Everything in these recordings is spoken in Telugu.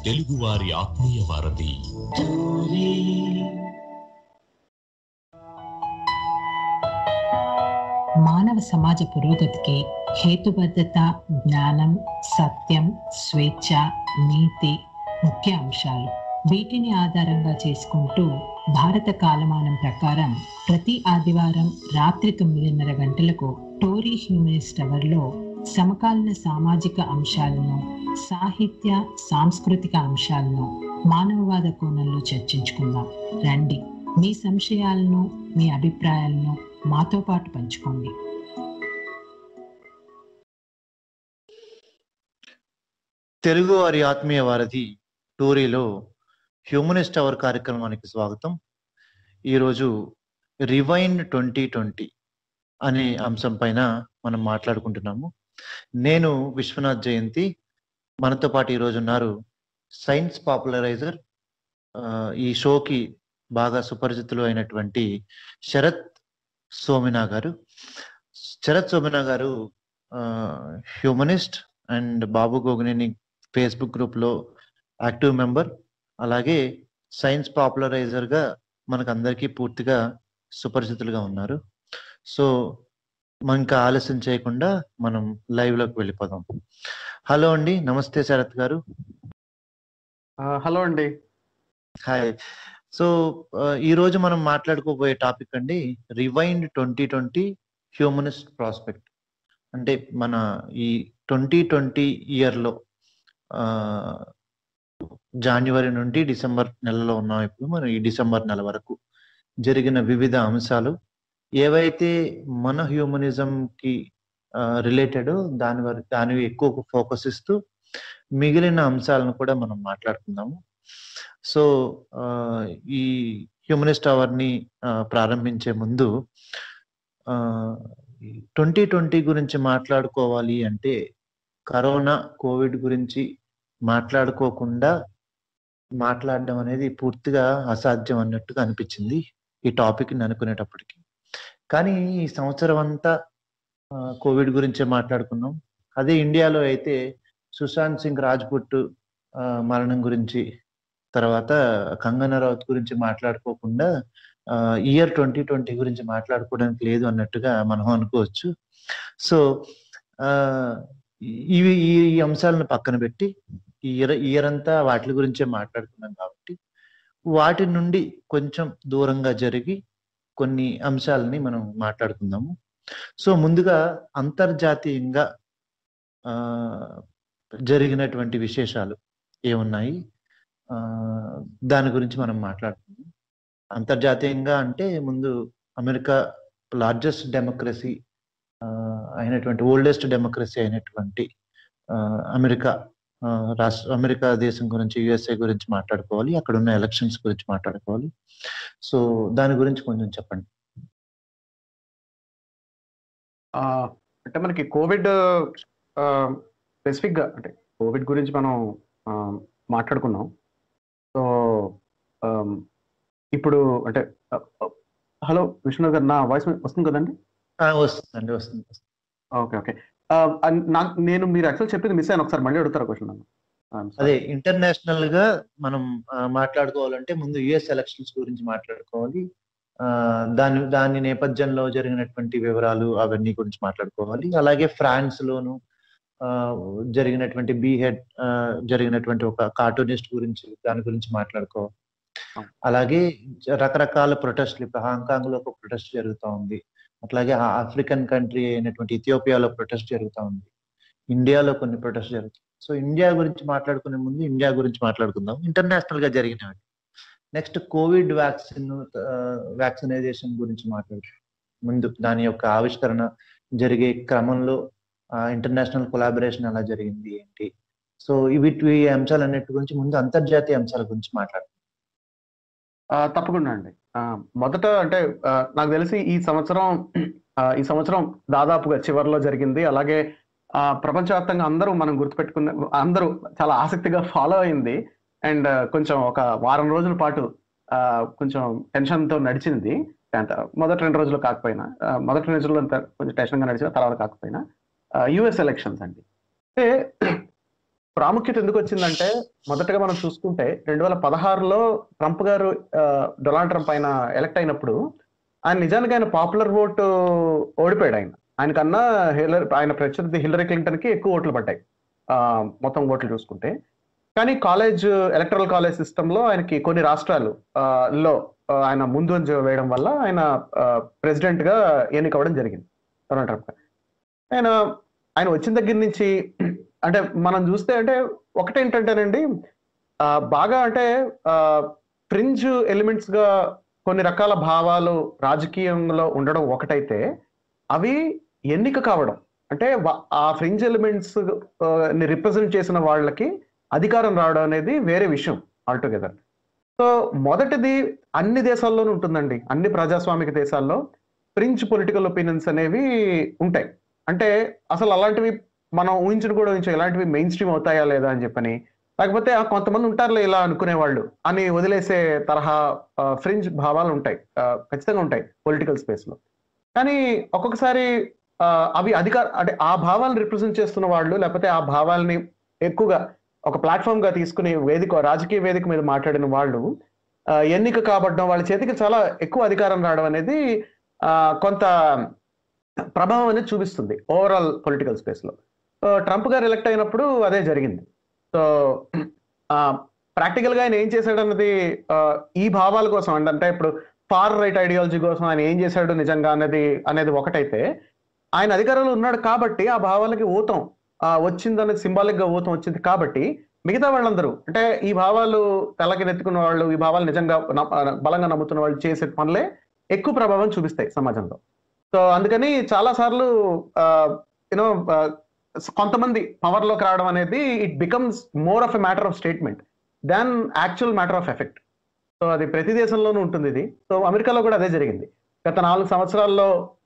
తెలుగువారి ఆత్మీయ వారధి మానవ సమాజ పురోగతికి హేతుబద్ధత జ్ఞానం సత్యం స్వేచ్ఛ నీతి ముఖ్య అంశాలు వీటిని ఆధారంగా చేసుకుంటూ భారత కాలమానం ప్రకారం ప్రతి ఆదివారం రాత్రి తొమ్మిదిన్నర గంటలకు టోరీ హ్యూమనిస్ట్ అవర్లో సమకాలీన సామాజిక అంశాలను సాహిత్య సాంస్కృతిక అంశాలను మానవవాద కోణంలో చర్చించుకుందాం రండి మీ సంశయాలను మీ అభిప్రాయాలను మాతో పాటు పంచుకోండి తెలుగు వారి ఆత్మీయ వారధి టూరీలో హ్యూమనిస్ట్ అవర్ కార్యక్రమానికి స్వాగతం ఈరోజు రివైండ్ ట్వంటీ ట్వంటీ అనే అంశం పైన మనం మాట్లాడుకుంటున్నాము నేను విశ్వనాథ్ జయంతి మనతో పాటు ఈరోజు ఉన్నారు సైన్స్ పాపులరైజర్ ఆ, ఈ షోకి బాగా సుపరిచితులు అయినటువంటి శరత్ సోమినా గారు శరత్ సోమినా గారు humanist and Babu Gogineni Facebook group లో యాక్టివ్ మెంబర్ అలాగే సైన్స్ పాపులరైజర్ గా మనకు అందరికీ పూర్తిగా సుపరిచితులుగా ఉన్నారు సో మనం ఇంకా ఆలస్యం చేయకుండా మనం లైవ్ లోకి వెళ్ళిపోదాం హలో అండి నమస్తే శరత్ గారు ఆ, హలో అండి హాయ్ సో ఆ, ఈ రోజు మనం మాట్లాడుకోబోయే టాపిక్ అండి rewind twenty twenty humanist prospect అంటే మన ఈ ట్వంటీ ట్వంటీ ఇయర్లో జనవరి నుండి డిసెంబర్ నెలలో ఉన్నాం ఇప్పుడు మనం ఈ డిసెంబర్ నెల వరకు జరిగిన వివిధ అంశాలు ఏవైతే మన హ్యూమనిజం కి రిలేటెడ్ దాని వరకు దాని ఎక్కువ ఫోకస్ ఇస్తూ మిగిలిన అంశాలను కూడా మనం మాట్లాడుకుందాము సో ఆ, ఈ హ్యూమనిస్ట్ అవర్ ని ఆ, ప్రారంభించే ముందు ట్వంటీ ట్వంటీ గురించి మాట్లాడుకోవాలి అంటే కరోనా కోవిడ్ గురించి మాట్లాడుకోకుండా మాట్లాడడం అనేది పూర్తిగా అసాధ్యం అన్నట్టుగా అనిపించింది ఈ టాపిక్ ని అనుకునేటప్పటికి కానీ ఈ సంవత్సరం అంతా ఆ, కోవిడ్ గురించే మాట్లాడుకున్నాం అదే ఇండియాలో అయితే సుశాంత్ సింగ్ రాజ్పుట్ ఆ, మరణం గురించి తర్వాత కంగనా రౌత్ గురించి మాట్లాడుకోకుండా ఇయర్ ట్వంటీ ట్వంటీ గురించి మాట్లాడుకోవడానికి లేదు అన్నట్టుగా మనం అనుకోవచ్చు సో ఆ, ఇవి ఈ ఈ అంశాలను పక్కన పెట్టి ఈ ఇయర్ ఇయర్ అంతా వాటి గురించే మాట్లాడుకున్నాం కాబట్టి వాటి నుండి కొంచెం దూరంగా జరిగి కొన్ని అంశాలని మనం మాట్లాడుకుందాము సో ముందుగా అంతర్జాతీయంగా ఆ, జరిగినటువంటి విశేషాలు ఏమున్నాయి ఆ, దాని గురించి మనం మాట్లాడుకుందాం అంతర్జాతీయంగా అంటే ముందు అమెరికా లార్జెస్ట్ డెమోక్రసీ అయినటువంటి ఓల్డెస్ట్ డెమోక్రసీ అయినటువంటి ఆ, అమెరికా ఆ, రాష్ట్ర అమెరికా దేశం గురించి యుఎస్ఏ గురించి మాట్లాడుకోవాలి అక్కడ ఉన్న ఎలక్షన్స్ గురించి మాట్లాడుకోవాలి సో దాని గురించి కొంచెం చెప్పండి ఆ, అంటే మనకి కోవిడ్ స్పెసిఫిక్ గా అంటే కోవిడ్ గురించి మనం ఆ, మాట్లాడుకున్నాం సో ఆమ్, ఇప్పుడు అంటే ఆ, ఆ, హలో విష్ణు గారు నా వాయిస్ వస్తుంది కదండి ఆ, వస్తుందండి వస్తుంది వస్తుంది. ఓకే ఓకే ఆ, అన్- నాకు నేను మీరు యాక్చువల్ చెప్పింది మిస్ అయ్యాను ఒకసారి మళ్ళీ అడుగుతారా క్వశ్చన్ నన్ను I'm sorry. అదే ఇంటర్నేషనల్ గా మనం ఆ, మాట్లాడుకోవాలంటే ముందు యుఎస్ ఎలక్షన్స్ గురించి మాట్లాడుకోవాలి ఆ, దాని దాని నేపథ్యంలో జరిగినటువంటి వివరాలు అవన్నీ గురించి మాట్లాడుకోవాలి అలాగే ఫ్రాన్స్ లోను ఆ, జరిగినటువంటి బీహెడ్ జరిగినటువంటి ఒక కార్టూనిస్ట్ గురించి దాని గురించి మాట్లాడుకోవాలి అవును. అలాగే రకరకాల ప్రొటెస్ట్లు ఇప్పుడు హాంకాంగ్ లో ఒక ప్రొటెస్ట్ జరుగుతూ ఉంది అట్లాగే ఆ ఆఫ్రికన్ కంట్రీ అయినటువంటి ఇథియోపియాలో ప్రొటెస్ట్ జరుగుతూ ఉంది ఇండియాలో కొన్ని ప్రొటెస్ట్ జరుగుతాయి సో ఇండియా గురించి మాట్లాడుకునే ముందు ఇండియా గురించి మాట్లాడుకుందాం ఇంటర్నేషనల్ గా జరిగినవి నెక్స్ట్ కోవిడ్ వ్యాక్సిన్ వ్యాక్సినైజేషన్ గురించి మాట్లాడు ముందు దాని యొక్క ఆవిష్కరణ జరిగే క్రమంలో ఇంటర్నేషనల్ కొలాబరేషన్ ఎలా జరిగింది ఏంటి సో వీటి ఈ అంశాలన్నిటి గురించి ముందు అంతర్జాతీయ అంశాల గురించి మాట్లాడు ఆ, తప్పకుండా అండి ఆ, మొదట అంటే ఆ, నాకు తెలిసి ఈ సంవత్సరం ఆ, ఈ సంవత్సరం దాదాపుగా చివరిలో జరిగింది అలాగే ఆ, ప్రపంచవ్యాప్తంగా అందరూ మనం గుర్తుపెట్టుకున్న అందరూ చాలా ఆసక్తిగా ఫాలో అయింది అండ్ కొంచెం ఒక వారం రోజుల పాటు ఆ, కొంచెం టెన్షన్ తో నడిచింది అంటే మొదటి రెండు రోజులు కాకపోయినా ఆ, మొదటి రెండు రోజులు అంత కొంచెం టెన్షన్ గా నడిచిన తర్వాత కాకపోయినా యుఎస్ ఎలక్షన్స్ అండి అంటే ప్రాముఖ్యత ఎందుకు వచ్చిందంటే మొదటగా మనం చూసుకుంటే రెండు వేల పదహారులో ట్రంప్ గారు ఆ, డొనాల్డ్ ట్రంప్ ఆయన ఎలక్ట్ అయినప్పుడు ఆయన నిజానికి ఆయన పాపులర్ ఓటు ఓడిపోయాడు ఆయన ఆయనకన్నా హిల్లరీ ఆయన ప్రత్యర్థి హిల్లరీ క్లింటన్ కి ఎక్కువ ఓట్లు పడ్డాయి ఆ, మొత్తం ఓట్లు చూసుకుంటే కానీ కాలేజ్ ఎలక్ట్రల్ కాలేజ్ సిస్టమ్ లో ఆయనకి కొన్ని రాష్ట్రాలు ఆ, లో ఆ, ఆయన ముందు అంజ వేయడం వల్ల ఆయన ప్రెసిడెంట్ గా ఎన్నికవ్వడం జరిగింది డొనాల్డ్ ట్రంప్ గారు. ఆయన ఆయన వచ్చిన దగ్గర నుంచి అంటే మనం చూస్తే అంటే ఒకటేంటంటేనండి ఆ, బాగా అంటే ఫ్రింజ్ ఎలిమెంట్స్ గా కొన్ని రకాల భావాలు రాజకీయంలో ఉండడం ఒకటైతే అవి ఎన్నిక కావడం అంటే వా- ఆ ఫ్రింజ్ ఎలిమెంట్స్ ని రిప్రజెంట్ చేసిన వాళ్ళకి అధికారం రావడం అనేది వేరే విషయం ఆల్టుగెదర్ సో మొదటిది అన్ని దేశాల్లోనూ ఉంటుందండి అన్ని ప్రజాస్వామిక దేశాల్లో ఫ్రింజ్ పొలిటికల్ ఒపీనియన్స్ అనేవి ఉంటాయి అంటే అసలు అలాంటివి మనం ఊహించడం కూడా ఊహించాం ఇలాంటివి మెయిన్ స్ట్రీమ్ అవుతాయా లేదా అని చెప్పని లేకపోతే "ఆ, కొంతమంది ఉంటారులే ఇలా అనుకునేవాళ్ళు అని వదిలేసే తరహా ఫ్రింజ్ భావాలు ఉంటాయి ఆ, ఖచ్చితంగా ఉంటాయి పొలిటికల్ స్పేస్ లో కానీ ఒక్కొక్కసారి ఆ, అవి అధికార అంటే ఆ భావాలను రిప్రజెంట్ చేస్తున్న వాళ్ళు లేకపోతే ఆ భావాల్ని ఎక్కువగా ఒక ప్లాట్ఫామ్ గా తీసుకుని వేదిక రాజకీయ వేదిక మీద మాట్లాడిన వాళ్ళు ఆ, ఎన్నిక కాబడడం వాళ్ళ చేతికి చాలా ఎక్కువ అధికారం రావడం అనేది ఆ, కొంత ప్రభావం అనేది చూపిస్తుంది ఓవరాల్ పొలిటికల్ స్పేస్ లో సో ట్రంప్ గారు ఎలక్ట్ అయినప్పుడు అదే జరిగింది సో ప్రాక్టికల్ గా ఆయన ఏం చేశాడు అన్నది ఆ, ఈ భావాల కోసం అంటే అంటే ఇప్పుడు ఫార్ రైట్ ఐడియాలజీ కోసం ఆయన ఏం చేశాడు నిజంగా అనేది అనేది ఒకటైతే ఆయన అధికారంలో ఉన్నాడు కాబట్టి ఆ భావాలకి ఊతం ఆ, వచ్చింది అనేది సింబాలిక్ గా ఊతం వచ్చింది కాబట్టి మిగతా వాళ్ళందరూ అంటే ఈ భావాలు తెల్లకి నెత్తుకున్న వాళ్ళు ఈ భావాలు నిజంగా నమ్- ఆ, బలంగా నమ్ముతున్న వాళ్ళు చేసే పనులే ఎక్కువ ప్రభావం చూపిస్తాయి సమాజంలో సో అందుకని చాలా సార్లు యూనో కొంతమంది పవర్ లోకి రావడం అనేది it becomes more of a matter of statement than actual matter of effect so అది ప్రతి దేశంలోనూ ఉంటుంది ఇది సో అమెరికాలో కూడా అదే జరిగింది గత నాలుగు సంవత్సరాల్లో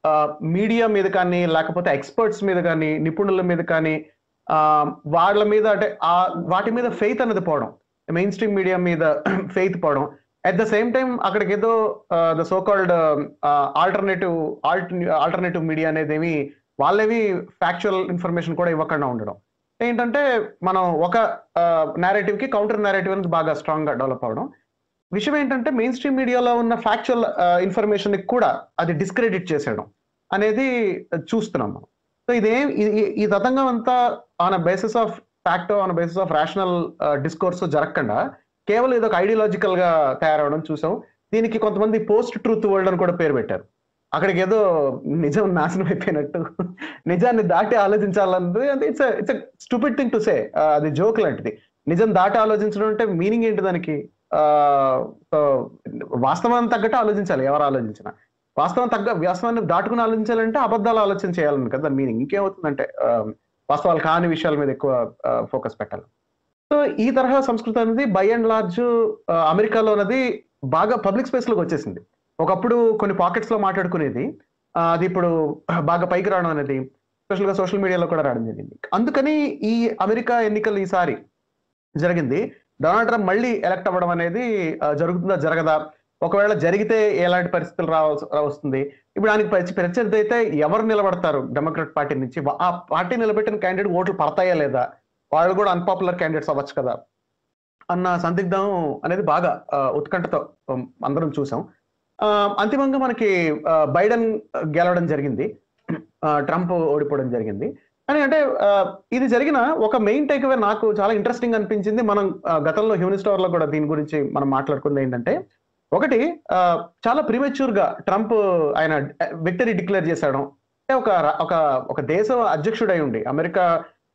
మీడియా మీద కానీ లేకపోతే ఎక్స్పర్ట్స్ మీద కానీ నిపుణుల మీద కానీ ఆ, వాళ్ళ మీద అంటే ఆ వాటి మీద ఫెయిత్ అనేది పోవడం మెయిన్ స్ట్రీమ్ మీడియా మీద ఫెయిత్ పోవడం అట్ ద సేమ్ టైం అక్కడికి ఏదో the so called alternative alt alternative media అనేది ఏమి వాళ్ళేవి ఫ్యాక్చువల్ ఇన్ఫర్మేషన్ కూడా ఇవ్వకుండా ఉండడం ఏంటంటే మనం ఒక నేరేటివ్ కి కౌంటర్ నేరేటివ్ అనేది బాగా స్ట్రాంగ్ గా డెవలప్ అవడం విషయం ఏంటంటే మెయిన్ స్ట్రీమ్ మీడియాలో ఉన్న ఫ్యాక్చువల్ ఇన్ఫర్మేషన్ కూడా అది డిస్క్రెడిట్ చేసేయడం అనేది చూస్తున్నాం మనం సో ఇదేం ఇది- ఈ తతంగం అంతా on basis of fact on basis of rational discourse జరగకుండా కేవలం ఇది ఒక ఐడియాలజికల్ గా తయారవడం చూసాం దీనికి కొంతమంది పోస్ట్ ట్రూత్ వరల్డ్ అని కూడా పేరు పెట్టారు అక్కడికి ఏదో నిజం నాశనం అయిపోయినట్టు నిజాన్ని దాటి ఆలోచించాలన్నది అంటే it's it's stupid thing to say అది జోక్ లాంటిది నిజం దాటి ఆలోచించడం అంటే మీనింగ్ ఏంటి దానికి ఆ, సో వాస్తవాన్ని తగ్గట్టు ఆలోచించాలి ఎవరు ఆలోచించినా వాస్తవం తగ్గ వాస్తవాన్ని దాటుకుని ఆలోచించాలంటే అబద్ధాలు ఆలోచన చేయాలని కదా మీనింగ్ ఇంకేమవుతుందంటే ఆ, వాస్తవాలు కాని విషయాల మీద ఎక్కువ ఫోకస్ పెట్టాలి సో ఈ తరహా సంస్కృతి అనేది బై అండ్ లార్జ్ అమెరికాలో అనేది బాగా పబ్లిక్ స్పేస్ లోకి వచ్చేసింది ఒకప్పుడు కొన్ని పాకెట్స్ లో మాట్లాడుకునేది ఆ, అది ఇప్పుడు బాగా పైకి రావడం అనేది స్పెషల్ గా సోషల్ మీడియాలో కూడా రావడం జరిగింది అందుకని ఈ అమెరికా ఎన్నికలు ఈసారి జరిగింది డొనాల్డ్ ట్రంప్ మళ్ళీ ఎలక్ట్ అవ్వడం అనేది ఆ, జరుగుతుందా జరగదా ఒకవేళ జరిగితే ఎలాంటి పరిస్థితులు రావ వస్తుంది ఇప్పుడు ఆయనకి ప్రతి- ప్రత్యర్థి అయితే ఎవరు నిలబడతారు డెమోక్రాట్ పార్టీ నుంచి వా- ఆ పార్టీ నిలబెట్టిన క్యాండిడేట్ ఓట్లు పడతాయా లేదా వాళ్ళు కూడా అన్పాపులర్ క్యాండిడేట్స్ అవ్వచ్చు కదా అన్న సందిగ్ధం అనేది బాగా ఆ, ఉత్కంఠతో ఉమ్, అందరం చూసాం ఆ, అంతిమంగా మనకి ఆ, బైడెన్ గెలవడం జరిగింది ఆ, ట్రంప్ ఓడిపోవడం జరిగింది కానీ అంటే ఆ, ఇది జరిగిన ఒక మెయిన్ టేక్అవే నాకు చాలా ఇంట్రెస్టింగ్ అనిపించింది మనం ఆ, గతంలో హ్యూనిస్ట్ అవర్ లో కూడా దీని గురించి మనం మాట్లాడుకుంది ఏంటంటే ఒకటి ఆ, చాలా ప్రిమెచ్యూర్ గా ట్రంప్ ఆయన విక్టరీ డిక్లేర్ చేశాడు అంటే ఒక రా- ఒక ఒక దేశ అధ్యక్షుడై ఉండి అమెరికా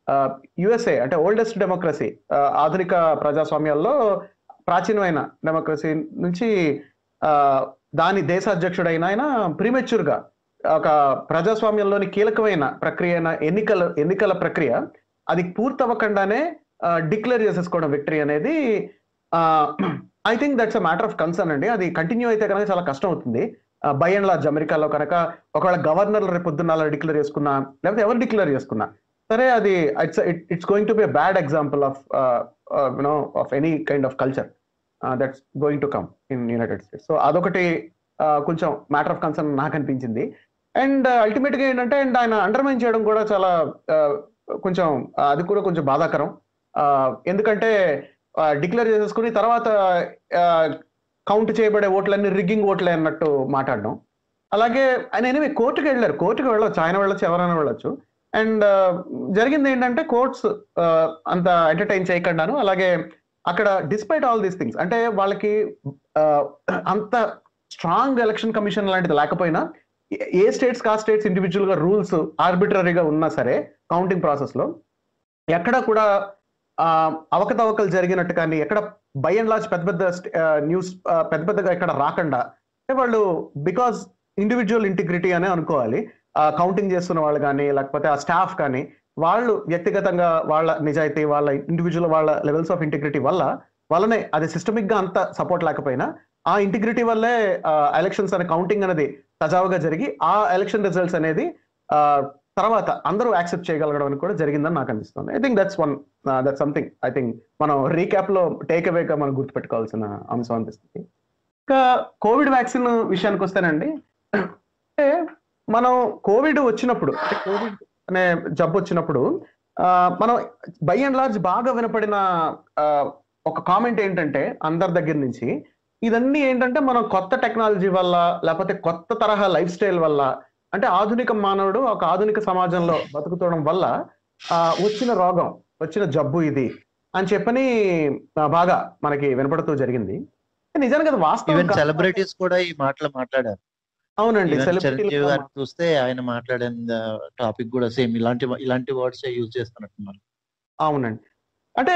యుఎస్ఏ అంటే ఓల్డెస్ట్ డెమోక్రసీ ఆధునిక ప్రజాస్వామ్యాల్లో ప్రాచీనమైన డెమోక్రసీ నుంచి ఆ, దాని దేశ అధ్యక్షుడైన ఆయన ప్రీమెచ్యూర్ గా ఒక ప్రజాస్వామ్యంలోని కీలకమైన ప్రక్రియ అయిన ఎన్నికల ఎన్నికల ప్రక్రియ అది పూర్తవ్వకుండానే డిక్లేర్ చేసేసుకోవడం విక్టరీ అనేది I think that's a matter of concern అండి అది కంటిన్యూ అయితే కనుక చాలా కష్టం అవుతుంది బై అండ్ లార్జ్ అమెరికాలో కనుక ఒకవేళ గవర్నర్ రేపు పొద్దున్న అలా డిక్లేర్ చేసుకున్నా లేకపోతే ఎవరు డిక్లేర్ చేసుకున్నా సరే అది it's it's going to be bad example of you know of any kind of culture that's going to come in United States so అదొకటి uh, కొంచెం మ్యాటర్ ఆఫ్ కన్సర్న్ నాకు అనిపించింది అండ్ అల్టిమేట్ గా ఏంటంటే అండ్ ఆయన అండర్మైన్ చేయడం కూడా చాలా uh, కొంచెం uh, అది కూడా కొంచెం బాధాకరం ఎందుకంటే డిక్లేర్ చేసేసుకుని తర్వాత కౌంట్ చేయబడే ఓట్లన్నీ రిగ్గింగ్ ఓట్లే అన్నట్టు మాట్లాడడం అలాగే ఆయన ఎనివే కోర్టుకి వెళ్ళారు కోర్టుకి వెళ్ళొచ్చు ఆయన వెళ్ళొచ్చు ఎవరైనా వెళ్ళొచ్చు అండ్ జరిగింది ఏంటంటే కోర్ట్స్ అంత ఎంటర్టైన్ చేయకుండాను అలాగే అక్కడ డిస్పైట్ ఆల్ దీస్ థింగ్స్ అంటే వాళ్ళకి ఆ, అంత స్ట్రాంగ్ ఎలక్షన్ కమిషన్ లాంటిది లేకపోయినా ఏ- ఏ స్టేట్స్ కా స్టేట్స్ ఇండివిజువల్ గా రూల్స్ ఆర్బిటరీగా ఉన్నా సరే కౌంటింగ్ ప్రాసెస్ లో ఎక్కడ కూడా ఆ, అవకతవకలు జరిగినట్టు కానీ ఎక్కడ బై అండ్ లార్జ్ పెద్ద పెద్ద న్యూస్ పెద్ద పెద్దగా ఎక్కడ రాకుండా అంటే వాళ్ళు బికాస్ ఇండివిజువల్ ఇంటిగ్రిటీ అనే అనుకోవాలి కౌంటింగ్ చేస్తున్న వాళ్ళు కానీ లేకపోతే ఆ స్టాఫ్ కానీ వాళ్ళు వ్యక్తిగతంగా వాళ్ళ నిజాయితీ వాళ్ళ ఇండివిజువల్ వాళ్ళ లెవెల్స్ ఆఫ్ ఇంటిగ్రిటీ వల్ల వల్లనే అది సిస్టమిక్ గా అంత సపోర్ట్ లేకపోయినా ఆ ఇంటిగ్రిటీ వల్లే ఎలక్షన్స్ అనే కౌంటింగ్ అనేది సజావుగా జరిగి ఆ ఎలక్షన్ రిజల్ట్స్ అనేది ఆ, తర్వాత అందరూ యాక్సెప్ట్ చేయగలగడం అని కూడా జరిగిందని నాకు అనిపిస్తుంది I think that's one that something I think మనం రీక్యాప్ లో టేక్ అవేగా మనం గుర్తుపెట్టుకోవాల్సిన అంశం అనిపిస్తుంది ఇంకా కోవిడ్ వ్యాక్సిన్ విషయానికి వస్తేనండి అంటే మనం కోవిడ్ వచ్చినప్పుడు అంటే కోవిడ్ అనే జబ్బు వచ్చినప్పుడు ఆ, మనం బై అండ్ లార్జ్ బాగా వినపడిన ఆ, ఒక కామెంట్ ఏంటంటే అందరి దగ్గర నుంచి ఇదన్నీ ఏంటంటే మనం కొత్త టెక్నాలజీ వల్ల లేకపోతే కొత్త తరహా లైఫ్ స్టైల్ వల్ల అంటే ఆధునిక మానవుడు ఒక ఆధునిక సమాజంలో బతుకుతడం వల్ల ఆ, వచ్చిన రోగం వచ్చిన జబ్బు ఇది అని చెప్పని ఆ, బాగా మనకి వినపడుతూ జరిగింది నిజానికి అది వాస్తవం ఈవెన్ కాదు. సెలబ్రిటీస్ కూడా ఈ మాటలు మాట్లాడారు అవునండి ఈవెన్ సెలబ్రిటీలు చిరంజీవి కూడా గారిని చూస్తే ఆయన మాట్లాడిన టాపిక్ కూడా సేమ్ ఇలాంటి ఇలాంటి వర్డ్స్ యూజ్ చేస్తున్నట్టున్నారు అవునండి అంటే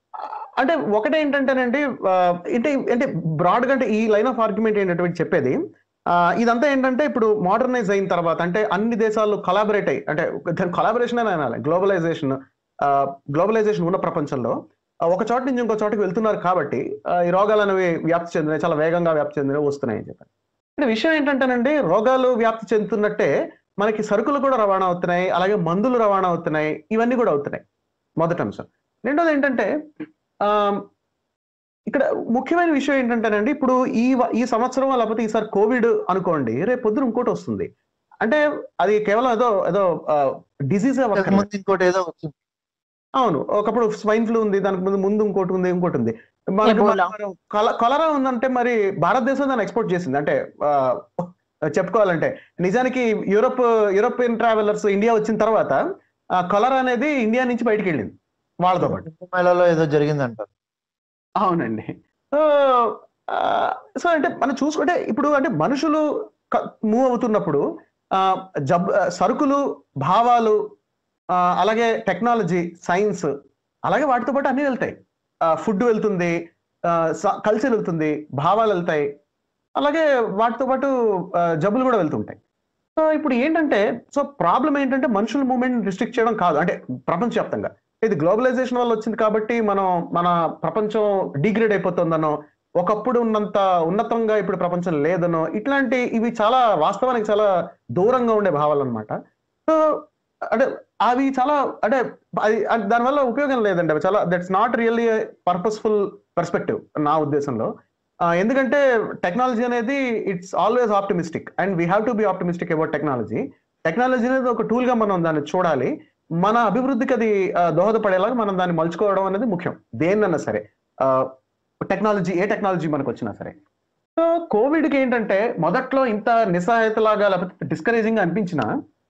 అంటే ఒకటి ఏంటంటేనండి ఆ, అంటే అంటే బ్రాడ్ గా అంటే ఈ లైన్ ఆఫ్ ఆర్గ్యుమెంట్ ఏంటంటే వీడు చెప్పేది ఆ, ఇదంతా ఏంటంటే ఇప్పుడు మోడర్నైజ్ అయిన తర్వాత అంటే అన్ని దేశాలు కొలాబరేట్ అయ్యి అంటే దాని కొలాబరేషన్ అని అనాలి గ్లోబలైజేషన్ గ్లోబలైజేషన్ ఉన్న ప్రపంచంలో ఆ, ఒక చోట నుంచి ఇంకో చోటకి వెళ్తున్నారు కాబట్టి ఆ, ఈ రోగాలు అనేవి వ్యాప్తి చెందినాయి చాలా వేగంగా వ్యాప్తి చెందినవి వస్తున్నాయి అని చెప్పారు అంటే విషయం ఏంటంటేనండి రోగాలు వ్యాప్తి చెందుతున్నట్టే మనకి సరుకులు కూడా రవాణా అవుతున్నాయి అలాగే మందులు రవాణా అవుతున్నాయి ఇవన్నీ కూడా అవుతున్నాయి మొదటి అంశం రెండోది ఏంటంటే ఆ, ఇక్కడ ముఖ్యమైన విషయం ఏంటంటేనండి ఇప్పుడు ఈ వ- ఈ సంవత్సరం లేకపోతే ఈసారి కోవిడ్ అనుకోండి రేపు పొద్దున ఇంకోటి వస్తుంది అంటే అది కేవలం ఏదో ఏదో డిసీజ్ ముందు ఇంకోటి ఏదో వచ్చింది అవును ఒకప్పుడు స్వైన్ ఫ్లూ ఉంది దానికి ముందు ముందు ఇంకోటి ఉంది ఇంకోటి ఉంది మనకి ఎబోలా. మరి కొల- కొలరా ఉందంటే మరి భారతదేశం దాన్ని ఎక్స్పోర్ట్ చేసింది అంటే ఆ, చెప్పుకోవాలంటే నిజానికి యూరోప్ యూరోపియన్ ట్రావెలర్స్ ఇండియా వచ్చిన తర్వాత ఆ, కొలరా అనేది ఇండియా నుంచి బయటికి వెళ్ళింది వాళ్ళతో పాటు కుంభమేళాలో ఏదో జరిగింది అంటారు అవునండి సో ఆ, సో అంటే మనం చూసుకుంటే ఇప్పుడు అంటే మనుషులు మూవ్ అవుతున్నప్పుడు ఆ, జబ్ ఆ, సరుకులు భావాలు ఆ, అలాగే టెక్నాలజీ సైన్స్ అలాగే వాటితో పాటు అన్ని వెళ్తాయి ఫుడ్ వెళ్తుంది కల్చర్ వెళ్తుంది భావాలు వెళ్తాయి అలాగే వాటితో పాటు ఆ, జబ్బులు కూడా వెళ్తుంటాయి సో ఇప్పుడు ఏంటంటే సో ప్రాబ్లం ఏంటంటే మనుషుల మూమెంట్ రిస్ట్రిక్ట్ చేయడం కాదు అంటే ప్రపంచవ్యాప్తంగా ఇది గ్లోబలైజేషన్ వల్ల వచ్చింది కాబట్టి మనం మన ప్రపంచం డిగ్రేడ్ అయిపోతుందనో ఒకప్పుడు ఉన్నంత ఉన్నతంగా ఇప్పుడు ప్రపంచం లేదనో ఇట్లాంటి ఇవి చాలా వాస్తవానికి చాలా దూరంగా ఉండే భావాలు అనమాట సో అంటే అవి చాలా అంటే అది అది దానివల్ల ఉపయోగం లేదండి అవి చాలా that's not really purposeful perspective నా ఉద్దేశంలో ఆ, ఎందుకంటే టెక్నాలజీ అనేది it's always optimistic and we have to be optimistic about technology technology అనేది ఒక టూల్ గా మనం దాన్ని చూడాలి మన అభివృద్ధికి అది ఆ, దోహదపడేలాగా మనం దాన్ని మలుచుకోవడం అనేది ముఖ్యం దేన్నన్నా సరే టెక్నాలజీ ఏ టెక్నాలజీ మనకు వచ్చినా సరే సో కోవిడ్కి ఏంటంటే మొదట్లో ఇంత నిస్సహాయతలాగా లేకపోతే డిస్కరేజింగ్ అనిపించిన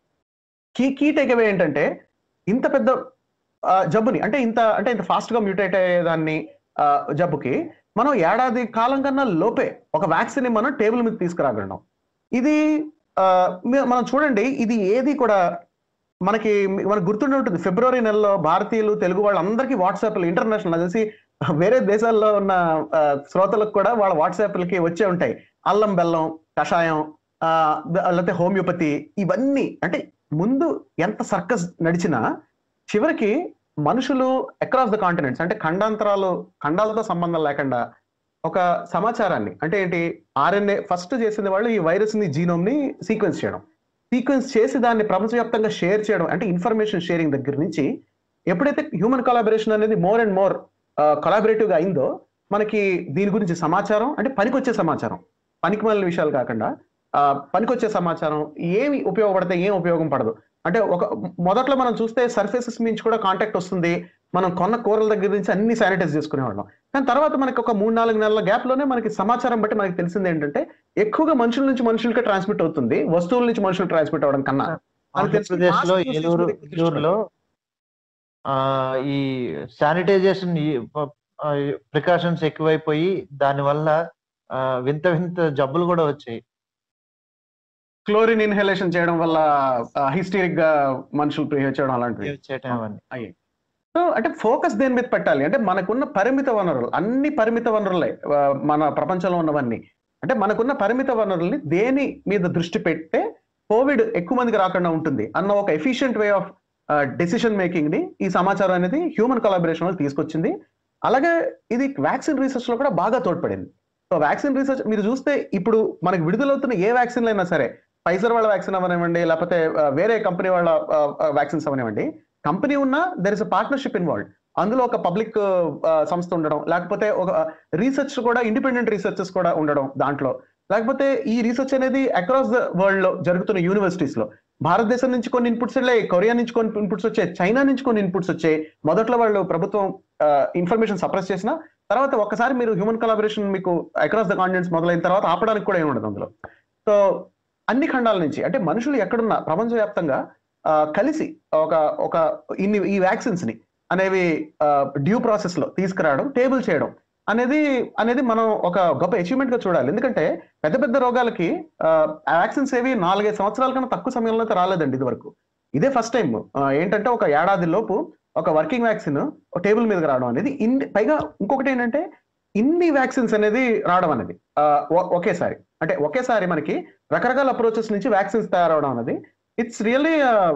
కీ కీ టేక్ అవే ఏంటంటే ఇంత పెద్ద ఆ, జబ్బుని అంటే ఇంత అంటే ఇంత ఫాస్ట్ గా మ్యూటేట్ అయ్యేదాన్ని ఆ, జబ్బుకి మనం ఏడాది కాలం కన్నా లోపే ఒక వ్యాక్సిన్ ని మనం టేబుల్ మీద తీసుకురాగలం ఇది ఆ, మీ- మనం చూడండి ఇది ఏది కూడా మనకి మనకు గుర్తుండి ఉంటుంది ఫిబ్రవరి నెలలో భారతీయులు తెలుగు వాళ్ళందరికీ వాట్సాప్లు ఇంటర్నేషనల్ నాకు తెలిసి వేరే దేశాల్లో ఉన్న ఆ, శ్రోతలకు కూడా వాళ్ళ వాట్సాప్లకి వచ్చే ఉంటాయి అల్లం బెల్లం కషాయం ఆ, లేకపోతే హోమియోపతి ఇవన్నీ అంటే ముందు ఎంత సర్కస్ నడిచినా చివరికి మనుషులు అక్రాస్ ద కాంటినెంట్స్ అంటే ఖండాంతరాలు ఖండాలతో సంబంధం లేకుండా ఒక సమాచారాన్ని అంటే ఏంటి ఆర్ఎన్ఏ ఫస్ట్ చేసింది వాళ్ళు ఈ వైరస్ ని జీనోమ్ ని సీక్వెన్స్ చేయడం సీక్వెన్స్ చేసి దాన్ని ప్రపంచవ్యాప్తంగా షేర్ చేయడం అంటే ఇన్ఫర్మేషన్ షేరింగ్ దగ్గర నుంచి ఎప్పుడైతే హ్యూమన్ కొలాబరేషన్ అనేది మోర్ అండ్ మోర్ కొలాబరేటివ్ గా అయిందో మనకి దీని గురించి సమాచారం అంటే పనికొచ్చే సమాచారం పనికి మాలిన విషయాలు కాకుండా ఆ, పనికొచ్చే సమాచారం ఏమి ఉపయోగపడితే ఏం ఉపయోగం పడదు అంటే ఒక మొదట్లో మనం చూస్తే సర్ఫేసెస్ నుంచి కూడా కాంటాక్ట్ వస్తుంది మనం కొన్న కూరల దగ్గర నుంచి అన్ని శానిటైజ్ చేసుకునేవాళ్ళం కానీ తర్వాత మనకి ఒక మూడు నాలుగు నెలల గ్యాప్ లోనే మనకి సమాచారం బట్టి మనకి తెలిసింది ఏంటంటే ఎక్కువగా మనుషుల నుంచి మనుషులకి ట్రాన్స్మిట్ అవుతుంది వస్తువుల నుంచి మనుషులు ట్రాన్స్మిట్ అవ్వడం కన్నా మనకు తెలిసి ఆంధ్రప్రదేశ్ లో mask ఏలూరు use చేసిన ఏలూరులో ఆ ఈ శానిటైజేషన్ ప్రికాషన్స్ ఎక్కువైపోయి దానివల్ల ఆ, వింత వింత జబ్బులు కూడా వచ్చాయి క్లోరిన్ ఇన్హలేషన్ చేయడం వల్ల హిస్టీరిక్ గా మనుషులు బిహేవ్ చేయడం అలాంటివి చేయటం అవన్నీ సో అంటే ఫోకస్ దేని మీద పెట్టాలి అంటే మనకున్న పరిమిత వనరులు అన్ని పరిమిత వనరులే ఆ, మన ప్రపంచంలో ఉన్నవన్నీ అంటే మనకున్న పరిమిత వనరుల్ని దేని మీద దృష్టి పెడితే కోవిడ్ ఎక్కువ మందికి రాకుండా ఉంటుంది అన్న ఒక efficient way of decision making ని ఈ సమాచారం అనేది హ్యూమన్ కొలాబరేషన్ వల్ల తీసుకొచ్చింది అలాగే ఇది వ్యాక్సిన్ రీసెర్చ్ లో కూడా బాగా తోడ్పడింది సో వ్యాక్సిన్ రీసెర్చ్ మీరు చూస్తే ఇప్పుడు మనకి విడుదలవుతున్న ఏ వ్యాక్సిన్ అయినా సరే ఫైజర్ వాళ్ళ వ్యాక్సిన్ అవనివ్వండి లేకపోతే ఆ, వేరే కంపెనీ వాళ్ళ వ్యాక్సిన్స్ అవనివ్వండి కంపెనీ ఉన్నా there is a partnership involve అందులో ఒక పబ్లిక్ సంస్థ ఉండడం లేకపోతే ఒక రీసెర్చ్ కూడా ఇండిపెండెంట్ రీసెర్చెస్ కూడా ఉండడం దాంట్లో లేకపోతే ఈ రీసెర్చ్ అనేది అక్రాస్ ద వరల్డ్ లో జరుగుతున్న యూనివర్సిటీస్ లో భారతదేశం నుంచి కొన్ని ఇన్పుట్స్ వెళ్ళాయి కొరియా నుంచి కొన్ని ఇన్పుట్స్ వచ్చాయి చైనా నుంచి కొన్ని ఇన్పుట్స్ వచ్చాయి మొదట్లో వాళ్ళు ప్రభుత్వం ఇన్ఫర్మేషన్ సప్రెస్ చేసిన తర్వాత ఒకసారి మీరు హ్యూమన్ కొలాబరేషన్ మీకు అక్రాస్ ద కాంటినెంట్స్ మొదలైన తర్వాత ఆపడానికి కూడా ఏమి ఉండదు అందులో సో అన్ని ఖండాల నుంచి అంటే మనుషులు ఎక్కడున్నా ప్రపంచవ్యాప్తంగా ఆ, కలిసి ఒక ఒక ఇన్ని ఈ వ్యాక్సిన్స్ ని అనేవి డ్యూ ప్రాసెస్ లో తీసుకురావడం టేబుల్ చేయడం అనేది అనేది మనం ఒక గొప్ప అచీవ్మెంట్ గా చూడాలి ఎందుకంటే పెద్ద పెద్ద రోగాలకి ఆ వ్యాక్సిన్స్ ఏవి నాలుగైదు సంవత్సరాల కన్నా తక్కువ సమయంలో అయితే రాలేదండి ఇది వరకు ఇదే ఫస్ట్ టైం ఏంటంటే ఒక ఏడాది లోపు ఒక వర్కింగ్ వ్యాక్సిన్ టేబుల్ మీదకి రావడం అనేది ఇన్ని పైగా ఇంకొకటి ఏంటంటే ఇన్ని వ్యాక్సిన్స్ అనేది రావడం అనేది ఆ, ఒ- ఒకేసారి అంటే ఒకేసారి మనకి రకరకాల అప్రోచెస్ నుంచి వ్యాక్సిన్స్ తయారవడం అనేది ఇట్స్ రియల్లీ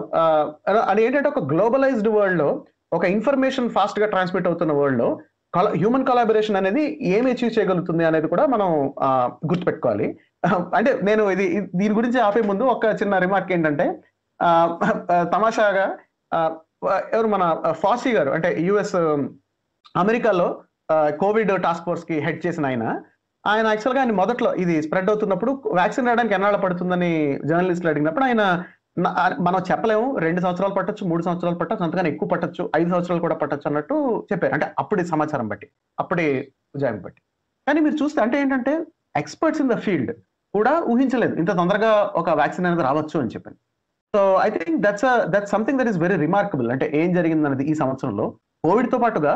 అది ఏంటంటే ఒక గ్లోబలైజ్డ్ వరల్డ్ లో ఒక ఇన్ఫర్మేషన్ ఫాస్ట్ గా ట్రాన్స్మిట్ అవుతున్న వరల్డ్ లో హ్యూమన్ కొలాబరేషన్ అనేది ఏమి అచీవ్ చేయగలుగుతుంది అనేది కూడా మనం ఆ, గుర్తుపెట్టుకోవాలి అంటే నేను ఇది ఇది- దీని గురించి ఆపే ముందు ఒక చిన్న రిమార్క్ ఏంటంటే ఆ, ఆ, తమాషాగా ఆ, ఎవరు మన ఫాసీ గారు అంటే యుఎస్ అమెరికాలో కోవిడ్ టాస్క్ ఫోర్స్ కి హెడ్ చేసిన ఆయన ఆయన యాక్చువల్గా ఆయన మొదట్లో ఇది స్ప్రెడ్ అవుతున్నప్పుడు వ్యాక్సిన్ రావడానికి ఎన్నాళ్ళు పడుతుందని జర్నలిస్టులు అడిగినప్పుడు ఆయన "నా- మనం చెప్పలేము రెండు సంవత్సరాలు పట్టొచ్చు మూడు సంవత్సరాలు పట్టొచ్చు అంతకన్నా ఎక్కువ పట్టొచ్చు ఐదు సంవత్సరాలు కూడా పట్టొచ్చు అన్నట్టు చెప్పారు అంటే అప్పటి సమాచారం బట్టి అప్పటి ఉద్యోగం బట్టి కానీ మీరు చూస్తే అంటే ఏంటంటే ఎక్స్పర్ట్స్ ఇన్ ద ఫీల్డ్ కూడా ఊహించలేదు ఇంత తొందరగా ఒక వ్యాక్సిన్ అనేది రావచ్చు అని చెప్పాను so I think that's that's something that is very remarkable అంటే ఏం జరిగింది అనేది ఈ సంవత్సరంలో కోవిడ్ తో పాటుగా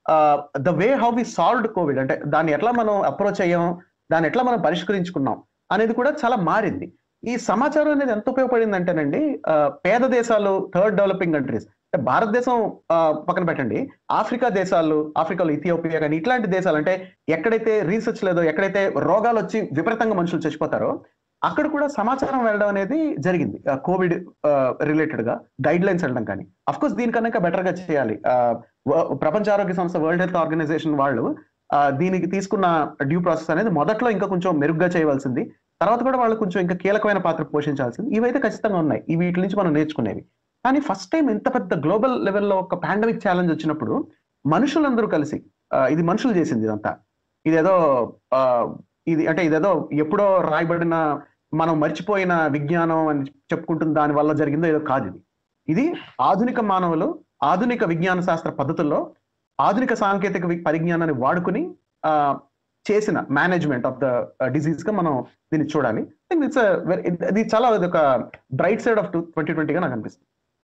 the way how we solved COVID అంటే దాన్ని ఎట్లా మనం అప్రోచ్ అయ్యాం దాన్ని ఎట్లా మనం పరిష్కరించుకున్నాం అనేది కూడా చాలా మారింది ఈ సమాచారం అనేది ఎంత ఉపయోగపడింది అంటేనండి ఆ, పేద దేశాలు థర్డ్ డెవలపింగ్ కంట్రీస్ అంటే భారతదేశం ఆ, పక్కన పెట్టండి ఆఫ్రికా దేశాలు ఆఫ్రికాలో ఇథియోపియా కానీ ఇట్లాంటి దేశాలు అంటే ఎక్కడైతే రీసెర్చ్ లేదో ఎక్కడైతే రోగాలు వచ్చి విపరీతంగా మనుషులు చచ్చిపోతారో అక్కడ కూడా సమాచారం వెళ్ళడం అనేది జరిగింది కోవిడ్ రిలేటెడ్ గా గైడ్ లైన్స్ వెళ్ళడం కానీ అఫ్ కోర్స్ దీనికన్నా ఇంకా బెటర్ గా చేయాలి ఆ, వ- ప్రపంచ ఆరోగ్య సంస్థ వరల్డ్ హెల్త్ ఆర్గనైజేషన్ వాళ్ళు ఆ, దీనికి తీసుకున్న డ్యూ ప్రాసెస్ అనేది మొదట్లో ఇంకా కొంచెం మెరుగ్గా చేయవలసింది తర్వాత కూడా వాళ్ళు కొంచెం ఇంకా కీలకమైన పాత్ర పోషించాల్సింది ఇవైతే ఖచ్చితంగా ఉన్నాయి ఈ వీటి నుంచి మనం నేర్చుకునేవి కానీ ఫస్ట్ టైం ఇంత పెద్ద గ్లోబల్ లెవెల్లో ఒక పాండమిక్ ఛాలెంజ్ వచ్చినప్పుడు మనుషులందరూ కలిసి ఆ, ఇది మనుషులు చేసింది ఇదంతా ఇదేదో ఆ, ఇది అంటే ఇదేదో ఎప్పుడో రాయబడిన మనం మర్చిపోయిన విజ్ఞానం అని చెప్పుకుంటున్న దాని వల్ల జరిగిందో ఏదో కాదు ఇది ఇది ఆధునిక మానవులు ఆధునిక విజ్ఞాన శాస్త్ర పద్ధతుల్లో ఆధునిక సాంకేతిక వి- పరిజ్ఞానాన్ని వాడుకుని ఆ, చేసిన మేనేజ్మెంట్ ఆఫ్ ద డిసీజ్ గా మనం దీన్ని చూడాలి ఇట్స్ ఇది చాలా ఒక bright side of two twenty ట్వంటీగా నాకు అనిపిస్తుంది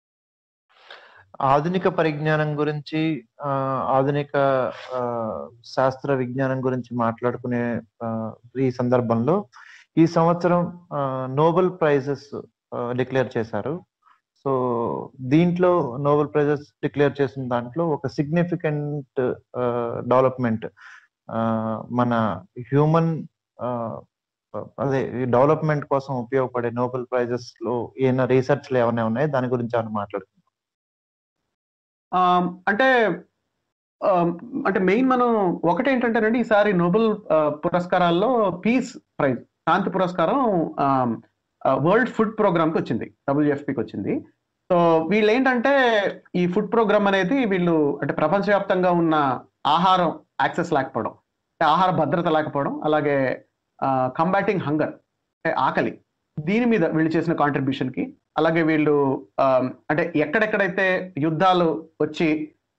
ఆధునిక పరిజ్ఞానం గురించి ఆ, ఆధునిక ఆ, శాస్త్ర విజ్ఞానం గురించి మాట్లాడుకునే ఆ, ఈ సందర్భంలో ఈ సంవత్సరం ఆ, నోబెల్ ప్రైజెస్ డిక్లేర్ చేశారు సో దీంట్లో నోబెల్ ప్రైజెస్ డిక్లేర్ చేసిన దాంట్లో ఒక సిగ్నిఫికెంట్ డెవలప్మెంట్ మన హ్యూమన్ అదే డెవలప్మెంట్ కోసం ఉపయోగపడే నోబెల్ ప్రైజెస్ లో ఏమైనా రీసెర్చ్లు ఏమైనా ఉన్నాయి దాని గురించి ఏమైనా మాట్లాడుకుందాం ఆమ్, అంటే ఆమ్, అంటే మెయిన్ మనం ఒకటి ఏంటంటేనండి ఈసారి నోబెల్ ఆ, పురస్కారాల్లో పీస్ ప్రైజ్ శాంతి పురస్కారం వరల్డ్ ఫుడ్ ప్రోగ్రామ్ కి వచ్చింది డబ్ల్యూఎఫ్పికి వచ్చింది సో వీళ్ళు ఏంటంటే ఈ ఫుడ్ ప్రోగ్రామ్ అనేది వీళ్ళు అంటే ప్రపంచవ్యాప్తంగా ఉన్న ఆహారం యాక్సెస్ లేకపోవడం అంటే ఆహార భద్రత లేకపోవడం అలాగే కంబాటింగ్ హంగర్ అంటే ఆకలి దీని మీద వీళ్ళు చేసిన కాంట్రిబ్యూషన్ కి అలాగే వీళ్ళు ఆమ్, అంటే ఎక్కడెక్కడైతే యుద్ధాలు వచ్చి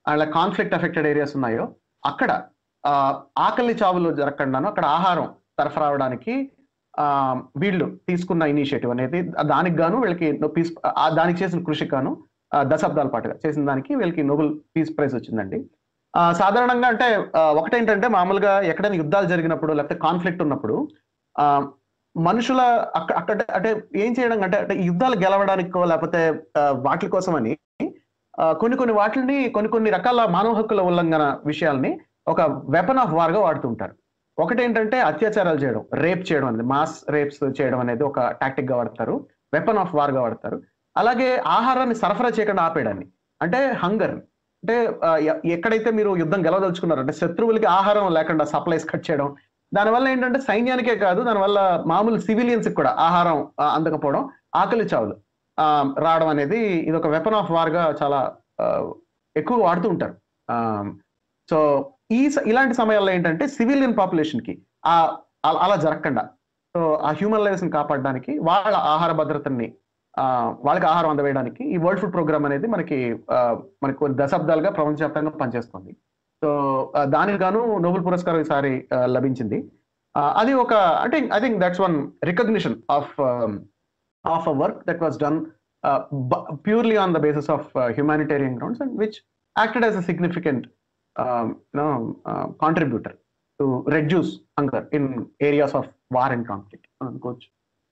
అలా కాన్ఫ్లిక్ట్ అఫెక్టెడ్ ఏరియాస్ ఉన్నాయో అక్కడ ఆ, ఆకలి చావులు జరగకుండాను అక్కడ ఆహారం సరఫరా అవడానికి ఆ, వీళ్ళు తీసుకున్న ఇనిషియేటివ్ అనేది దానికి గాను వీళ్ళకి నో- పీస్ ఆ, దానికి చేసిన కృషికి గాను ఆ, దశాబ్దాల పాటుగా చేసిన దానికి వీళ్ళకి నోబెల్ పీస్ ప్రైజ్ వచ్చిందండి ఆ, సాధారణంగా అంటే ఆ, ఒకటేంటంటే మామూలుగా ఎక్కడైనా యుద్ధాలు జరిగినప్పుడు లేకపోతే కాన్ఫ్లిక్ట్ ఉన్నప్పుడు ఆ, మనుషుల అక్కడ అక్కడ అంటే ఏం చేయడం అంటే అంటే ఈ యుద్ధాలు గెలవడానికో లేకపోతే ఆ, వాటి కోసమని ఆ, కొన్ని కొన్ని వాటిని కొన్ని కొన్ని రకాల మానవ హక్కుల ఉల్లంఘన విషయాల్ని ఒక వెపన్ ఆఫ్ వార్ గా వాడుతుంటారు ఒకటి ఏంటంటే అత్యాచారాలు చేయడం రేప్ చేయడం అనేది మాస్ రేప్స్ చేయడం అనేది ఒక టాక్టిక్ గా వాడతారు వెపన్ ఆఫ్ వార్ గా వాడతారు అలాగే ఆహారాన్ని సరఫరా చేయకుండా ఆపేయడాన్ని అంటే హంగర్ అంటే ఆ, ఎ- ఎక్కడైతే మీరు యుద్ధం గెలవదలుచుకున్నారో అంటే శత్రువులకి ఆహారం లేకుండా సప్లైస్ కట్ చేయడం దానివల్ల ఏంటంటే సైన్యానికే కాదు దానివల్ల మామూలు సివిలియన్స్ కూడా ఆహారం ఆ, అందకపోవడం ఆకలి చావులు ఆ, రావడం అనేది ఇది ఒక వెపన్ ఆఫ్ వార్ గా చాలా ఆ, ఎక్కువ వాడుతూ ఉంటారు సో ఈ స- ఇలాంటి సమయాల్లో ఏంటంటే సివిలియన్ పాపులేషన్ కి ఆ అల- అలా జరగకుండా సో ఆ హ్యూమన్ లైఫ్స్ ని కాపాడడానికి వాళ్ళ ఆహార భద్రతని ఆ, వాళ్ళకి ఆహారం అందవేయడానికి ఈ వరల్డ్ ఫుడ్ ప్రోగ్రామ్ అనేది మనకి ఆ, మనకి కొన్ని దశాబ్దాలుగా ప్రపంచవ్యాప్తంగా పనిచేస్తుంది సో ఆ, దానికి గాను నోబెల్ పురస్కారం ఈసారి ఆ, లభించింది ఆ, అది ఒక అంటే I think that's one recognition of of a work that was done purely on the basis of humanitarian grounds and which acted as a significant contributor to reduce hunger in areas of war and conflict అనుకోవచ్చు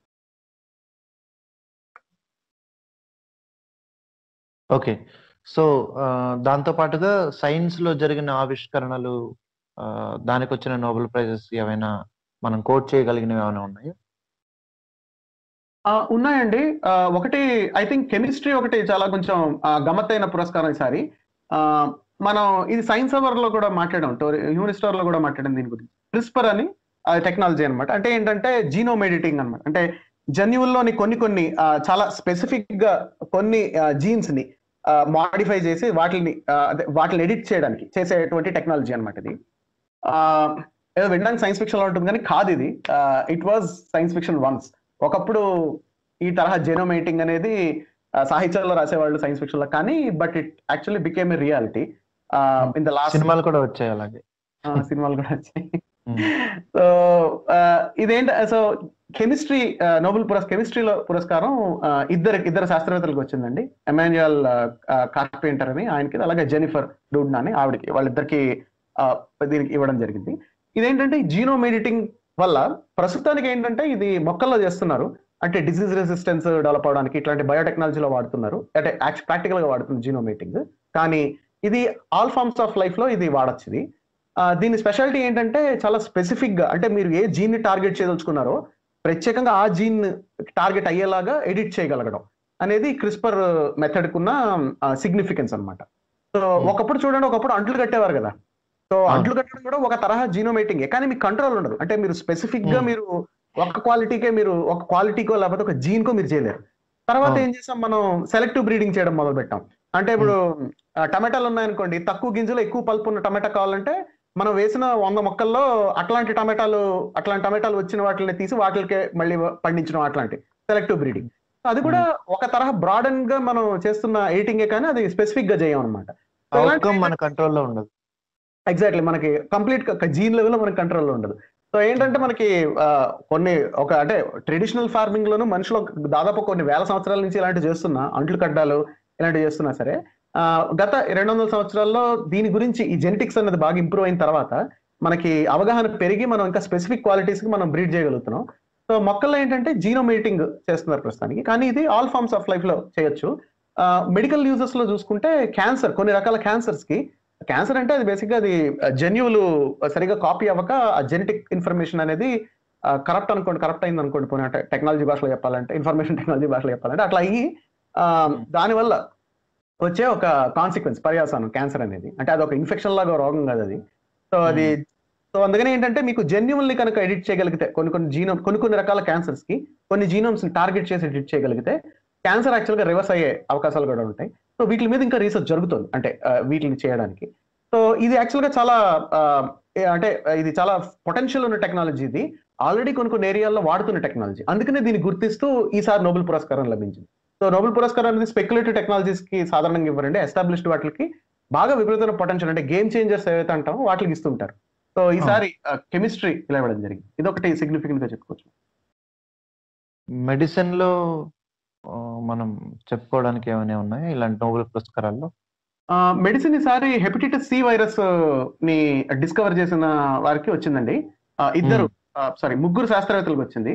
ఓకే సో ఆ, దాంతో పాటుగా సైన్స్ లో జరిగిన ఆవిష్కరణలు ఆ, దానికి వచ్చిన నోబెల్ ప్రైజెస్ ఏమైనా మనం కోట్ చేయగలిగినవి ఏమైనా ఉన్నాయా ఆ, ఉన్నాయండి ఆ, ఒకటి ఐ థింక్ కెమిస్ట్రీ ఒకటి చాలా కొంచెం ఆ, గమ్మత్తైన పురస్కారం ఈసారి ఆ, మనం ఇది సైన్స్ అవర్ లో కూడా మాట్లాడాం హ్యూమన్ స్టోర్ లో కూడా మాట్లాడాం దీని గురించి క్రిస్పర్ అని టెక్నాలజీ అన్నమాట అంటే ఏంటంటే జీనోమ్ ఎడిటింగ్ అన్నమాట అంటే జన్యువుల్లోని కొన్ని కొన్ని ఆ, చాలా స్పెసిఫిక్ గా కొన్ని జీన్స్ ని మాడిఫై చేసి వాటిని ఆ, అదే, వాటిని ఎడిట్ చేయడానికి చేసేటువంటి టెక్నాలజీ అన్నమాట ఇది ఆ, ఏదో వినడానికి సైన్స్ ఫిక్షన్ లో ఉంటుంది కానీ కాదు ఇది it was science fiction once ఒకప్పుడు ఈ తరహా జెనోమేటింగ్ అనేది ఆ, సాహిత్యంలో రాసేవాళ్ళు సైన్స్ ఫిక్షన్ లో కానీ but it actually became a reality in the last సినిమాలు కూడా వచ్చాయి అలాగే సినిమాలు కూడా వచ్చాయి Hmm. సో ఇదేంటి సో కెమిస్ట్రీ నోబెల్ పురస్ కెమిస్ట్రీలో పురస్కారం ఆ, ఇద్దరు ఇద్దరు శాస్త్రవేత్తలకు వచ్చిందండి ఎమాన్యుయల్ కార్పెంటర్ అని ఆయనకి అలాగే జెనిఫర్ డూడ్నా అని ఆవిడకి వాళ్ళిద్దరికి ఆ, దీనికి ఇవ్వడం జరిగింది ఇదేంటంటే జీనోమ్ ఎడిటింగ్ వల్ల ప్రస్తుతానికి ఏంటంటే ఇది మొక్కల్లో చేస్తున్నారు అంటే డిసీజ్ రెసిస్టెన్స్ డెవలప్ అవడానికి ఇట్లాంటి బయోటెక్నాలజీలో వాడుతున్నారు అంటే ప్రాక్టికల్ గా వాడుతుంది జీనోమ్ ఎడిటింగ్ కానీ ఇది ఆల్ ఫార్మ్స్ ఆఫ్ లైఫ్ లో ఇది వాడచ్చు ఇది ఆ, దీని స్పెషాలిటీ ఏంటంటే చాలా స్పెసిఫిక్ గా అంటే మీరు ఏ జీన్ ని టార్గెట్ చేయదలుచుకున్నారో ప్రత్యేకంగా ఆ జీన్ టార్గెట్ అయ్యేలాగా ఎడిట్ చేయగలగడం అనేది క్రిస్పర్ మెథడ్ కున్న సిగ్నిఫికెన్స్ అన్నమాట సో ఒకప్పుడు చూడండి ఒకప్పుడు అంట్లు కట్టేవారు కదా సో అవును. అంట్లు కట్టడం కూడా ఒక తరహా జీనోమేటింగ్ కానీ మీకు కంట్రోల్ ఉండదు అంటే మీరు స్పెసిఫిక్ గా Hmm. మీరు ఒక క్వాలిటీకే మీరు ఒక క్వాలిటీకో లేకపోతే ఒక జీన్ కో మీరు చేయలేరు తర్వాత అవును. ఏం చేసాం మనం సెలెక్టివ్ బ్రీడింగ్ చేయడం మొదలు పెట్టాం అంటే ఇప్పుడు ఆ, టమాటాలు ఉన్నాయనుకోండి తక్కువ గింజలు ఎక్కువ పల్పు ఉన్న టమాటా కావాలంటే మనం వేసిన వంద మొక్కల్లో అట్లాంటి టమాటాలు అట్లాంటి టమాటాలు వచ్చిన వాటిని తీసి వాటికే మళ్ళీ పండించడం అట్లాంటి సెలెక్టివ్ బ్రీడింగ్ అది కూడా ఒక తరహా బ్రాడన్ గా మనం చేస్తున్న ఎడిటింగే కానీ అది స్పెసిఫిక్ గా చేయం అనమాట అవుట్కమ్ మన కంట్రోల్లో ఉండదు ఎగ్జాక్ట్లీ మనకి కంప్లీట్ జీన్ లెవెల్ మనకి కంట్రోల్లో ఉండదు సో ఏంటంటే మనకి ఆ, కొన్ని ఒక అంటే ట్రెడిషనల్ ఫార్మింగ్ లోను మనుషులు దాదాపు కొన్ని వేల సంవత్సరాల నుంచి ఇలాంటివి చేస్తున్నా అంట్లు కడ్డాలు ఇలాంటివి చేస్తున్నా సరే ఆ, గత రెండు వందల సంవత్సరాల్లో దీని గురించి ఈ జెనెటిక్స్ అనేది బాగా ఇంప్రూవ్ అయిన తర్వాత మనకి అవగాహన పెరిగి మనం ఇంకా స్పెసిఫిక్ క్వాలిటీస్ కి మనం బ్రీడ్ చేయగలుగుతున్నాం సో మొక్కల్లో ఏంటంటే జీనోమేటింగ్ చేస్తున్నారు ప్రస్తుతానికి కానీ ఇది ఆల్ ఫార్మ్స్ ఆఫ్ లైఫ్ లో చేయొచ్చు మెడికల్ యూజెస్ లో చూసుకుంటే క్యాన్సర్ కొన్ని రకాల క్యాన్సర్స్ కి క్యాన్సర్ అంటే అది బేసిక్ గా అది జన్యువులు సరిగా కాపీ అవ్వక ఆ జెనెటిక్ ఇన్ఫర్మేషన్ అనేది కరప్ట్ అనుకోండి కరప్ట్ అయింది అనుకోండి పోనీ అంటే టెక్నాలజీ భాషలో చెప్పాలంటే ఇన్ఫర్మేషన్ టెక్నాలజీ భాషలో చెప్పాలంటే అట్లా అయ్యి ఆ, దానివల్ల వచ్చే ఒక కాన్సిక్వెన్స్ పర్యాసానం క్యాన్సర్ అనేది అంటే అది ఒక ఇన్ఫెక్షన్ లాగా రోగం కాదు అది సో అది సో అందుకని ఏంటంటే మీకు జెన్యువల్ని కనుక ఎడిట్ చేయగలిగితే కొన్ని కొన్ని జీనోమ్ కొన్ని కొన్ని రకాల క్యాన్సర్స్ కి కొన్ని జీనోమ్స్ ని టార్గెట్ చేసి ఎడిట్ చేయగలిగితే క్యాన్సర్ యాక్చువల్ గా రివర్స్ అయ్యే అవకాశాలు కూడా ఉంటాయి సో వీటి మీద ఇంకా రీసెర్చ్ జరుగుతుంది అంటే ఆ, వీటిని చేయడానికి సో ఇది యాక్చువల్ గా చాలా ఆ, ఏ- అంటే ఇది చాలా పొటెన్షియల్ ఉన్న టెక్నాలజీ ఇది ఆల్రెడీ కొన్ని కొన్ని ఏరియాల్లో వాడుతున్న టెక్నాలజీ అందుకనే దీన్ని గుర్తిస్తూ ఈసారి నోబెల్ పురస్కారం లభించింది సో నోబెల్ పురస్కారం అనేది స్పెక్యులేటివ్ టెక్నాలజీస్ కి సాధారణంగా ఇవ్వరండి ఎస్టాబ్లిష్డ్ వాటికి బాగా విపరీతమైన పొటెన్షియల్ అంటే గేమ్ చేంజర్స్ ఏవైతే అంటామో వాటికి ఇస్తుంటారు సో ఈసారి కెమిస్ట్రీ ఇలా ఇవ్వడం జరిగింది ఇది ఒకటి సిగ్నిఫికెంట్ గా చెప్పుకోవచ్చు మెడిసిన్ లో ఆ, మనం చెప్పుకోవడానికి ఏమైనా ఉన్నాయా ఇలాంటి నోబెల్ పురస్కారాల్లో మెడిసిన్ ఈసారి హెపటైటిస్ సి వైరస్ ని డిస్కవర్ చేసిన వారికి వచ్చిందండి ఆ, ఇద్దరు సారీ ముగ్గురు శాస్త్రవేత్తలకు వచ్చింది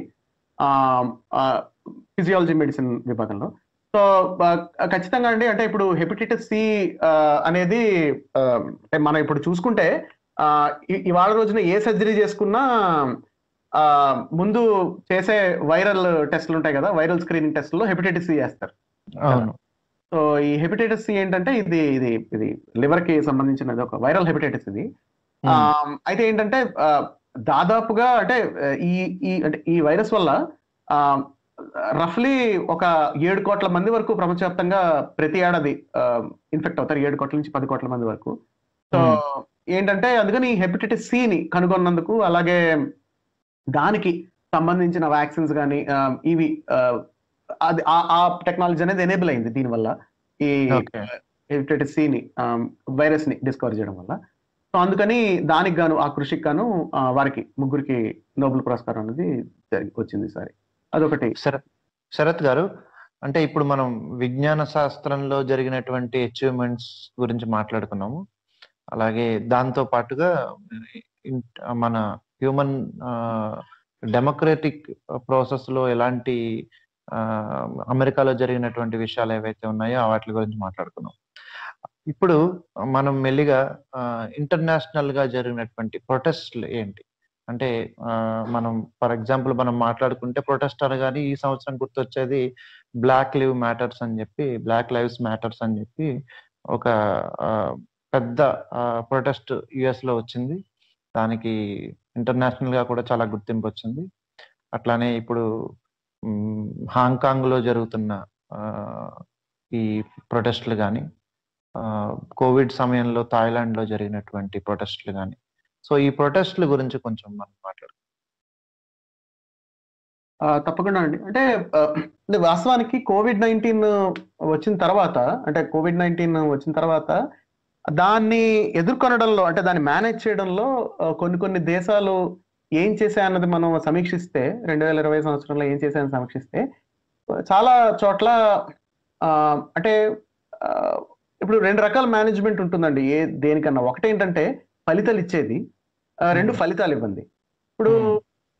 ఫిజియాలజీ మెడిసిన్ విభాగంలో సో ఖచ్చితంగా అండి అంటే ఇప్పుడు హెపటైటిస్ సి అనేది ఆ, అంటే మనం ఇప్పుడు చూసుకుంటే ఆ, ఇ- ఇవాళ రోజున ఏ సర్జరీ చేసుకున్నా ఆ, ముందు చేసే వైరల్ టెస్ట్లు ఉంటాయి కదా వైరల్ స్క్రీనింగ్ టెస్ట్లో హెపటైటిస్ సి చేస్తారు అవును సో ఈ హెపటైటిస్ సి ఏంటంటే ఇది ఇది ఇది లివర్ కి సంబంధించినది ఒక వైరల్ హెపటైటిస్ ఇది ఆ, అయితే ఏంటంటే ఆ, దాదాపుగా అంటే ఆ, ఈ ఈ అంటే ఈ వైరస్ వల్ల రఫ్లీ ఒక ఏడు కోట్ల మంది వరకు ప్రపంచవ్యాప్తంగా ప్రతి ఏడాది ఇన్ఫెక్ట్ అవుతారు ఏడు కోట్ల నుంచి పది కోట్ల మంది వరకు సో ఏంటంటే అందుకని హెపటైటిస్ సి ని కనుగొన్నందుకు అలాగే దానికి సంబంధించిన వ్యాక్సిన్స్ కానీ ఇవి ఆ, అది ఆ- ఆ టెక్నాలజీ అనేది ఎనేబుల్ అయింది దీనివల్ల ఈ Okay. హెపటైటిస్ సి ని వైరస్ ని డిస్కవర్ చేయడం వల్ల సో అందుకని దానికి గాను ఆ కృషికి గాను ఆ, వారికి ముగ్గురికి నోబెల్ పురస్కారం అనేది జరిగి- వచ్చింది ఈసారి అదొకటి శరత్ శరత్ గారు అంటే ఇప్పుడు మనం విజ్ఞాన శాస్త్రంలో జరిగినటువంటి అచీవ్మెంట్స్ గురించి మాట్లాడుకున్నాము అలాగే దాంతో పాటుగా ఇన్- మన హ్యూమన్ డెమోక్రటిక్ ప్రాసెస్ లో ఎలాంటి ఆ, అమెరికాలో జరిగినటువంటి విషయాలు ఏవైతే ఉన్నాయో వాటి గురించి మాట్లాడుకున్నాం ఇప్పుడు మనం మెల్లిగా ఇంటర్నేషనల్ గా జరిగినటువంటి ప్రొటెస్ట్లు ఏంటి అంటే ఆ, మనం ఫర్ ఎగ్జాంపుల్ మనం మాట్లాడుకుంటే ప్రొటెస్ట్ అనగానే ఈ సంవత్సరం గుర్తొచ్చేది బ్లాక్ లివ్ మ్యాటర్స్ అని చెప్పి బ్లాక్ లైవ్స్ మ్యాటర్స్ అని చెప్పి ఒక ఆ, పెద్ద ప్రొటెస్ట్ యుఎస్ లో వచ్చింది దానికి ఇంటర్నేషనల్ గా కూడా చాలా గుర్తింపు వచ్చింది అట్లానే ఇప్పుడు మ్, హాంకాంగ్ లో జరుగుతున్న ఆ, ఈ ప్రొటెస్ట్లు కానీ కోవిడ్ సమయంలో థాయిలాండ్ లో జరిగినటువంటి ప్రొటెస్ట్లు కానీ సో ఈ ప్రొటెస్ట్ల గురించి కొంచెం మనం మాట్లాడుకుందాం ఆ, తప్పకుండా అండి అంటే ఆ, అంటే వాస్తవానికి కోవిడ్ నైన్టీన్ వచ్చిన తర్వాత అంటే కోవిడ్ నైన్టీన్ వచ్చిన తర్వాత దాన్ని ఎదుర్కొనడంలో అంటే దాన్ని మేనేజ్ చేయడంలో ఆ, కొన్ని కొన్ని దేశాలు ఏం చేశాయన్నది మనం సమీక్షిస్తే రెండు వేల ఇరవై సంవత్సరంలో ఏం చేశాయని సమీక్షిస్తే చాలా చోట్ల ఆ, అంటే ఆ, ఇప్పుడు రెండు రకాల మేనేజ్మెంట్ ఉంటుందండి ఏ దేనికన్నా ఒకటి ఏంటంటే ఫలితాలు ఇచ్చేది ఆ, రెండు Hmm. ఫలితాలు ఇవ్వండి ఇప్పుడు Hmm.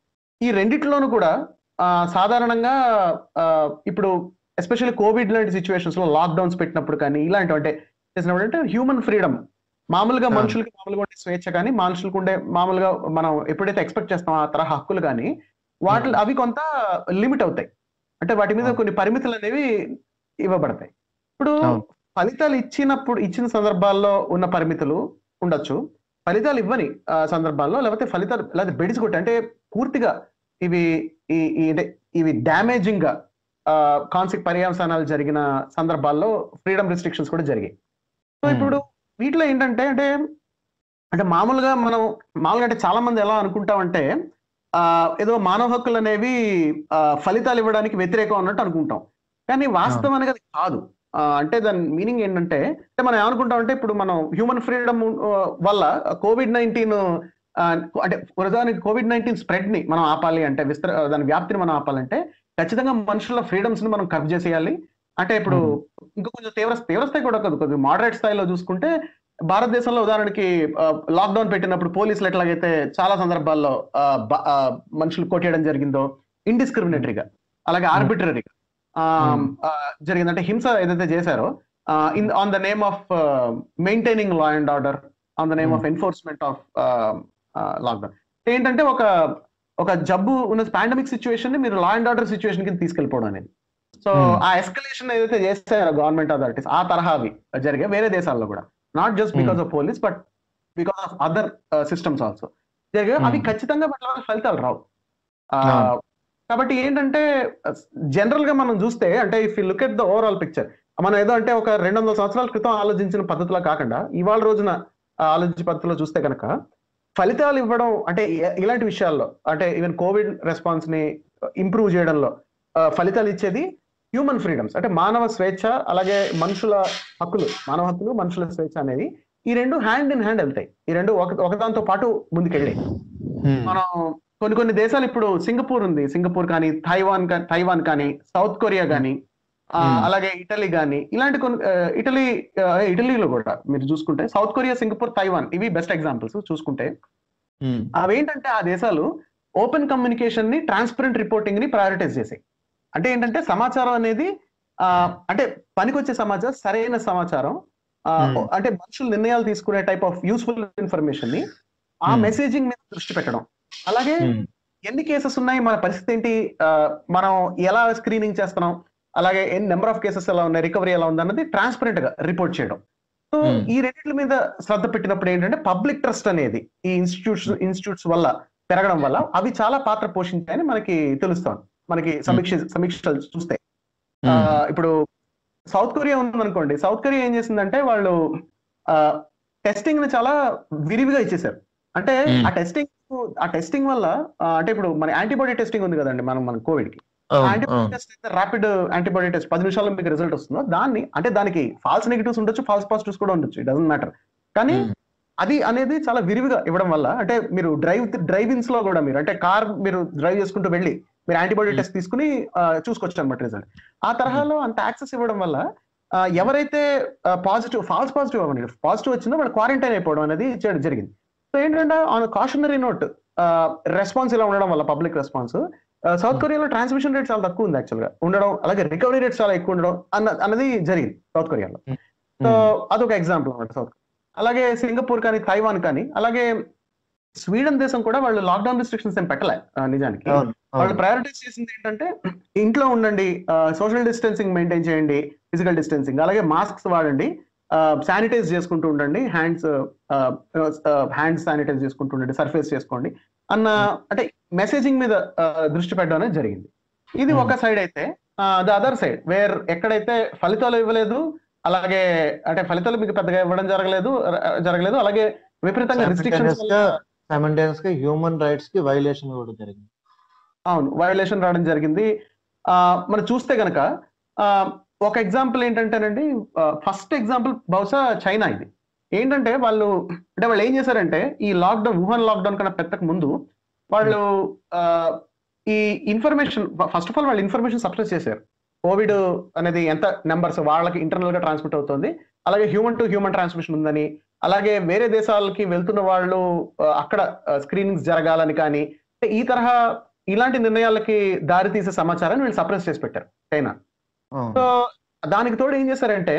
ఈ రెండిట్లోనూ కూడా ఆ, సాధారణంగా ఆ, ఇప్పుడు ఎస్పెషల్లీ కోవిడ్ లాంటి సిచ్యువేషన్స్ లో లాక్డౌన్స్ పెట్టినప్పుడు కానీ ఇలాంటివి అంటే చేసినప్పుడు అంటే హ్యూమన్ ఫ్రీడమ్ మామూలుగా ఆ. మనుషులకి మామూలుగా ఉండే స్వేచ్ఛ కానీ మనుషులకు ఉండే మామూలుగా మనం ఎప్పుడైతే ఎక్స్పెక్ట్ చేస్తామో ఆ తరహా హక్కులు కానీ వాటి అవి కొంత లిమిట్ అవుతాయి అంటే వాటి మీద అవును. కొన్ని పరిమితులు అనేవి ఇవ్వబడతాయి ఇప్పుడు అవును. ఫలితాలు ఇచ్చినప్పుడు ఇచ్చిన సందర్భాల్లో ఉన్న పరిమితులు ఉండొచ్చు ఫలితాలు ఇవ్వని ఆ, సందర్భాల్లో లేకపోతే ఫలితాలు లేకపోతే బెడిసి కొట్టి అంటే పూర్తిగా ఇవి ఈ ఈ అంటే ఇవి డ్యామేజింగ్ గా కాన్సిక్ పర్యావసానాలు జరిగిన సందర్భాల్లో ఫ్రీడమ్ రిస్ట్రిక్షన్స్ కూడా జరిగాయి సో Hmm. ఇప్పుడు వీటిలో ఏంటంటే అంటే అంటే మామూలుగా మనం మామూలుగా అంటే చాలా మంది ఎలా అనుకుంటామంటే ఆ, ఏదో మానవ హక్కులు అనేవి ఆ, ఫలితాలు ఇవ్వడానికి వ్యతిరేకం అన్నట్టు అనుకుంటాం కానీ వాస్తవానికి అది కాదు ఆ, అంటే దాని మీనింగ్ ఏంటంటే అంటే మనం ఏమనుకుంటాం అంటే ఇప్పుడు మనం హ్యూమన్ ఫ్రీడమ్ వల్ల కోవిడ్ నైన్టీన్ అంటే ఉదాహరణకి కోవిడ్ నైన్టీన్ స్ప్రెడ్ ని మనం ఆపాలి అంటే విస్తర దాని వ్యాప్తిని మనం ఆపాలంటే ఖచ్చితంగా మనుషుల ఫ్రీడమ్స్ ని మనం కట్ చేసేయాలి అంటే ఇప్పుడు ఇంకా కొంచెం తీవ్ర తీవ్ర స్థాయి కూడా కాదు కొద్దిగా మోడరేట్ స్థాయిలో చూసుకుంటే భారతదేశంలో ఉదాహరణకి లాక్డౌన్ పెట్టినప్పుడు పోలీసులు ఎట్లాగైతే చాలా సందర్భాల్లో ఆ, బ- ఆ, మనుషులు కొట్టేయడం జరిగిందో ఇండిస్క్రిమినేటరీగా అలాగే ఆర్బిటరీగా Hmm. జరిగింది అంటే హింస ఏదైతే చేశారో in on the name of maintaining law and order on the name Hmm. Of enforcement of lockdown ఏంటంటే ఒక ఒక జబ్బు ఉన్న పాండమిక్ సిచ్యువేషన్ ని మీరు లా అండ్ ఆర్డర్ సిచ్యువేషన్ కింద తీసుకెళ్ళిపోవడం అనేది సో Hmm. ఆ ఎస్కలేషన్ ఏదైతే చేస్తారో గవర్నమెంట్ అథారిటీస్ ఆ తరహావి జరిగాయి వేరే దేశాల్లో కూడా not just because Hmm. Of police but because of other systems also జరిగాయి అవి Hmm. ఖచ్చితంగా వాటి ఫలితాలు రావు ఆ, అవును. కాబట్టి ఏంటంటే జనరల్ గా మనం చూస్తే అంటే if you look at the overall picture మనం ఏదో అంటే ఒక రెండు వందల సంవత్సరాల క్రితం ఆలోచించిన పద్ధతిలో కాకుండా ఇవాళ రోజున ఆ ఆలోచించే పద్ధతిలో చూస్తే కనుక ఫలితాలు ఇవ్వడం అంటే ఇ- ఇలాంటి విషయాల్లో అంటే ఈవెన్ కోవిడ్ రెస్పాన్స్ ని ఇంప్రూవ్ చేయడంలో ఆ, ఫలితాలు ఇచ్చేది హ్యూమన్ ఫ్రీడమ్స్ అంటే మానవ స్వేచ్ఛ అలాగే మనుషుల హక్కులు మానవ హక్కులు మనుషుల స్వేచ్ఛ అనేది ఈ రెండు హ్యాండ్ ఇన్ హ్యాండ్ వెళ్తాయి ఈ రెండు ఒక ఒకదాంతో పాటు ముందుకెళ్ళాయి Hmm. మనం కొన్ని కొన్ని దేశాలు ఇప్పుడు సింగపూర్ ఉంది సింగపూర్ కానీ తైవాన్ కా- తైవాన్ కానీ సౌత్ కొరియా కానీ ఆ, Hmm. అలాగే ఇటలీ కానీ ఇలాంటి కొన్ని ఆ, ఇటలీ ఆ, ఇటలీలో కూడా మీరు చూసుకుంటే సౌత్ కొరియా సింగపూర్ తైవాన్ ఇవి బెస్ట్ ఎగ్జాంపుల్స్ చూసుకుంటే Hmm. అవేంటంటే ఆ దేశాలు ఓపెన్ కమ్యూనికేషన్ ని ట్రాన్స్పరెంట్ రిపోర్టింగ్ ని ప్రయారిటైజ్ చేసాయి అంటే ఏంటంటే సమాచారం అనేది ఆ, అంటే పనికొచ్చే సమాచారం సరైన సమాచారం ఆ, Hmm. అంటే మనుషులు నిర్ణయాలు తీసుకునే టైప్ ఆఫ్ యూస్ఫుల్ ఇన్ఫర్మేషన్ ని ఆ Hmm. మెసేజింగ్ మీద దృష్టి పెట్టడం అలాగే Hmm. ఎన్ని కేసెస్ ఉన్నాయి మన పరిస్థితి ఏంటి ఆ, మనం ఎలా స్క్రీనింగ్ చేస్తున్నాం అలాగే ఎన్ని నెంబర్ ఆఫ్ కేసెస్ ఎలా ఉన్నాయి రికవరీ ఎలా ఉంది అన్నది ట్రాన్స్పరెంట్ గా రిపోర్ట్ చేయడం సో Hmm. ఈ రెండింటి మీద శ్రద్ధ పెట్టినప్పుడు ఏంటంటే పబ్లిక్ ట్రస్ట్ అనేది ఈ ఇన్స్టిట్యూట్స్ ఇన్స్టిట్యూట్స్ వల్ల పెరగడం వల్ల అవి చాలా పాత్ర పోషించాయని మనకి తెలుస్తాం మనకి సమీక్ష సమీక్షలు చూస్తే ఆ, Hmm. ఇప్పుడు సౌత్ కొరియా ఉందనుకోండి సౌత్ కొరియా ఏం చేసిందంటే వాళ్ళు టెస్టింగ్ ని చాలా విరివిగా ఇచ్చేసారు అంటే Hmm. ఆ టెస్టింగ్ ఆ టెస్టింగ్ వల్ల ఆ, అంటే ఇప్పుడు మన యాంటీబాడీ టెస్టింగ్ ఉంది కదండి మనం మన కోవిడ్ కి అవును, యాంటీబాడీ అవును. టెస్ట్ అయితే ర్యాపిడ్ యాంటీబాడీ టెస్ట్ పది నిమిషాల్లో మీకు రిజల్ట్ వస్తుందో దాన్ని అంటే దానికి ఫాల్స్ నెగిటివ్స్ ఉండొచ్చు ఫాల్స్ పాజిటివ్స్ కూడా ఉండొచ్చు డజన్ మ్యాటర్ కానీ Hmm. అది అనేది చాలా విరివిగా ఇవ్వడం వల్ల అంటే మీరు డ్రైవ్ డ్రైవ్ ఇన్స్ లో కూడా మీరు అంటే కార్ మీరు డ్రైవ్ చేసుకుంటూ వెళ్ళి మీరు యాంటీబాడీ Hmm. టెస్ట్ తీసుకుని ఆ, చూసుకోవచ్చు అనమాట రిజల్ట్ ఆ తరహాలో అంత యాక్సెస్ ఇవ్వడం వల్ల ఆ, ఎవరైతే పాజిటివ్ ఫాల్స్ పాజిటివ్ అవ్వండి పాజిటివ్ వచ్చిందో వాళ్ళు క్వారంటైన్ అయిపోవడం అనేది చేయడం జరిగింది సో ఏంటంటే ఆన్ కాషనరీ నోట్ రెస్పాన్స్ ఇలా ఉండడం వల్ల పబ్లిక్ రెస్పాన్స్ సౌత్ కొరియాలో ట్రాన్స్మిషన్ రేట్ చాలా తక్కువ ఉంది యాక్చువల్ గా ఉండడం అలాగే రికవరీ రేట్ చాలా ఎక్కువ ఉండడం అన్న అన్నది జరిగింది సౌత్ కొరియాలో సో అదొక ఎగ్జాంపుల్ అనమాట సౌత్ అలాగే సింగపూర్ కానీ తైవాన్ కానీ అలాగే స్వీడన్ దేశం కూడా వాళ్ళు లాక్డౌన్ రిస్ట్రిక్షన్స్ ఏం పెట్టలే ఆ, నిజానికి అవును, వాళ్ళు అవును. ప్రయారిటైజ్ చేసింది ఏంటంటే ఇంట్లో ఉండండి సోషల్ డిస్టెన్సింగ్ మెయింటైన్ చేయండి ఫిజికల్ డిస్టెన్సింగ్ అలాగే మాస్క్స్ వాడండి శానిటైజ్ చేసుకుంటూ ఉండండి హ్యాండ్స్ హ్యాండ్స్ శానిటైజ్ చేసుకుంటూ ఉండండి సర్ఫేస్ చేసుకోండి అన్న అంటే మెసేజింగ్ మీద ఆ, దృష్టి పెట్టడం అనేది జరిగింది ఇది Hmm. ఒక సైడ్ అయితే ద అదర్ సైడ్ వేర్ ఎక్కడైతే ఫలితాలు ఇవ్వలేదు అలాగే అంటే ఫలితాలు మీకు పెద్దగా ఇవ్వడం జరగలేదు ర- జరగలేదు అలాగే విపరీతంగా రిస్ట్రిక్షన్స్ Simultaneous గా simultaneous గా హ్యూమన్ రైట్స్ కి వైలేషన్ కూడా జరిగింది అవును వైలేషన్ రావడం జరిగింది ఆ, మనం చూస్తే గనక ఆ, ఒక ఎగ్జాంపుల్ ఏంటంటేనండి ఫస్ట్ ఎగ్జాంపుల్ బహుశా చైనా ఇది ఏంటంటే వాళ్ళు అంటే వాళ్ళు ఏం చేశారంటే ఈ లాక్డౌన్ వుహాన్ లాక్డౌన్ కన్నా పెట్టక ముందు వాళ్ళు ఆ, ఈ ఇన్ఫర్మేషన్ ఫస్ట్ ఆఫ్ ఆల్ వాళ్ళు ఇన్ఫర్మేషన్ సప్రెస్ చేశారు కోవిడ్ అనేది ఎంత నెంబర్స్ వాళ్ళకి ఇంటర్నల్ గా ట్రాన్స్మిట్ అవుతుంది అలాగే హ్యూమన్ టు హ్యూమన్ ట్రాన్స్మిషన్ ఉందని అలాగే వేరే దేశాలకి వెళ్తున్న వాళ్ళు ఆ, అక్కడ స్క్రీనింగ్స్ జరగాలని కానీ అంటే ఈ తరహా ఇలాంటి నిర్ణయాలకి దారి తీసే సమాచారాన్ని వీళ్ళు సప్రెస్ చేసి పెట్టారు చైనా అవును. సో దానికి తోడు ఏం చేశారంటే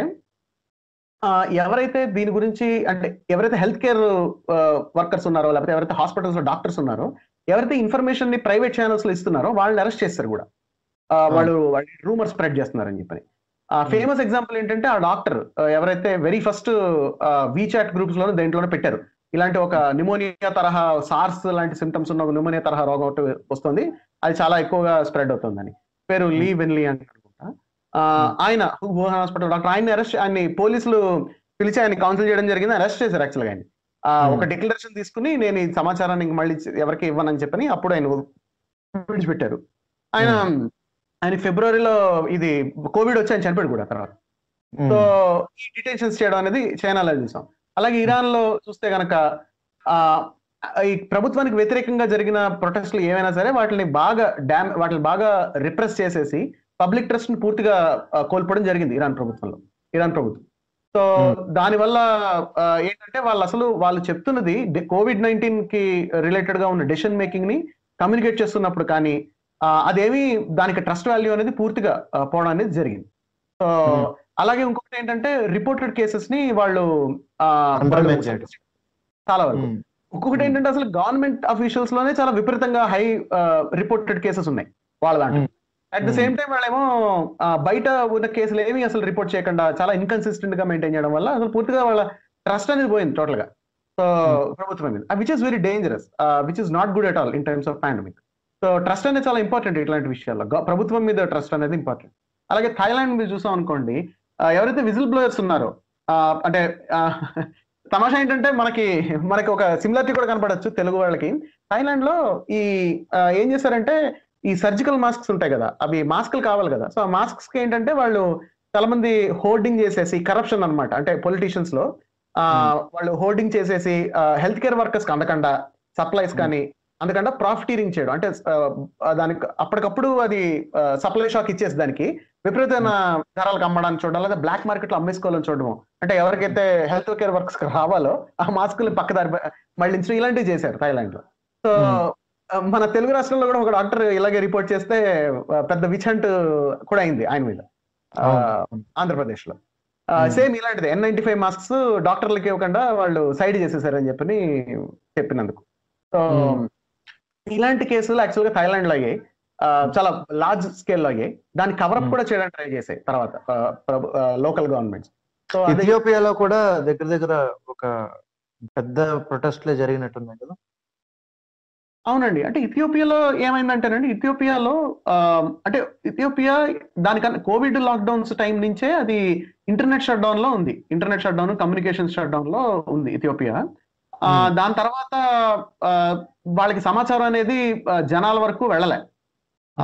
ఆ, ఎవరైతే దీని గురించి అంటే ఎవరైతే హెల్త్ కేర్ వర్కర్స్ ఉన్నారో లేకపోతే ఎవరైతే హాస్పిటల్స్ లో డాక్టర్స్ ఉన్నారో ఎవరైతే ఇన్ఫర్మేషన్ ని ప్రైవేట్ ఛానల్స్ లో ఇస్తున్నారో వాళ్ళని అరెస్ట్ చేస్తారు కూడా ఆ, వాళ్ళు రూమర్ స్ప్రెడ్ చేస్తున్నారని చెప్పని ఆ ఫేమస్ ఎగ్జాంపుల్ ఏంటంటే ఆ డాక్టర్ ఎవరైతే వెరీ ఫస్ట్ వీచాట్ గ్రూప్స్ లోనే దేంట్లోనే పెట్టారు ఇలాంటి ఒక నిమోనియా తరహా సార్స్ లాంటి సిమ్టమ్స్ ఉన్న ఒక నిమోనియా తరహా రోగం ఒకటి వస్తుంది అది చాలా ఎక్కువగా స్ప్రెడ్ అవుతుందని పేరు లీ వెన్లీ అని అనుకుంటా ఆ, ఆయన వుహాన్ హాస్పిటల్ డాక్టర్ ఆయన అరెస్ట్ ఆయన్ని పోలీసులు పిలిచి ఆయన కౌన్సిల్ చేయడం జరిగింది అరెస్ట్ చేశారు యాక్చువల్ గా ఆయన ఆ, Hmm. ఒక డిక్లరేషన్ తీసుకుని నేను ఈ సమాచారాన్ని ఇంక మళ్ళీ ఎవరికి ఇవ్వనని చెప్పని అప్పుడు ఆయన విడిచిపెట్టారు ఆయన ఆయన ఫిబ్రవరిలో ఇది కోవిడ్ వచ్చి ఆయన చనిపోయాడు కూడా తర్వాత సో ఈ డిటెన్షన్స్ చేయడం అనేది చైనాలో చూసాం అలాగే ఇరాన్ లో చూస్తే గనక ఆ ఈ ప్రభుత్వానికి వ్యతిరేకంగా జరిగిన ప్రొటెస్ట్లు ఏమైనా సరే వాటిని బాగా డ్యామ్ వాటిని బాగా రిప్రెస్ చేసేసి పబ్లిక్ ట్రస్ట్ ని పూర్తిగా ఆ, కోల్పోవడం జరిగింది ఇరాన్ ప్రభుత్వంలో ఇరాన్ ప్రభుత్వం సో దానివల్ల ఆ, ఏంటంటే వాళ్ళు అసలు వాళ్ళు చెప్తున్నది కోవిడ్ నైన్టీన్ కి రిలేటెడ్ గా ఉన్న డెసిషన్ మేకింగ్ ని కమ్యూనికేట్ చేస్తున్నప్పుడు కానీ ఆ, అదేమి దానికి ట్రస్ట్ వాల్యూ అనేది పూర్తిగా ఆ, పోవడం అనేది జరిగింది సో Hmm. అలాగే ఇంకొకటి ఏంటంటే రిపోర్టెడ్ కేసెస్ ని వాళ్ళు ఆ, Undermine వాళ్ళు చేయడం. చాలా వరకు ఉమ్, ఇంకొకటి ఏంటంటే అసలు గవర్నమెంట్ అఫీషియల్స్ లోనే చాలా విపరీతంగా హై రిపోర్టెడ్ కేసెస్ ఉన్నాయి వాళ్ళ దాంట్లో Hmm. At the same time వాళ్ళేమో ఆ, బయట ఉన్న కేసులు ఏమి అసలు రిపోర్ట్ చేయకుండా చాలా ఇన్కన్సిస్టెంట్ గా మెయింటైన్ చేయడం వల్ల అసలు పూర్తిగా వాళ్ళ ట్రస్ట్ అనేది పోయింది టోటల్ గా సో ప్రభుత్వం మీద which is very dangerous which is not good at all in times of pandemic so trust అనేది చాలా ఇంపార్టెంట్ ఇట్లాంటి విషయాల్లో గ- ప్రభుత్వం మీద ట్రస్ట్ అనేది ఇంపార్టెంట్ అలాగే థాయిలాండ్ మీరు చూసాం అనుకోండి ఆ, ఎవరైతే విజిల్ బ్లోయర్స్ ఉన్నారో ఆ, అంటే ఆ, తమాషా ఏంటంటే మనకి మనకి ఒక సిమిలారిటీ కూడా కనపడచ్చు తెలుగు వాళ్ళకి థాయిలాండ్ లో ఈ ఆ, ఏం చేశారంటే ఈ సర్జికల్ మాస్క్స్ ఉంటాయి కదా అవి మాస్కులు కావాలి కదా సో ఆ మాస్క్స్ కి ఏంటంటే వాళ్ళు చాలా మంది హోర్డింగ్ చేసేసి కరప్షన్ అన్నమాట అంటే పొలిటీషియన్స్ లో ఆ, వాళ్ళు హోర్డింగ్ చేసేసి హెల్త్ కేర్ వర్కర్స్ కి అందకుండా సప్లైస్ కానీ అందుకంటే ప్రాఫిటీరింగ్ చేయడం అంటే ఆ, దానికి అప్పటికప్పుడు అది సప్లై షాక్ ఇచ్చేసి దానికి విపరీతమైన ధరలకు అమ్మడానికి చూడడం లేదా బ్లాక్ మార్కెట్ లో అమ్మేసుకోవాలని చూడడం అంటే ఎవరికైతే హెల్త్ కేర్ వర్క్స్ రావాలో ఆ మాస్కులు పక్కదారి మళ్ళించడం ఇలాంటివి చేశారు థైలాండ్ లో సో Hmm. మన తెలుగు రాష్ట్రంలో కూడా ఒక డాక్టర్ ఇలాగే రిపోర్ట్ చేస్తే ఆ, పెద్ద విచంట్ కూడా అయింది ఆయన మీద ఆ, అవును. ఆంధ్రప్రదేశ్ లో Hmm. సేమ్ ఇలాంటిది ఎన్ నైన్టీ ఫైవ్ మాస్క్స్ డాక్టర్లకి ఇవ్వకుండా వాళ్ళు సైడ్ చేసేసారని చెప్పని చెప్పినందుకు సో Hmm. ఇలాంటి కేసులు యాక్చువల్ గా థైలాండ్ లో అయ్యాయి ఆ, చాలా లార్జ్ స్కేల్ లో అయ్యాయి దాన్ని కవరప్ Hmm. కూడా చేయడానికి ట్రై చేసాయి తర్వాత లోకల్ గవర్నమెంట్స్ సో అది ఇథియోపియాలో కూడా దగ్గర దగ్గర ఒక పెద్ద ప్రొటెస్ట్లే జరిగినట్టున్నాయి కదా అవునండి అంటే ఇథియోపియాలో ఏమైందంటేనండి ఇథియోపియాలో ఆ, అంటే ఇథియోపియా దానికన్నా కోవిడ్ లాక్డౌన్స్ టైం నుంచే అది ఇంటర్నెట్ షట్ డౌన్ లో ఉంది internet shut down communication shut down లో ఉంది ఇథియోపియా ఆ, Hmm. దాని తర్వాత ఆ, వాళ్ళకి సమాచారం అనేది ఆ, జనాల వరకు వెళ్ళలే ఆ,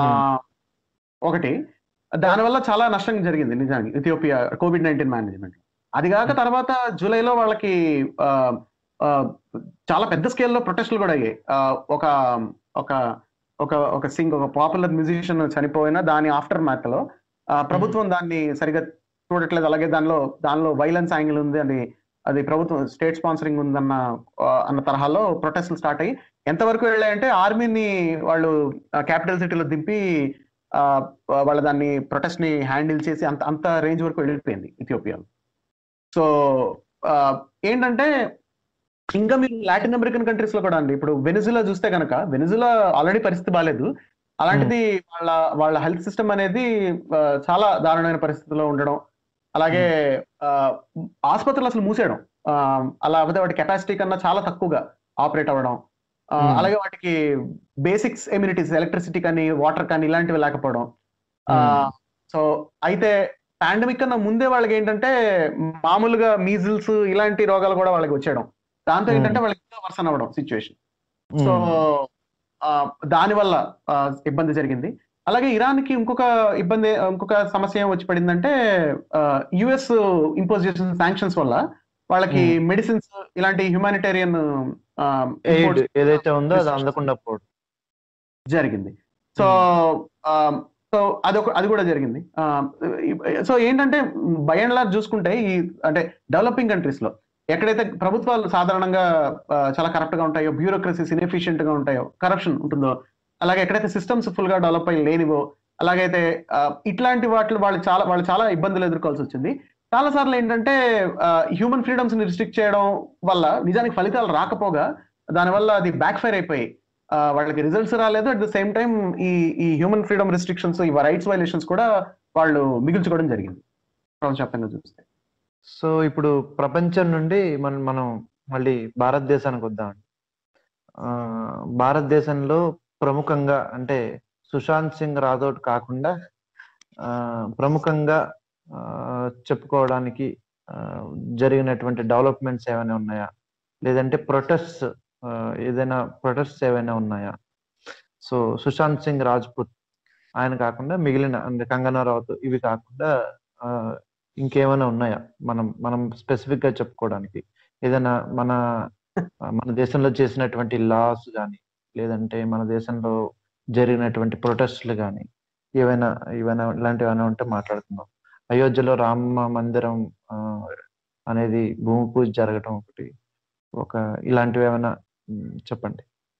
ఒకటి దానివల్ల చాలా నష్టం జరిగింది నిజానికి ఇథియోపియా కోవిడ్ నైన్టీన్ మేనేజ్మెంట్ అది కాక తర్వాత జూలైలో వాళ్ళకి ఆ, ఆ, చాలా పెద్ద స్కేల్లో ప్రొటెస్టులు కూడా అయ్యాయి ఆ, ఒక ఒక ఒక ఒక సింగ్ ఒక పాపులర్ మ్యూజిషియన్ చనిపోయినా దాని ఆఫ్టర్ మ్యాథ్ లో ఆ, ప్రభుత్వం దాన్ని సరిగా చూడట్లేదు అలాగే దానిలో దానిలో వైలెన్స్ యాంగిల్ ఉంది అది అది ప్రభుత్వం స్టేట్ స్పాన్సరింగ్ ఉందన్న ఆ, అన్న తరహాలో ప్రొటెస్టులు స్టార్ట్ అయ్యి ఎంతవరకు వెళ్ళాయంటే ఆర్మీని వాళ్ళు క్యాపిటల్ సిటీలో దింపి ఆ, వాళ్ళ దాన్ని ప్రొటెస్ట్ ని హ్యాండిల్ చేసి అంత అంత రేంజ్ వరకు వెళ్ళిపోయింది ఇథియోపియాలో సో ఆ, ఏంటంటే ఇంకా మీరు లాటిన్ అమెరికన్ కంట్రీస్ లో కూడా అండి ఇప్పుడు వెనిజులా చూస్తే కనుక వెనిజులా ఆల్రెడీ పరిస్థితి బాగాలేదు అలాంటిది వాళ్ళ వాళ్ళ హెల్త్ సిస్టమ్ అనేది ఆ, చాలా దారుణమైన పరిస్థితిలో ఉండడం అలాగే ఆ, ఆసుపత్రులు అసలు మూసేయడం ఆ, అలా అవితే వాటి కెపాసిటీ కన్నా చాలా తక్కువగా ఆపరేట్ అవ్వడం ఆ, Hmm. అలాగే వాటికి బేసిక్స్ ఎమ్యూనిటీస్ ఎలక్ట్రిసిటీ కానీ వాటర్ కానీ ఇలాంటివి లేకపోవడం సో అయితే పాండమిక్ కన్నా ముందే వాళ్ళకి ఏంటంటే మామూలుగా మీజిల్స్ ఇలాంటి రోగాలు కూడా వాళ్ళకి వచ్చేయడం దాంతో Hmm. ఏంటంటే వాళ్ళకి ఇంకా వర్సన్ అవ్వడం సిచ్యువేషన్ సో ఆ, దానివల్ల ఆ, ఇబ్బంది జరిగింది అలాగే ఇరాన్ కి ఇంకొక ఇబ్బంది ఇంకొక సమస్య ఏం వచ్చి పడిందంటే యుఎస్ ఇంపోజ్ చేసిన శాంక్షన్స్ వల్ల వాళ్ళకి మెడిసిన్స్ ఇలాంటి హ్యుమానిటేరియన్ ఎయిడ్ ఏదైతే ఉందో అది అందకుండా పోవడం జరిగింది సో సో అదొక అది కూడా జరిగింది సో ఏంటంటే బై అండ్ లార్జ్ చూసుకుంటే ఈ అంటే డెవలపింగ్ కంట్రీస్ లో ఎక్కడైతే ప్రభుత్వాలు సాధారణంగా ఆ, చాలా కరెక్ట్ గా ఉంటాయో బ్యూరోక్రసీస్ ఇన్ఎఫిషియెంట్ గా ఉంటాయో కరప్షన్ ఉంటుందో అలాగే ఎక్కడైతే సిస్టమ్స్ ఫుల్ గా డెవలప్ అయ్యి లేనివో అలాగైతే ఆ, ఇట్లాంటి వాటిలో వాళ్ళు చాలా వాళ్ళు చాలా ఇబ్బందులు ఎదుర్కోవాల్సి వచ్చింది చాలా సార్లు ఏంటంటే హ్యూమన్ ఫ్రీడమ్స్ ని రిస్ట్రిక్ట్ చేయడం వల్ల నిజానికి ఫలితాలు రాకపోగా దానివల్ల అది బ్యాక్ ఫైర్ అయిపోయి ఆ, వాళ్ళకి రిజల్ట్స్ రాలేదు అట్ ద సేమ్ టైం ఈ ఈ హ్యూమన్ ఫ్రీడమ్ రిస్ట్రిక్షన్స్ ఈ రైట్స్ వైలేషన్స్ కూడా వాళ్ళు మిగిల్చుకోవడం జరిగింది ప్రపంచవ్యాప్తంగా చూస్తే సో ఇప్పుడు ప్రపంచం నుండి మనం మనం మళ్ళీ భారతదేశానికి వద్దాం ఆ, భారతదేశంలో ప్రముఖంగా అంటే సుశాంత్ సింగ్ రాథోడ్ కాకుండా ఆ, ప్రముఖంగా ఆ, చెప్పుకోవడానికి ఆ, జరిగినటువంటి డెవలప్మెంట్స్ ఏమైనా ఉన్నాయా లేదంటే ప్రొటెస్ట్ ఏదైనా ప్రొటెస్ట్ ఏమైనా ఉన్నాయా సో సుశాంత్ సింగ్ రాజ్పుత్ ఆయన కాకుండా మిగిలిన అంటే కంగనా రౌత్ ఇవి కాకుండా ఆ, ఇంకేమైనా ఉన్నాయా మనం మనం స్పెసిఫిక్ గా చెప్పుకోవడానికి ఏదైనా మన మన దేశంలో చేసినటువంటి లాస్ కానీ లేదంటే మన దేశంలో జరిగినటువంటి ప్రొటెస్ట్లు కానీ ఏవైనా ఏవైనా ఇలాంటివి ఏమైనా ఉంటే మాట్లాడుకుందాం అయోధ్యలో రామ మందిరం ఆ, అనేది భూమి పూజ జరగడం ఒకటి ఒక ఇలాంటివి ఏమైనా మ్, చెప్పండి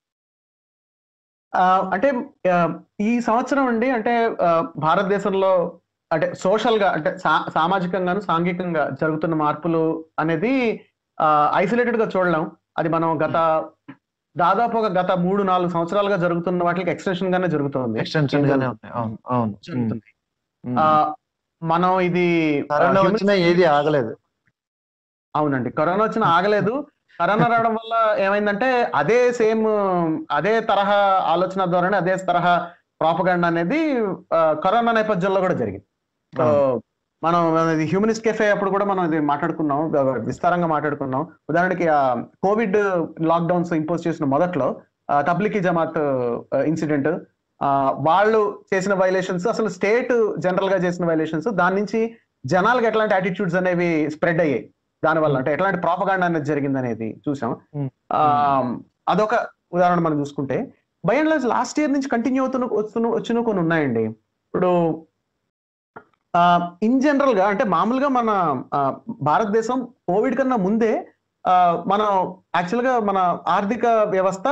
ఆ, అంటే ఆ, ఈ సంవత్సరం అండి అంటే ఆ, భారతదేశంలో అంటే సోషల్ గా అంటే సా- సామాజికంగాను సాంఘికంగా జరుగుతున్న మార్పులు అనేది ఐసోలేటెడ్ గా చూడలేం అది మనం గత దాదాపు ఒక గత మూడు నాలుగు సంవత్సరాలుగా జరుగుతున్న వాటికి ఎక్స్టెన్షన్ గానే జరుగుతుంది ఎక్స్టెన్షన్ గానే ఉన్నాయి అవును అవును మ్, జరుగుతుంది మ్. ఆ, మనం ఇది ఆ, కరోనా human- వచ్చినా ఏది ఆగలేదు అవునండి కరోనా వచ్చిన ఆగలేదు కరోనా రావడం వల్ల ఏమైందంటే అదే సేమ్ అదే తరహా ఆలోచన ధోరణి అదే తరహా ప్రాపగండ అనేది ఆ, కరోనా నేపథ్యంలో కూడా జరిగింది సో మనం ఇది హ్యూమనిస్ట్ కెఫే అప్పుడు కూడా మనం ఇది మాట్లాడుకున్నాం ఆ, విస్తారంగా మాట్లాడుకున్నాం ఉదాహరణకి ఆ కోవిడ్ లాక్డౌన్స్ ఇంపోజ్ చేసిన మొదట్లో ఆ, తబ్లికీ జమాత్ ఇన్సిడెంట్ ఆ, వాళ్ళు చేసిన వైలేషన్స్ అసలు స్టేట్ జనరల్ గా చేసిన వైలేషన్స్ దాని నుంచి జనాలకు ఎట్లాంటి యాటిట్యూడ్స్ అనేవి స్ప్రెడ్ అయ్యాయి దానివల్ల అంటే ఎట్లాంటి ప్రాపగాండా అనేది జరిగింది అనేది చూసాం Hmm. ఆ, అదొక ఉదాహరణ మనం చూసుకుంటే by and large last year నుంచి కంటిన్యూ అవుతున్న వస్తున్న వచ్చిన కొన్ని ఉన్నాయండి ఇప్పుడు ఇన్ జనరల్ గా అంటే మామూలుగా మన ఆ, భారతదేశం కోవిడ్ కన్నా ముందే ఆ, మనం యాక్చువల్ గా మన ఆర్థిక వ్యవస్థ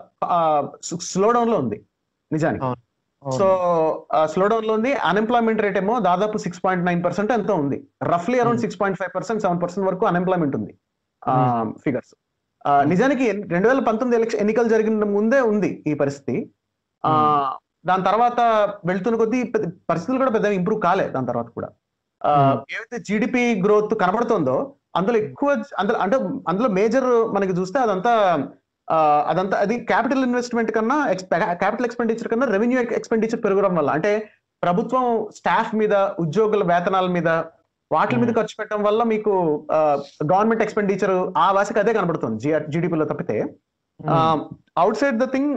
స్లో డౌన్ లో ఉంది నిజానికి అవును. సో స్లో డౌన్ లో ఉంది అన్ఎంప్లాయ్మెంట్ రేట్ ఏమో దాదాపు సిక్స్ పాయింట్ నైన్ పర్సెంట్ ఎంతో ఉంది రఫ్లీ around Hmm. Six point five percent seven percent వరకు అన్ఎంప్లాయ్మెంట్ ఉంది Hmm. ఫిగర్స్ నిజానికి రెండు వేల పంతొమ్మిది ఎలక్షన్ ఎన్నికలు జరిగిన ముందే ఉంది ఈ పరిస్థితి ఆ, దాని తర్వాత వెళ్తున్న కొద్దీ పెద్ద- పరిస్థితులు కూడా పెద్ద ఇంప్రూవ్ కాలే దాని తర్వాత కూడా ఆ, Hmm. ఏవైతే జీడిపి గ్రోత్ కనబడుతుందో అందులో ఎక్కువ అందులో అంటే అందులో మేజర్ మనకి చూస్తే అదంతా ఆ, అదంతా అది క్యాపిటల్ ఇన్వెస్ట్మెంట్ కన్నా క్యాపిటల్ ఎక్స్పెండిచర్ కన్నా రెవెన్యూ ఎక్స్పెండిచర్ పెరగడం వల్ల అంటే ప్రభుత్వం స్టాఫ్ మీద ఉద్యోగుల వేతనాల మీద వాటి మీద Hmm. ఖర్చు పెట్టడం వల్ల మీకు గవర్నమెంట్ ఎక్స్పెండిచర్ ఆ వాసికి అదే కనబడుతుంది జీడిపిలో తప్పితే outside the thing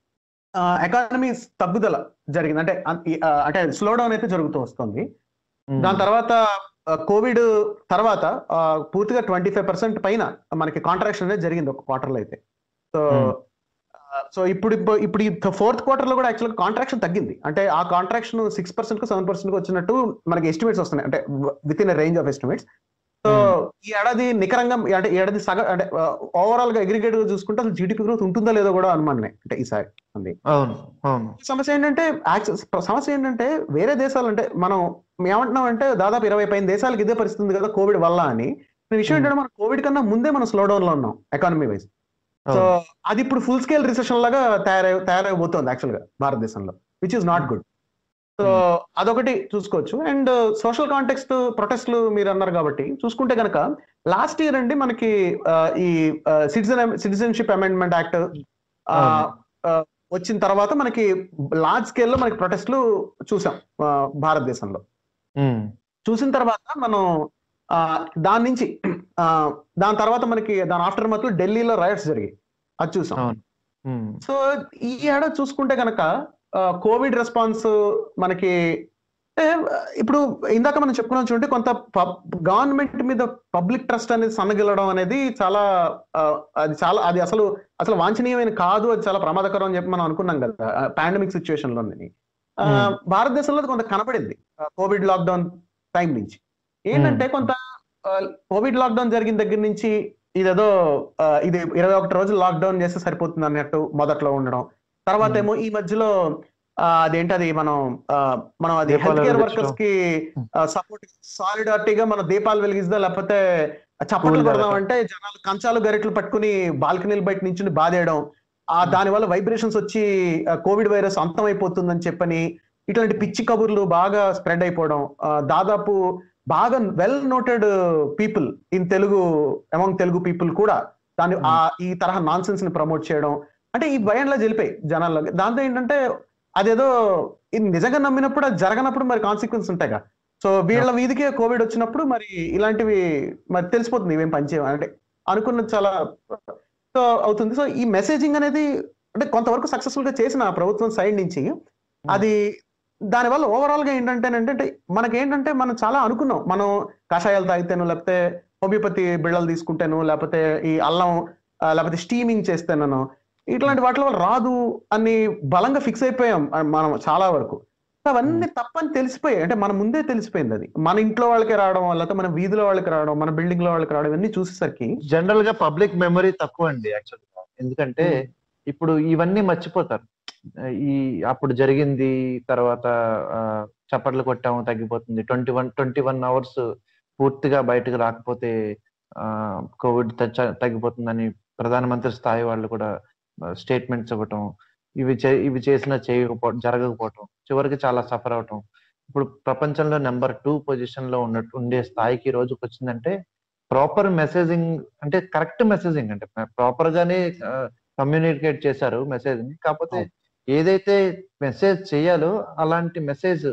economy తగ్గుదల జరిగింది అంటే అన్- ఈ, ఆ, అంటే స్లో డౌన్ అయితే జరుగుతూ వస్తుంది దాని తర్వాత కోవిడ్ తర్వాత ఆ, పూర్తిగా ట్వంటీ ఫైవ్ పర్సెంట్ పైన మనకి కాంట్రాక్షన్ అనేది జరిగింది ఒక క్వార్టర్ లో అయితే సో Hmm. సో ఇప్పుడు ఇప్పుడు- ఇప్పుడు ఈ ఫోర్త్ క్వార్టర్ లో కూడా యాక్చువల్ కాంట్రాక్షన్ తగ్గింది అంటే ఆ కాంట్రాక్షన్ సిక్స్ పర్సెంట్ కు సెవెన్ పర్సెంట్ కు వచ్చినట్టు మనకి ఎస్టిమేట్స్ వస్తున్నాయి అంటే within range of estimates so ఈ ఏడాది నికరంగా అంటే ఈ ఏడాది సగ అంటే ఓవరాల్ గా అగ్రిగేట్ గా చూసుకుంటే అసలు జీడిపి గ్రోత్ ఉంటుందా లేదో కూడా అనుమానమే అంటే ఈసారి ఉంది అవును అవును సమస్య ఏంటంటే యాక్సెస్ సమస్య ఏంటంటే వేరే దేశాలు అంటే మనం ఏమంటున్నాం అంటే దాదాపు ఇరవై పైన దేశాలకు ఇదే పరిస్థితి ఉంది కదా కోవిడ్ వల్ల అని ఈ విషయం Hmm. ఏంటంటే మనం కోవిడ్ కన్నా ముందే మనం స్లో డౌన్ లో ఉన్నాం ఎకానమీ వైజ్ సో అవును. అది ఇప్పుడు ఫుల్ స్కేల్ రిసెషన్ లాగా తయారై తయారైపోతుంది యాక్చువల్ గా భారతదేశంలో which is not good so అదొకటి చూసుకోవచ్చు అండ్ సోషల్ కాంటెక్స్ట్ ప్రొటెస్ట్లు మీరు అన్నారు కాబట్టి చూసుకుంటే కనుక లాస్ట్ ఇయర్ అండి మనకి ఆ, ఈ సిటిజన్ సిటిజన్షిప్ అమెండ్మెంట్ యాక్ట్ అవును. వచ్చిన తర్వాత మనకి లార్జ్ స్కేల్లో మనకి ప్రొటెస్ట్లు చూసాం ఆ, భారతదేశంలో ఉమ్. చూసిన తర్వాత మనం ఆ, దాని నుంచి ఆ, దాని తర్వాత మనకి దాని ఆఫ్టర్ మత్ ఢిల్లీలో రయట్స్ జరిగాయి అది చూసాం అవును. ఉమ్. సో ఈ ఏడాది చూసుకుంటే కనుక కోవిడ్ రెస్పాన్స్ మనకి అంటే, ఇప్పుడు ఇందాక మనం చెప్పుకున్నాం చూడండి కొంత గవర్నమెంట్ మీద పబ్లిక్ ట్రస్ట్ అనేది సన్నగిల్లడం అనేది చాలా ఆ, అది చాలా అది అసలు అసలు వాంఛనీయమైన కాదు అది చాలా ప్రమాదకరం అని చెప్పి మనం అనుకున్నాం కదా పాండమిక్ సిచ్యువేషన్ లో Hmm. భారతదేశంలో అది కొంత కనపడింది కోవిడ్ లాక్డౌన్ టైం నుంచి ఏంటంటే కొంత కోవిడ్ లాక్డౌన్ జరిగిన దగ్గర నుంచి ఇదేదో ఆ, ఇది ఇరవై ఒకటి రోజులు లాక్డౌన్ చేస్తే సరిపోతుంది అన్నట్టు మొదట్లో ఉండడం తర్వాత Hmm. ఏమో ఈ మధ్యలో ఆ, అదేంటది మనం ఆ, మనం అది దీపాలు హెల్త్ కేర్ వెలిగించడం. వర్కర్స్ కి సపోర్ట్ సాలిడారిటీగా మనం దీపాలు వెలిగిద్దాం లేకపోతే చప్పట్లు పూలు కొడదాం జరగటం. అంటే జనాలు కంచాలు గరిట్లు పట్టుకుని బాల్కనీల బయట నుంచి బాధేయడం ఆ దాని వల్ల వైబ్రేషన్స్ వచ్చి కోవిడ్ వైరస్ అంతమైపోతుందని చెప్పని ఇట్లాంటి పిచ్చి కబుర్లు బాగా స్ప్రెడ్ అయిపోవడం ఆ, దాదాపు బాగా well noted people in Telugu among Telugu people కూడా దాని ఆ ఈ తరహా నాన్ సెన్స్ ని ప్రమోట్ చేయడం అంటే ఈ భయంలో జరిపాయి జనాల్లో దాంతో ఏంటంటే అదేదో ఇది నిజంగా నమ్మినప్పుడు అది జరగనప్పుడు మరి కాన్సిక్వెన్స్ ఉంటాయిగా సో వీళ్ళ వీధికే కోవిడ్ వచ్చినప్పుడు మరి ఇలాంటివి మరి తెలిసిపోతుంది ఇవేం పనిచేయ అంటే అనుకున్నది చాలా సో అవుతుంది సో ఈ మెసేజింగ్ అనేది అంటే కొంతవరకు సక్సెస్ఫుల్ గా చేసిన ప్రభుత్వం సైడ్ నుంచి అది దానివల్ల ఓవరాల్ గా ఏంటంటే అంటే మనకి ఏంటంటే మనం చాలా అనుకున్నాం మనం కషాయాలు తాగితేను లేకపోతే హోమియోపతి బిళ్ళలు తీసుకుంటేను లేకపోతే ఈ అల్లం ఆ, లేకపోతే స్టీమింగ్ చేస్తేనను ఇట్లాంటి వాటి వల్ల రాదు అని బలంగా ఫిక్స్ అయిపోయాం ఆ, మనం చాలా వరకు అవన్నీ తప్పని తెలిసిపోయాయి అంటే మన ముందే తెలిసిపోయింది అది మన ఇంట్లో వాళ్ళకి రావడం లేకపోతే మన వీధిలో వాళ్ళకి రావడం మన బిల్డింగ్ లో వాళ్ళకి రావడం ఇవన్నీ చూసేసరికి జనరల్ గా పబ్లిక్ మెమరీ తక్కువ అండి యాక్చువల్ గా ఎందుకంటే ఇప్పుడు ఇవన్నీ మర్చిపోతారు ఈ అప్పుడు జరిగింది తర్వాత ఆ, చప్పట్లు కొట్టాము తగ్గిపోతుంది twenty one twenty one hours పూర్తిగా బయటకు రాకపోతే ఆ కోవిడ్ తగ్గిపోతుందని ప్రధానమంత్రి స్థాయి వాళ్ళు కూడా స్టేట్మెంట్స్ ఇవ్వటం ఇవి చే ఇవి చేసినా చేయకపోవడం జరగకపోవటం చివరికి చాలా సఫర్ అవటం ఇప్పుడు ప్రపంచంలో నెంబర్ టూ పొజిషన్ లో ఉన్నట్టు ఉండే స్థాయికి ఈ రోజుకి వచ్చిందంటే ప్రాపర్ మెసేజింగ్ అంటే కరెక్ట్ మెసేజింగ్ అంటే ప్రాపర్ గానే కమ్యూనికేట్ చేశారు మెసేజ్ ని కాకపోతే ఏదైతే మెసేజ్ చేయాలో అలాంటి మెసేజ్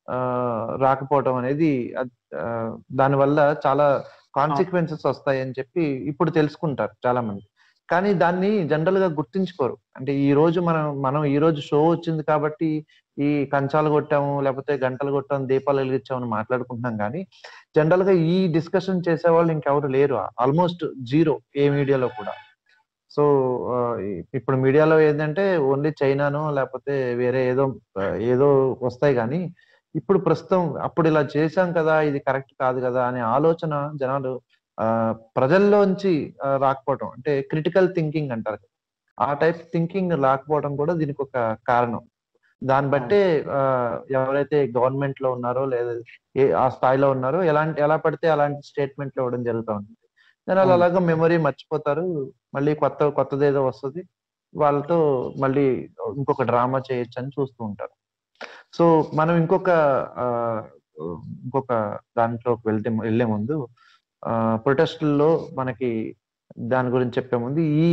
రాకపోవడం అనేది దానివల్ల చాలా కాన్సిక్వెన్సెస్ వస్తాయి అని చెప్పి ఇప్పుడు తెలుసుకుంటారు చాలా మంది కానీ దాన్ని జనరల్ గా గుర్తించుకోరు అంటే ఈ రోజు మనం మనం ఈ రోజు షో వచ్చింది కాబట్టి ఈ కంచాలు కొట్టాము లేకపోతే గంటలు కొట్టాము దీపాలు వెలిగించాము అని మాట్లాడుకుంటున్నాం కానీ జనరల్ గా ఈ డిస్కషన్ చేసే వాళ్ళు ఇంకెవరు లేరు ఆల్మోస్ట్ జీరో ఏ మీడియాలో కూడా సో ఇప్పుడు మీడియాలో ఏంటంటే ఓన్లీ చైనాను లేకపోతే వేరే ఏదో ఆ, ఏదో వస్తాయి కానీ ఇప్పుడు ప్రస్తుతం అప్పుడు ఇలా చేశాం కదా ఇది కరెక్ట్ కాదు కదా అనే ఆలోచన జనాలు ఆ ప్రజల్లోంచి ఆ, రాకపోవడం అంటే క్రిటికల్ థింకింగ్ అంటారు కదా. ఆ టైప్ థింకింగ్ రాకపోవడం కూడా దీనికి ఒక కారణం దాన్ని బట్టే ఆ, ఎవరైతే గవర్నమెంట్ లో ఉన్నారో లేదా ఏ ఆ స్థాయిలో ఉన్నారో ఎలాంటి ఎలా పడితే అలాంటి స్టేట్మెంట్లు ఇవ్వడం జరుగుతూ ఉంటుంది జనాలు అవును. అలాగా మెమరీ మర్చిపోతారు మళ్ళీ కొత్త కొత్తది ఏదో వస్తుంది వాళ్ళతో మళ్ళీ ఇంకొక డ్రామా చేయొచ్చు అని చూస్తూ ఉంటారు సో మనం ఇంకొక ఆ, ఇంకొక దాంట్లోకి వెళ్తే వెళ్లే ముందు ప్రొటెస్టుల్లో మనకి దాని గురించి చెప్పే ముందు ఈ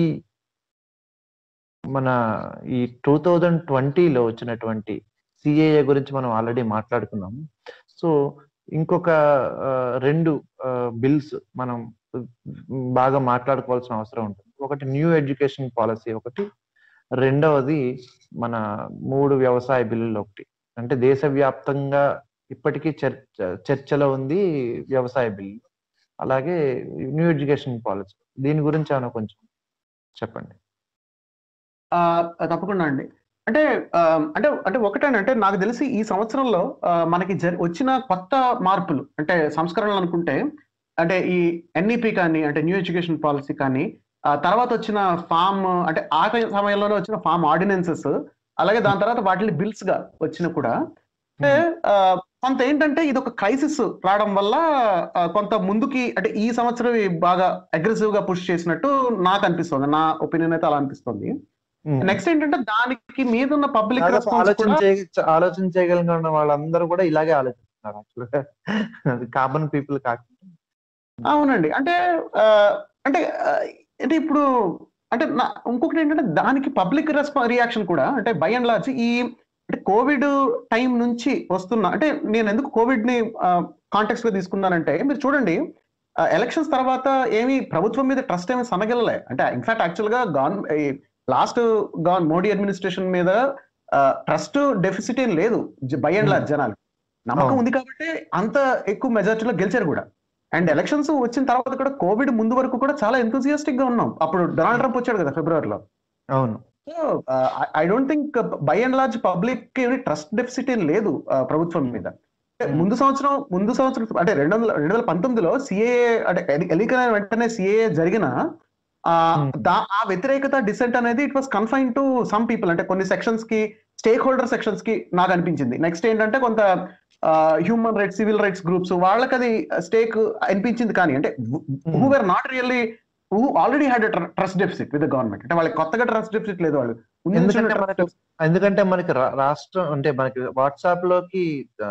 మన ఈ టూ థౌజండ్ ట్వంటీలో వచ్చినటువంటి సిఏఏ గురించి మనం ఆల్రెడీ మాట్లాడుకున్నాము సో ఇంకొక ఆ, రెండు బిల్స్ మనం బాగా మాట్లాడుకోవాల్సిన అవసరం ఉంటుంది ఒకటి న్యూ ఎడ్యుకేషన్ పాలసీ ఒకటి రెండవది మన మూడు వ్యవసాయ బిల్లులు ఒకటి అంటే దేశవ్యాప్తంగా ఇప్పటికీ చర్చ చర్చలో ఉంది వ్యవసాయ బిల్లు అలాగే న్యూ ఎడ్యుకేషన్ పాలసీ దీని గురించి ఏమైనా కొంచెం చెప్పండి ఆ, తప్పకుండా అండి అంటే ఆ, అంటే అంటే ఒకటేనంటే నాకు తెలిసి ఈ సంవత్సరంలో ఆ, మనకి జరి వచ్చిన కొత్త మార్పులు అంటే సంస్కరణలు అనుకుంటే అంటే ఈ ఎన్ఈపి కానీ అంటే న్యూ ఎడ్యుకేషన్ పాలసీ కానీ ఆ తర్వాత వచ్చిన ఫామ్ అంటే ఆ సమయంలోనే వచ్చిన ఫామ్ ఆర్డినెన్సెస్ అలాగే దాని తర్వాత వాటిని బిల్స్ గా వచ్చిన కూడా అంటే ఆ, కొంత ఏంటంటే ఇది ఒక క్రైసిస్ రావడం వల్ల ఆ, కొంత ముందుకి అంటే ఈ సంవత్సరం ఇవి బాగా అగ్రెసివ్ గా పుష్ చేసినట్టు నాకు అనిపిస్తుంది నా ఒపీనియన్ అయితే అలా అనిపిస్తుంది ఉమ్. నెక్స్ట్ ఏంటంటే దానికి మీద ఉన్న పబ్లిక్ దాదాపు రెస్పాన్స్ ఆలోచన కూడా చేయ ఆలోచన చేయగలిగిన వాళ్ళందరూ కూడా ఇలాగే ఆలోచిస్తున్నారు యాక్చువల్గా అది కామన్ పీపుల్ కాకుండా అవునండి అంటే ఆ, అంటే ఆ, అంటే ఇప్పుడు అంటే నా- ఇంకొకటి ఏంటంటే దానికి పబ్లిక్ రెస్పా రియాక్షన్ కూడా అంటే బై అండ్ లార్జ్ ఈ అంటే కోవిడ్ టైం నుంచి వస్తున్న అంటే నేను ఎందుకు కోవిడ్ ని కాంటెక్స్ట్ లో తీసుకున్నానంటే మీరు చూడండి ఎలక్షన్స్ తర్వాత ఏమి ప్రభుత్వం మీద ట్రస్ట్ ఏమి సనగలలే అంటే ఇన్ఫాక్ట్ యాక్చువల్ గా govern last govern Modi administration మీద ట్రస్ట్ డెఫిసిట్ ఏం లేదు బై అండ్ లార్జ్ జనాలు నమ్మకం అవును. ఉంది కాబట్టి అంత ఎక్కువ మెజార్టీలో గెలిచారు కూడా అండ్ ఎలక్షన్స్ వచ్చిన తర్వాత కూడా కోవిడ్ ముందు వరకు కూడా చాలా ఎంతూజియాస్టిక్ గా ఉన్నాం అప్పుడు డొనాల్డ్ ట్రంప్ వచ్చాడు కదా ఫిబ్రవరిలో అవును so I don't think by and large public trust deficit ఏం లేదు ఆ, ప్రభుత్వం మీద అంటే Hmm. ముందు సంవత్సరం ముందు సంవత్సరం అంటే రెండు వందల రెండు వేల పంతొమ్మిదిలో సిఏ అంటే ఎన్ని- ఎన్నికైన వెంటనే సిఏ జరిగిన ఆ, Hmm. దా- ఆ వ్యతిరేకత డిసెంట్ అనేది it was confine to some people అంటే కొన్ని సెక్షన్స్ కి స్టేక్ హోల్డర్ సెక్షన్స్ కి నాకు అనిపించింది నెక్స్ట్ ఏంటంటే కొంత human rights civil rights groups వాళ్ళకి అది స్టేక్ అనిపించింది కానీ అంటే who are not really who already had trust deficit with government అంటే వాళ్ళకి కొత్తగా ట్రస్ట్ డెఫిసిట్ లేదు వాళ్ళు ముందు నుంచి ఉన్న ఎందుకంటే trust మనకి deficit. ఎందుకంటే మనకి రా- రాష్ట్రం అంటే మనకి వాట్సాప్ లోకి ఆ,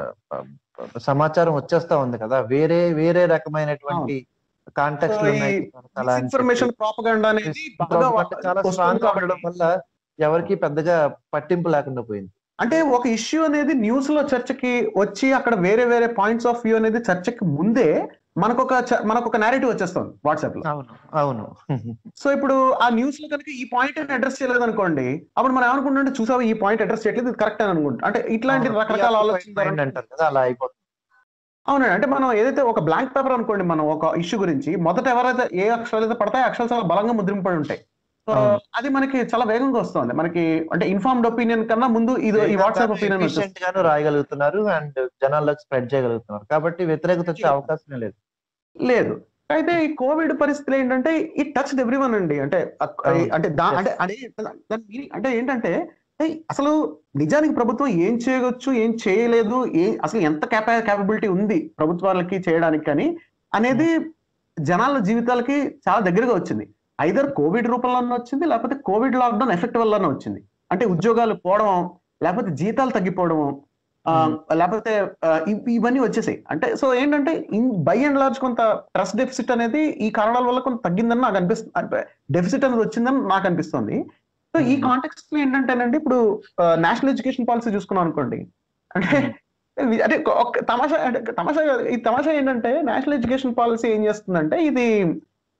సమాచారం వచ్చేస్తా ఉంది కదా వేరే వేరే రకమైనటువంటి కాంటాక్ట్ So, ఈ ఇన్ఫర్మేషన్ ప్రాపగండా అనేది బాగా చాలా వస్తుంది స్ట్రాంగ్ గా కాబట్టి- ఉండడం వల్ల ఎవరికి పెద్దగా పట్టింపు లేకుండా పోయింది అంటే ఒక ఇష్యూ అనేది న్యూస్ లో చర్చకి వచ్చి అక్కడ వేరే వేరే పాయింట్స్ ఆఫ్ వ్యూ అనేది చర్చకి ముందే మనకు ఒక మనకు ఒక నేరేటివ్ వచ్చేస్తుంది వాట్సాప్ లో అవును అవును సో ఇప్పుడు ఆ న్యూస్ లో కనుక ఈ పాయింట్ అడ్రస్ చేయలేదు అనుకోండి అప్పుడు మనం ఏమనుకుంటుంటే చూసావా ఈ పాయింట్ అడ్రస్ చేయట్లేదు ఇది కరెక్ట్ అని అనుకుంటా అంటే ఇట్లాంటి అవును. రకరకాల Mind ఆలోచన అంటారు కదా అలా అయిపోతుంది అవునండి అంటే మనం ఏదైతే ఒక బ్లాంక్ పేపర్ అనుకోండి మనం ఒక ఇష్యూ గురించి మొదట ఎవరైతే ఏ అక్షరాలు అయితే పడతాయో ఆ అక్షరాలు చాలా బలంగా ముద్రింపడి ఉంటాయి సో అవును. అది మనకి చాలా వేగంగా వస్తుంది మనకి అంటే ఇన్ఫార్మ్డ్ ఒపీనియన్ కన్నా ముందు ఇది ఈ వాట్సాప్ ఒపీనియన్ వచ్చేస్తుంది ఎఫిషియెంట్ గాను రాయగలుగుతున్నారు అండ్ జనాల్లోకి స్ప్రెడ్ చేయగలుగుతున్నారు కాబట్టి వ్యతిరేకత వచ్చే అవకాశమే లేదు లేదు అయితే ఈ కోవిడ్ పరిస్థితులు ఏంటంటే ఈ టచ్ ఎవ్రీ వన్ అండి అంటే అక్- అవును. అంటే దా Yes. అంటే అదే దాని meaning అంటే ఏంటంటే ఏయ్, అసలు నిజానికి ప్రభుత్వం ఏం చేయవచ్చు ఏం చేయలేదు ఏ అసలు ఎంత క్యాపా క్యాపబిలిటీ ఉంది ప్రభుత్వాలకి చేయడానికి కానీ అనేది జనాల జీవితాలకి చాలా దగ్గరగా వచ్చింది ఐదర్ కోవిడ్ రూపంలోనే వచ్చింది లేకపోతే కోవిడ్ లాక్డౌన్ ఎఫెక్ట్ వల్లనే వచ్చింది అంటే ఉద్యోగాలు పోవడం లేకపోతే జీతాలు తగ్గిపోవడం ఆ, లేకపోతే ఆ, ఇవ్- ఇవన్నీ వచ్చేసాయి అంటే సో ఏంటంటే బై అండ్ లార్జ్ కొంత ట్రస్ట్ డెఫిసిట్ అనేది ఈ కారణాల వల్ల కొంత తగ్గిందని నాకు అనిపిస్తుంది డెఫిసిట్ అనేది వచ్చిందని నాకు అనిపిస్తుంది సో ఈ Hmm. కాంటెక్స్ట్ లో ఏంటంటేనండి ఇప్పుడు నేషనల్ ఎడ్యుకేషన్ పాలసీ చూసుకున్నాం అనుకోండి అంటే ఇది- అంటే ఒక తమాషా అంటే తమాషా ఈ తమాషా ఏంటంటే నేషనల్ ఎడ్యుకేషన్ పాలసీ ఏం చేస్తుందంటే ఇది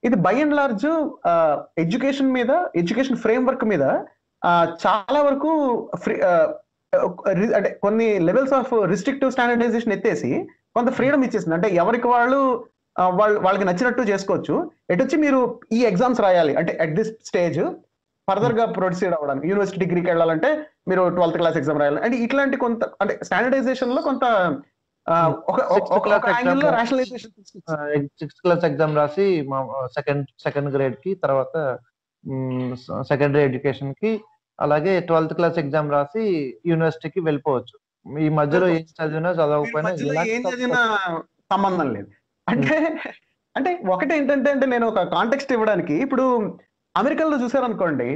ఇది బై అండ్ లార్జ్ ఎడ్యుకేషన్ మీద ఎడ్యుకేషన్ ఫ్రేమ్ వర్క్ మీద ఆ, చాలా వరకు ఫ్రీ అంటే కొన్ని లెవెల్స్ ఆఫ్ రిస్ట్రిక్టివ్ స్టాండర్డైజేషన్ ఎత్తేసి కొంత ఫ్రీడమ్ ఇచ్చేసింది అంటే ఎవరికి వాళ్ళు ఆ, వాళ్ళు వాళ్ళకి నచ్చినట్టు చేసుకోవచ్చు ఎటొచ్చి మీరు ఈ ఎగ్జామ్స్ రాయాలి అంటే అట్ దిస్ స్టేజ్ ఫర్దర్ గా ప్రొసీడ్ అవ్వడానికి యూనివర్సిటీ డిగ్రీకి వెళ్ళాలంటే మీరు ట్వెల్త్ క్లాస్ ఎగ్జామ్ రాయాలి అంటే ఇట్లాంటి కొంత అంటే స్టాండర్డైజేషన్ లో కొంత ఆ, ఒక ఒక- Sixth class ఒక angle లో exam. rationalization తీసుకొచ్చింది. సిక్స్త్ క్లాస్ ఎగ్జామ్ రాసి మా సెకండ్ సెకండ్ గ్రేడ్ కి తర్వాత సెకండరీ ఎడ్యుకేషన్ కి అలాగే ట్వెల్త్ క్లాస్ ఎగ్జామ్ రాసి యూనివర్సిటీకి వెళ్ళిపోవచ్చు ఈ మధ్యలో ఏం చదివినా వీరి చదవకపోయినా మధ్యలో ఎలాంటి ఏం చదివినా సంబంధం లేదు అంటే అంటే ఒకటి ఏంటంటే అంటే నేను ఒక కాంటెక్స్ట్ ఇవ్వడానికి ఇప్పుడు అమెరికాలో చూసారనుకోండి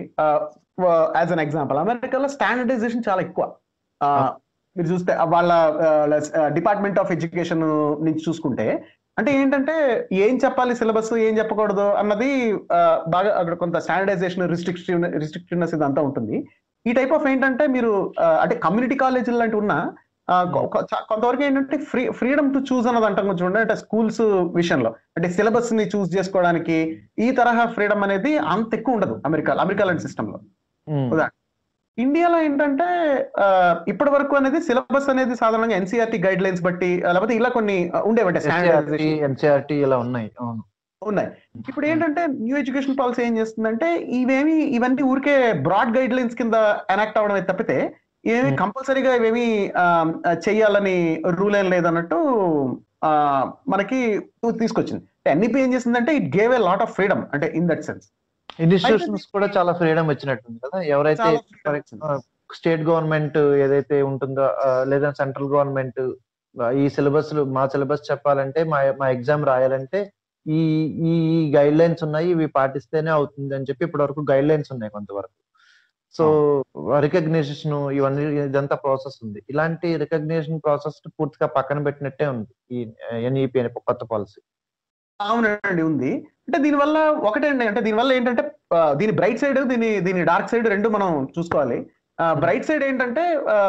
యాజ్ అన్ ఎగ్జాంపుల్ అమెరికాలో స్టాండర్డైజేషన్ చాలా ఎక్కువ ఆ, మీరు చూస్తే ఆ, వాళ్ళ డిపార్ట్మెంట్ ఆఫ్ ఎడ్యుకేషన్ నుంచి చూసుకుంటే అంటే ఏంటంటే ఏం చెప్పాలి సిలబస్ ఏం చెప్పకూడదు అన్నది ఆ, బాగా అక్కడ కొంత స్టాండర్డైజేషన్ రిస్ట్రిక్షన్ రిస్ట్రిక్షన్స్ ఇదంతా ఉంటుంది ఈ టైప్ ఆఫ్ ఏంటంటే మీరు ఆ, అంటే కమ్యూనిటీ కాలేజీలు లాంటివి ఉన్నా ఆ, కొ- కొ- చా- కొంతవరకు ఏంటంటే ఫ్రీ ఫ్రీడమ్ టు చూస్ అన్నది అంటాం చూడండి అంటే స్కూల్స్ విషయంలో అంటే సిలబస్ ని చూస్ చేసుకోవడానికి ఈ తరహా ఫ్రీడమ్ అనేది అంత ఎక్కువ ఉండదు అమెరికా అమెరికా లాంటి సిస్టమ్ లో ఉమ్, ఉదాహరణ ఇండియాలో ఏంటంటే ఆ, ఇప్పటి వరకు అనేది సిలబస్ అనేది సాధారణంగా ఎన్సీఆర్టీ గైడ్ లైన్స్ బట్టి ఆ, లేకపోతే ఇలా కొన్ని ఆ, ఉండేవంటే NCERT, స్టాండర్డైజేషన్ NCERT ఇలా ఉన్నాయి అవును ఉన్నాయి ఇప్పుడు ఏంటంటే న్యూ ఎడ్యుకేషన్ పాలసీ ఏం చేస్తుందంటే ఇవేమి ఇవన్నీ ఊరికే బ్రాడ్ గైడ్ లైన్స్ కింద ఎనాక్ట్ అవడం తప్పితే ఏమి Hmm. కంపల్సరీగా ఇవేమి ఆ, ఆ, చెయ్యాలని రూల్ ఏం లేదన్నట్టు ఆ, మనకి తీసుకొచ్చింది ఎన్ఈపీ ఏం చేసిందంటే it gave a lot of freedom అంటే ఇన్ దట్ సెన్స్ ఇన్స్టిట్యూషన్స్ కూడా చాలా ఫ్రీడమ్ వచ్చినట్టుంది కదా ఎవరైతే చాలా freedom వచ్చింది. స్టేట్ గవర్నమెంట్ ఏదైతే ఉంటుందో ఆ, లేదా సెంట్రల్ గవర్నమెంట్ ఈ సిలబస్ మా సిలబస్ చెప్పాలంటే మా మా ఎగ్జామ్ రాయాలంటే ఈ ఈ గైడ్ లైన్స్ ఉన్నాయి ఇవి పాటిస్తేనే అవుతుంది అని చెప్పి ఇప్పటి వరకు గైడ్ లైన్స్ ఉన్నాయి కొంతవరకు సో రికగ్నిషన్ ఇవన్నీ ఇదంతా ప్రాసెస్ ఉంది ఇలాంటి రికగ్నిషన్ ప్రాసెస్ పూర్తిగా పక్కన పెట్టినట్టే ఉంది ఈ ఎన్ఈపి అనే కొత్త పాలసీ అవునండి ఉంది అంటే దీనివల్ల ఒకటండి అంటే దీనివల్ల ఏంటంటే ఆ, దీని బ్రైట్ సైడ్ దీని దీని డార్క్ సైడ్ రెండు మనం చూసుకోవాలి బ్రైట్ సైడ్ ఏంటంటే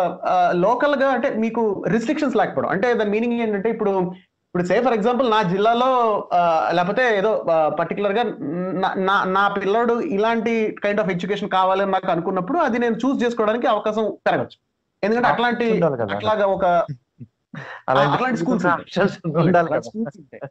లోకల్ గా అంటే మీకు రిస్ట్రిక్షన్స్ లేకపోవడం అంటే దాని మీనింగ్ ఏంటంటే ఇప్పుడు ఇప్పుడు సే ఫర్ ఎగ్జాంపుల్ నా జిల్లాలో ఆ, లేకపోతే ఏదో పర్టికులర్ గా నా- నా నా పిల్లోడు ఇలాంటి కైండ్ ఆఫ్ ఎడ్యుకేషన్ కావాలని నాకు అనుకున్నప్పుడు అది నేను చూస్ చేసుకోవడానికి అవకాశం పెరగచ్చు ఎందుకంటే అట్లాంటి ఉండాలి కదా. అట్లాగా ఒక అలాంటి schools ఉంటాయి. options ఉండాలి అలాంటి కదా. schools ఉంటాయి.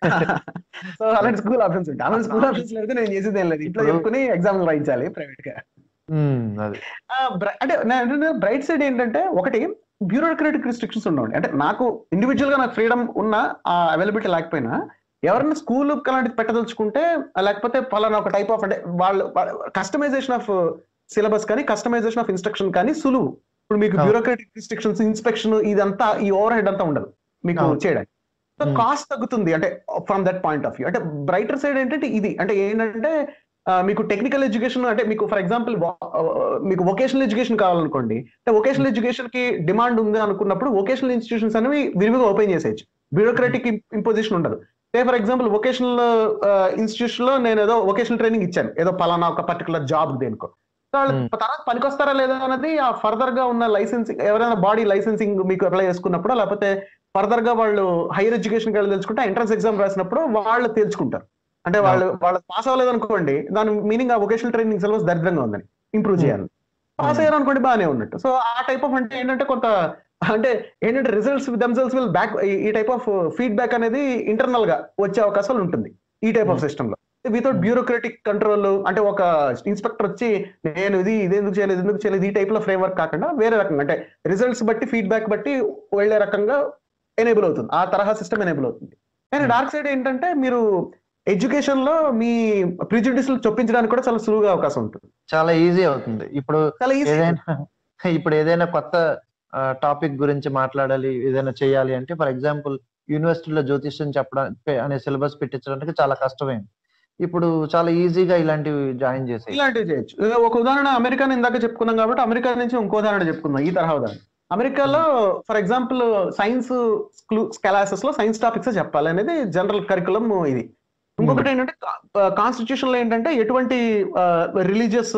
సో అలాంటి స్కూల్ ఆప్షన్స్ ఉంటాయి అలాంటి స్కూల్ ఆప్షన్స్ అయితే నేను చేసేది ఏం లేదు ఇంట్లో ఇప్పుడు- చెప్పుకుని ఎగ్జామ్స్ రాయించాలి ప్రైవేట్ గా ఉమ్, అది ఆ, బ్ర- అంటే బ్రైట్ సైడ్ ఏంటంటే ఒకటి బ్యూరోక్రాటిక్ రిస్ట్రిక్షన్స్ ఉండవండి అంటే నాకు ఇండివిజువల్ గా నాకు ఫ్రీడమ్ ఉన్న ఆ అవైలబిలిటీ లేకపోయినా ఎవరైనా స్కూల్ అలాంటిది పెట్టదలుచుకుంటే లేకపోతే పలానా ఒక టైప్ ఆఫ్ అంటే వాళ్ళు కస్టమైజేషన్ ఆఫ్ సిలబస్ కానీ కస్టమైజేషన్ ఆఫ్ ఇన్స్ట్రక్షన్ కానీ సులువు ఇప్పుడు మీకు అవును. బ్యూరోక్రాటిక్ రిస్ట్రిక్షన్స్ ఇన్స్పెక్షన్ ఇదంతా ఈ ఓవర్ హెడ్ అంతా ఉండదు మీకు అవును. చేయడానికి సో Hmm. కాస్ట్ తగ్గుతుంది అంటే from that point of view అంటే బ్రైటర్ సైడ్ ఏంటంటే ఇది అంటే ఏంటంటే ఆ, మీకు టెక్నికల్ ఎడ్యుకేషన్ అంటే మీకు ఫర్ ఎగ్జాంపుల్ మీకు వొకేషనల్ ఎడ్యుకేషన్ కావాలనుకోండి అంటే వొకేషనల్ ఎడ్యుకేషన్ కి డిమాండ్ ఉంది అనుకున్నప్పుడు వొకేషనల్ ఇన్స్టిట్యూషన్స్ అనేవి విరివిగా ఓపెన్ చేసేయచ్చు బ్యూరోక్రాటిక్ ఇంపోజిషన్ ఉండదు say for example vocational institution లో నేను ఏదో వొకేషనల్ ట్రైనింగ్ ఇచ్చాను ఏదో పలానా ఒక పర్టికులర్ జాబ్ దేనికో సో వాళ్ళు Hmm. తర్వాత పనికొస్తారా లేదా అనేది ఆ ఫర్దర్ గా ఉన్న లైసెన్సింగ్ ఎవరైనా బాడీ లైసెన్సింగ్ మీకు అప్లై చేసుకున్నప్పుడు లేకపోతే ఫర్దర్ గా వాళ్ళు హైయర్ ఎడ్యుకేషన్ వెళ్ళి తెలుసుకుంటే ఎంట్రన్స్ ఎగ్జామ్ రాసినప్పుడు వాళ్ళు తేల్చుకుంటారు అంటే వాళ్ళు వాళ్ళు పాస్ అవ్వలేదు అనుకోండి దాని మీనింగ్ ఆ వొకేషనల్ ట్రైనింగ్ సిలబస్ దరిద్రంగా ఉందని ఇంప్రూవ్ చేయాలి పాస్ అయ్యారు అనుకోండి బాగానే ఉన్నట్టు సో ఆ టైప్ ఆఫ్ అంటే ఏంటంటే కొంత అంటే ఏంటంటే రిజల్ట్స్ దెమ్సెల్స్ విల్ బ్యాక్ ఈ టైప్ ఆఫ్ ఫీడ్బ్యాక్ అనేది ఇంటర్నల్ గా వచ్చే అవకాశాలు ఉంటుంది ఈ టైప్ ఆఫ్ సిస్టమ్ లో వితౌట్ బ్యూరోక్రటిక్ కంట్రోల్ అంటే ఒక ఇన్స్పెక్టర్ వచ్చి నేను ఇది ఇది ఎందుకు చేయలేదు ఎందుకు చేయలేదు ఈ టైప్ లో ఫ్రేమ్ వర్క్ కాకుండా వేరే రకంగా అంటే రిజల్ట్స్ బట్టి ఫీడ్బ్యాక్ బట్టి వెళ్లే రకంగా ఎనేబుల్ అవుతుంది ఆ తరహా సిస్టమ్ ఎనేబుల్ అవుతుంది కానీ Hmm. డార్క్ సైడ్ ఏంటంటే మీరు ఎడ్యుకేషన్ లో మీ ప్రిజుడిస్ చొప్పించడానికి కూడా చాలా సులువుగా అవకాశం ఉంటుంది చాలా ఈజీ అవుతుంది ఇప్పుడు చాలా ఈజీ ఏదైనా ఇప్పుడు ఏదైనా కొత్త టాపిక్ గురించి మాట్లాడాలి ఏదైనా చేయాలి అంటే ఫర్ ఎగ్జాంపుల్ యూనివర్సిటీలో జ్యోతిష్యం చెప్పడానికి అనే సిలబస్ పెట్టించడానికి చాలా కష్టమైంది ఇప్పుడు చాలా ఈజీగా ఇలాంటివి జాయిన్ చేసేయి ఇలాంటివి చేయొచ్చు ఇక ఒక ఉదాహరణ అమెరికాని ఇందాక చెప్పుకున్నాం కాబట్టి అమెరికా నుంచి ఇంకో ఉదాహరణ చెప్పుకుందాం ఈ తరహా ఉదాహరణ అమెరికాలో ఫర్ ఎగ్జాంపుల్ సైన్స్ క్లాసెస్ లో సైన్స్ టాపిక్స్ చెప్పాలి అనేది జనరల్ కరికులం ఇది ఇంకొకటి ఏంటంటే కాన్స్టిట్యూషన్ లో ఏంటంటే ఎటువంటి రిలీజియస్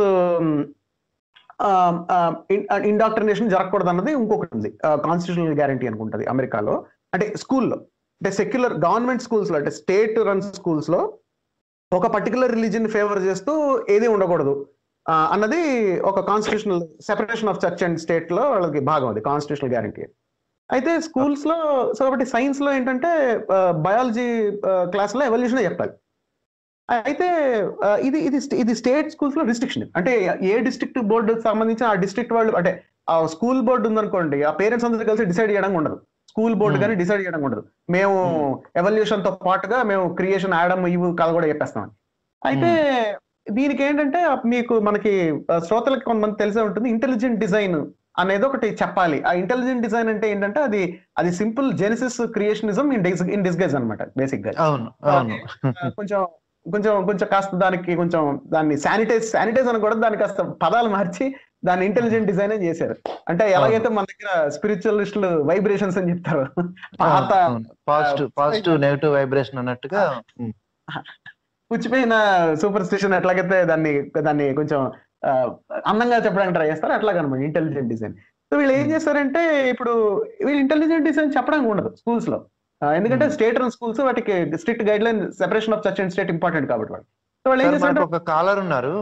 ఇండాక్ట్రినేషన్ జరగకూడదు అన్నది ఇంకొకటి ఉంది కాన్స్టిట్యూషనల్ గ్యారంటీ అనుకుంటది అమెరికాలో అంటే స్కూల్లో అంటే సెక్యులర్ గవర్నమెంట్ స్కూల్స్ లో అంటే స్టేట్ రన్ స్కూల్స్ లో ఒక పర్టికులర్ రిలీజన్ ఫేవర్ చేస్తూ ఏది ఉండకూడదు ఆ, అన్నది ఒక constitutional separation of church and state లో వాళ్ళకి భాగం అది కాన్స్టిట్యూషనల్ గ్యారంటీ అయితే స్కూల్స్ లో సో కాబట్టి సైన్స్ లో ఏంటంటే బయాలజీ క్లాస్ లో ఎవల్యూషన్ చెప్పాలి అయితే ఆ, ఇది ఇది ఇది స్టేట్ స్కూల్స్ లో రిస్ట్రిక్షన్ అంటే ఏ డిస్ట్రిక్ట్ బోర్డు సంబంధించి ఆ డిస్ట్రిక్ట్ వాళ్ళు అంటే ఆ స్కూల్ బోర్డు ఉందనుకోండి ఆ పేరెంట్స్ అందరూ కలిసి డిసైడ్ చేయడం ఉండదు స్కూల్ బోర్డు Hmm. కానీ డిసైడ్ చేయడం ఉండదు మేము ఎవల్యూషన్ తో పాటుగా మేము క్రియేషన్ ఆడమ్ ఇవి కథ కూడా చెప్పేస్తాం అయితే దీనికి ఏంటంటే మీకు మనకి ఆ, శ్రోతలకి కొంతమంది తెలిసే ఉంటుంది ఇంటెలిజెంట్ డిజైన్ అనేది ఒకటి చెప్పాలి ఆ ఇంటెలిజెంట్ డిజైన్ అంటే ఏంటంటే అది అది simple genesis creationism in dis in disguise అనమాట బేసిక్ గా అవును అవును ఆ, కొంచెం కొంచెం కొంచెం కాస్త దానికి కొంచెం దాన్ని శానిటైజ్ శానిటైజ్ అని కూడా దాన్ని కాస్త పదాలు మార్చి దాన్ని ఇంటెలిజెంట్ డిజైన్ చేశారు అంటే ఎలాగైతే మన దగ్గర స్పిరిచువలిస్టులు వైబ్రేషన్స్ అని చెప్తారు పాత పాజిటివ్ పాజిటివ్ నెగిటివ్ వైబ్రేషన్ అన్నట్టుగా ఉమ్, పుచ్చిపోయిన సూపర్ స్టిషన్ ఎట్లాగైతే దాన్ని దాన్ని కొంచెం ఆ, అందంగా చెప్పడానికి ట్రై చేస్తారు అట్లాగనమాట ఇంటెలిజెంట్ డిజైన్ సో వీళ్ళు ఏం Hmm. చేస్తారంటే ఇప్పుడు వీళ్ళు ఇంటెలిజెంట్ డిజైన్ చెప్పడానికి ఉండదు స్కూల్స్ లో ఆ, ఎందుకంటే Hmm. స్టేట్ అండ్ స్కూల్స్ వాటికి strict guideline separation of church and state important కాబట్టి వాళ్ళు సో వాళ్ళు ఏం సార్, మనకు చేస్తారంటే ఒక కాలర్ ఉన్నారు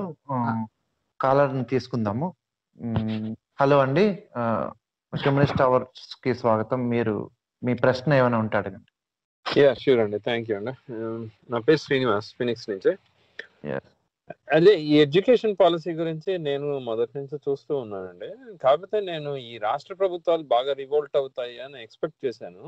కాలర్ ని తీసుకుందాము ఉమ్, హలో అండి కమ్యూనిస్ట్ అవర్స్ కి స్వాగతం మీరు మీ ప్రశ్న ఏమైనా ఉంటే అడగండి యా షూర్ అండి థ్యాంక్ యూ అండి Um, నా పేరు శ్రీనివాస్ ఫినిక్స్ నుంచి Yes. అదే ఈ ఎడ్యుకేషన్ పాలసీ గురించి నేను మొదటి నుంచి చూస్తూ ఉన్నానండి కాకపోతే నేను ఈ రాష్ట్ర ప్రభుత్వాలు బాగా రివోల్ట్ అవుతాయి అని ఎక్స్పెక్ట్ చేశాను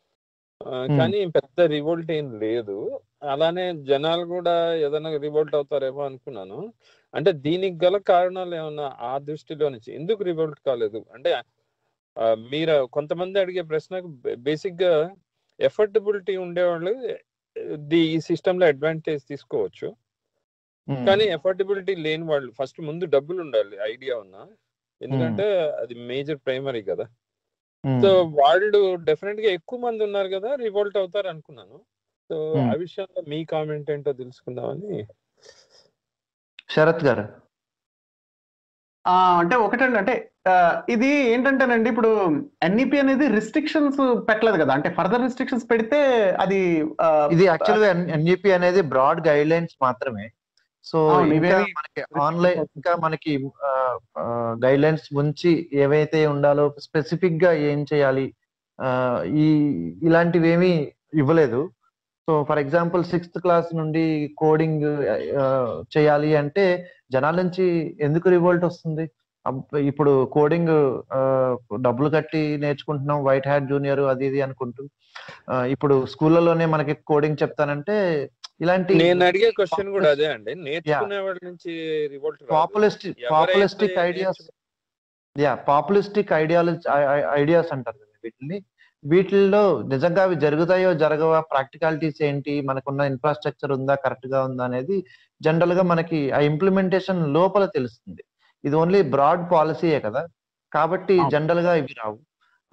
ఆ, కానీ పెద్ద రివోల్ట్ ఏం లేదు అలానే జనాలు కూడా ఏదైనా రివోల్ట్ అవుతారేమో అనుకున్నాను అంటే దీనికి గల కారణాలు ఏమన్నా ఆ దృష్టిలో నుంచి ఎందుకు రివోల్ట్ కాలేదు అంటే ఆ, మీరు కొంతమంది అడిగే ప్రశ్నకు బేసిక్ గా ఎఫర్టబిలిటీ ఉండేవాళ్ళు ది ఈ సిస్టమ్ లో అడ్వాంటేజ్ తీసుకోవచ్చు ఉమ్, కానీ ఎఫర్టబిలిటీ లేని వాళ్ళు ఫస్ట్ ముందు డబ్బులు ఉండాలి ఐడియా ఉన్నా ఎందుకంటే అది మేజర్ ప్రైమరీ కదా ఉమ్, సో వాళ్ళు డెఫినెట్ గా ఎక్కువ మంది ఉన్నారు కదా రివోల్ట్ అవుతారు అనుకున్నాను సో Hmm. ఆ విషయంలో మీ కామెంట్ ఏంటో తెలుసుకుందామని శరత్ గారు ఆ, అంటే ఒకటండి అంటే ఆ, ఇది ఏంటంటేనండి ఇప్పుడు ఎన్ఈపి అనేది రిస్ట్రిక్షన్స్ పెట్టలేదు కదా అంటే ఫర్దర్ రిస్ట్రిక్షన్స్ పెడితే అది ఆ, ఇది యాక్చువల్ గా ఎన్జిపి అనేది బ్రాడ్ గైడ్ లైన్స్ మాత్రమే సో అవును, ఇంకా ఇవేవి మనకి ఆన్లైన్ ఇంకా మనకి గైడ్ లైన్స్ ఉంచి ఏవైతే ఉండాలో స్పెసిఫిక్ గా ఏం చేయాలి ఆ, ఈ ఇలాంటివి ఏమీ ఇవ్వలేదు so for example sixth class నుండి కోడింగ్ చేయాలి అంటే జనాల నుంచి ఎందుకు రివోల్ట్ వస్తుంది అబ్బ, ఇప్పుడు కోడింగ్ డబ్బులు కట్టి నేర్చుకుంటున్నాం వైట్ హ్యాట్ జూనియర్ అది ఇది అనుకుంటూ ఆ, ఇప్పుడు స్కూళ్ళలోనే మనకి కోడింగ్ చెప్తానంటే ఇలాంటి నేను అడిగే క్వశ్చన్ కూడా అదే అండి నేర్చుకునే వాళ్ళ నుంచి revolt populistic populistic ideas yeah populistic ideology ideas అంటారు కదా వీటిని వీటిల్లో నిజంగా అవి జరుగుతాయో జరగవా ప్రాక్టికాలిటీస్ ఏంటి మనకున్న ఇన్ఫ్రాస్ట్రక్చర్ ఉందా కరెక్ట్ గా ఉందా అనేది జనరల్ గా మనకి ఆ ఇంప్లిమెంటేషన్ లోపల తెలుస్తుంది ఇది ఓన్లీ బ్రాడ్ పాలసీయే కదా కాబట్టి అవును. జనరల్ గా ఇవి రావు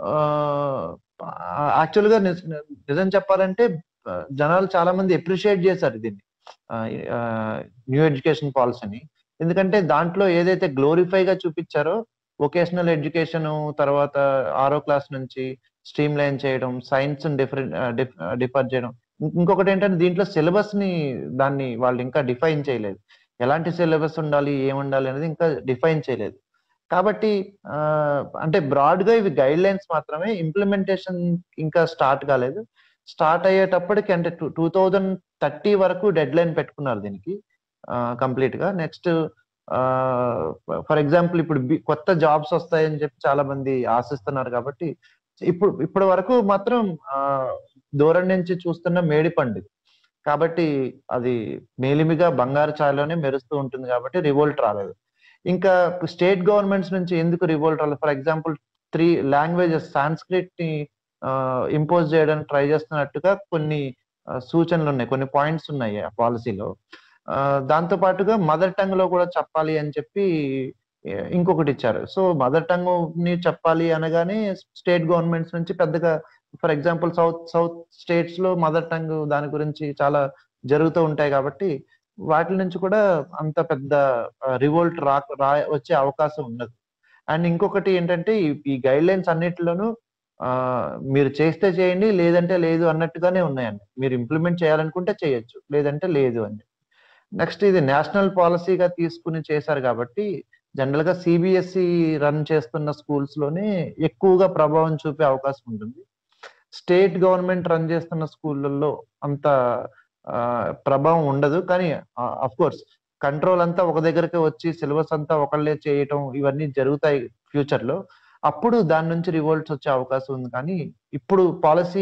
యాక్చువల్ గా నిజ- నిజం చెప్పాలంటే ఆ, జనాలు చాలా మంది అప్రిషియేట్ చేశారు దీన్ని న్యూ ఎడ్యుకేషన్ పాలసీని ఎందుకంటే దాంట్లో ఏదైతే గ్లోరిఫై గా చూపించారో వొకేషనల్ ఎడ్యుకేషన్ తర్వాత ఆరో క్లాస్ నుంచి స్ట్రీమ్ లైన్ చేయడం సైన్స్ డిఫరెంట్ డిఫర్ చేయడం ఇం- ఇంకొకటి ఏంటంటే దీంట్లో సిలబస్ ని దాన్ని వాళ్ళు ఇంకా డిఫైన్ చేయలేదు ఎలాంటి సిలబస్ ఉండాలి ఏం ఉండాలి అనేది ఇంకా డిఫైన్ చేయలేదు కాబట్టి ఆ, అంటే బ్రాడ్ గా ఇవి గైడ్ లైన్స్ మాత్రమే ఇంప్లిమెంటేషన్ ఇంకా స్టార్ట్ కాలేదు స్టార్ట్ అయ్యేటప్పటికి అంటే టూ టూ థౌజండ్ థర్టీ వరకు డెడ్ లైన్ పెట్టుకున్నారు దీనికి కంప్లీట్ గా నెక్స్ట్ ఫర్ ఎగ్జాంపుల్ ఇప్పుడు బి- కొత్త జాబ్స్ వస్తాయని చెప్పి చాలా మంది ఆశిస్తున్నారు కాబట్టి ఇప్పుడు ఇప్పటి వరకు మాత్రం ఆ, దూరం నుంచి చూస్తున్న మేడి పండు కాబట్టి అది మేలిమిగా బంగారు ఛాయలోనే మెరుస్తూ ఉంటుంది కాబట్టి రివోల్ట్ రాలేదు ఇంకా స్టేట్ గవర్నమెంట్స్ నుంచి ఎందుకు రివోల్ట్ రాలేదు for example three languages Sanskrit ని ఇంపోజ్ చేయడానికి ట్రై చేస్తున్నట్టుగా కొన్ని ఆ, సూచనలు ఉన్నాయి కొన్ని పాయింట్స్ ఉన్నాయి ఆ పాలసీలో దాంతో పాటుగా మదర్ టంగ్ లో కూడా చెప్పాలి అని చెప్పి ఏ, ఇంకొకటి ఇచ్చారు సో మదర్ టంగ్ ని చెప్పాలి అనగానే స్టేట్ గవర్నమెంట్స్ నుంచి పెద్దగా for example south south states లో మదర్ టంగ్ దాని గురించి చాలా జరుగుతూ ఉంటాయి కాబట్టి వాటి నుంచి కూడా అంత పెద్ద రివోల్ట్ రా రా వచ్చే అవకాశం ఉండదు అండ్ ఇంకొకటి ఏంటంటే ఈ- ఈ గైడ్ లైన్స్ అన్నిటిలోనూ ఆ, మీరు చేస్తే చేయండి లేదంటే లేదు అన్నట్టుగానే ఉన్నాయండి మీరు ఇంప్లిమెంట్ చేయాలనుకుంటే చేయొచ్చు లేదంటే లేదు అని నెక్స్ట్ ఇది నేషనల్ పాలసీగా తీసుకుని చేశారు కాబట్టి జనరల్ గా సిబిఎస్ఈ రన్ చేస్తున్న స్కూల్స్ లోనే ఎక్కువగా ప్రభావం చూపే అవకాశం ఉంటుంది స్టేట్ గవర్నమెంట్ రన్ చేస్తున్న స్కూళ్ళల్లో అంత ఆ, ప్రభావం ఉండదు కానీ అఫ్ కోర్స్ కంట్రోల్ అంతా ఒక దగ్గరికి వచ్చి సిలబస్ అంతా ఒకళ్ళే చేయటం ఇవన్నీ జరుగుతాయి ఫ్యూచర్ లో అప్పుడు దాని నుంచి రివోల్ట్స్ వచ్చే అవకాశం ఉంది కానీ ఇప్పుడు పాలసీ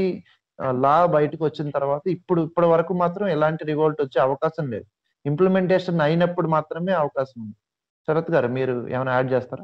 లా బయటకు వచ్చిన తర్వాత ఇప్పుడు ఇప్పటి వరకు మాత్రం ఎలాంటి రివోల్ట్ వచ్చే అవకాశం లేదు ఇంప్లిమెంటేషన్ అయినప్పుడు మాత్రమే అవకాశం ఉంది శరత్ గారు మీరు ఏమైనా యాడ్ చేస్తారా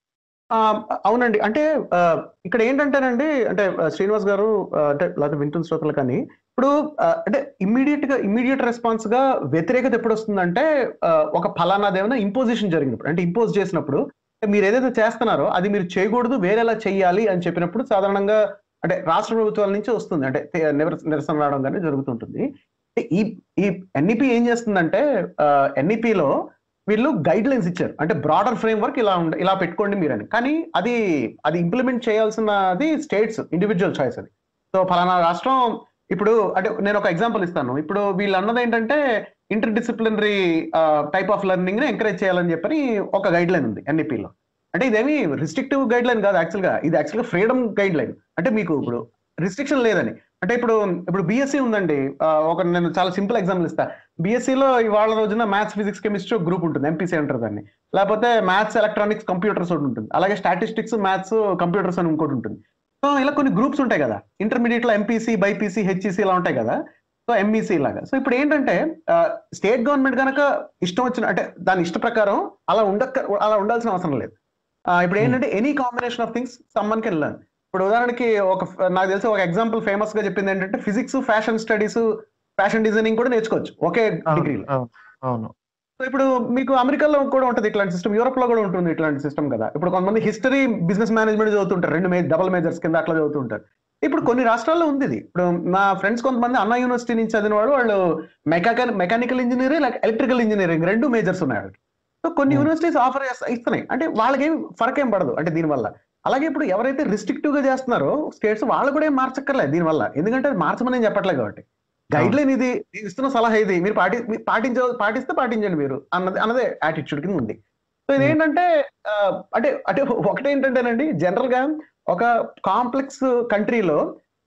ఆ, అవునండి అంటే ఆ, ఇక్కడ ఏంటంటేనండి అంటే ఆ, శ్రీనివాస్ గారు ఆ, అంటే లేకపోతే వింటున్న శ్రోతలు కానీ ఇప్పుడు ఆ, అంటే ఇమ్మీడియట్ గా ఇమ్మీడియట్ రెస్పాన్స్ గా వ్యతిరేకత ఎప్పుడు వస్తుందంటే ఆ, ఒక ఫలానాది ఏమైనా ఇంపోజిషన్ జరిగినప్పుడు అంటే ఇంపోజ్ చేసినప్పుడు మీరు ఏదైతే చేస్తున్నారో అది మీరు చేయకూడదు వేరేలా చెయ్యాలి అని చెప్పినప్పుడు సాధారణంగా అంటే రాష్ట్ర ప్రభుత్వాల నుంచి వస్తుంది అంటే తే- నిరస నిరసన రావడం కానీ జరుగుతుంటుంది అంటే ఈ ఈ ఎన్ఈపి ఏం చేస్తుందంటే ఎన్ఈపిలో వీళ్ళు గైడ్ లైన్స్ ఇచ్చారు అంటే బ్రాడర్ ఫ్రేమ్ వర్క్ ఇలా ఉండ ఇలా పెట్టుకోండి మీరని కానీ అది అది ఇంప్లిమెంట్ చేయాల్సినది స్టేట్స్ ఇండివిజువల్ చాయిస్ అది సో ఫలానా రాష్ట్రం ఇప్పుడు అంటే నేను ఒక ఎగ్జాంపుల్ ఇస్తాను ఇప్పుడు వీళ్ళు అన్నది ఏంటంటే interdisciplinary type of learning ని ఎంకరేజ్ చేయాలని చెప్పని ఒక గైడ్ లైన్ ఉంది ఎన్ఈపిలో అంటే ఇదేమి రిస్ట్రిక్టివ్ గైడ్ లైన్ కాదు యాక్చువల్ గా ఇది యాక్చువల్ గా ఫ్రీడమ్ గైడ్ లైన్ అంటే మీకు ఇప్పుడు రిస్ట్రిక్షన్ లేదని అంటే ఇప్పుడు ఇప్పుడు బీఎస్సీ ఉందండి ఆ, ఒక నేను చాలా సింపుల్ ఎగ్జాంపుల్ ఇస్తా BSc లో ఇవాళ రోజున మ్యాథ్స్ ఫిజిక్స్ కెమిస్ట్రీ గ్రూప్ ఉంటుంది ఎంపీసీ అంటారు దాన్ని లేకపోతే మ్యాథ్స్ ఎలక్ట్రానిక్స్ కంప్యూటర్స్ ఒకటి ఉంటుంది అలాగే స్టాటిస్టిక్స్ మ్యాథ్స్ కంప్యూటర్స్ అని ఇంకోటి ఉంటుంది సో ఇలా కొన్ని గ్రూప్స్ ఉంటాయి కదా ఇంటర్మీడియట్ లో ఎంపీసీ బైపీసీ హెచ్ఈసీ ఇలా ఉంటాయి కదా సో ఎంఈసీ లాగా సో ఇప్పుడు ఏంటంటే స్టేట్ గవర్నమెంట్ కనుక ఇష్టం వచ్చిన అంటే దాని ఇష్ట ప్రకారం అలా ఉండక అలా ఉండాల్సిన అవసరం లేదు ఆ, ఇప్పుడు ఏంటంటే any combination of things someone can learn ఇప్పుడు ఉదాహరణకి ఒక నాకు తెలిసి ఒక ఎగ్జాంపుల్ ఫేమస్ గా చెప్పింది ఏంటంటే physics fashion studies fashion designing కూడా నేర్చుకోవచ్చు ఒకే డిగ్రీలో అవును, అవును సో ఇప్పుడు మీకు అమెరికాలో కూడా ఉంటుంది ఇట్లాంటి సిస్టమ్ యూరోప్ లో కూడా ఉంటుంది ఇట్లాంటి సిస్టమ్ కదా ఇప్పుడు కొంతమంది హిస్టరీ బిజినెస్ మేనేజ్మెంట్ చదువుతుంటారు రెండు మే డబుల్ మేజర్స్ కింద అట్లా చదువుతుంటారు ఇప్పుడు కొన్ని రాష్ట్రాల్లో ఉంది ఇది ఇప్పుడు నా ఫ్రెండ్స్ కొంతమంది అన్నా యూనివర్సిటీ నుంచి చదివిన వాడు వాళ్ళు మెకానికల్ మెకానికల్ ఇంజనీరింగ్ లేక ఎలక్ట్రికల్ ఇంజనీరింగ్ రెండు మేజర్స్ ఉన్నాయి వాళ్ళకి సో కొన్ని Hmm. యూనివర్సిటీస్ ఆఫర్ ఇస్తున్నాయి అంటే వాళ్ళకి ఏం ఫరక్ ఏం పడదు అంటే దీనివల్ల అలాగే ఇప్పుడు ఎవరైతే రిస్ట్రిక్టివ్ గా చేస్తున్నారో స్టేట్స్ వాళ్ళు కూడా ఏం మార్చక్కర్లేదు దీనివల్ల ఎందుకంటే అది మార్చమని నేను చెప్పట్లేదు కాబట్టి గైడ్ లైన్ ఇది నేను ఇస్తున్న సలహా ఇది మీరు పాటి మీరు పాటించ పాటిస్తే పాటించండి మీరు అన్నది అన్నదే యాటిట్యూడ్ కింద ఉంది సో ఇదేంటంటే ఆ, అంటే అంటే ఒకటేంటంటేనండి జనరల్ గా ఒక కాంప్లెక్స్ కంట్రీలో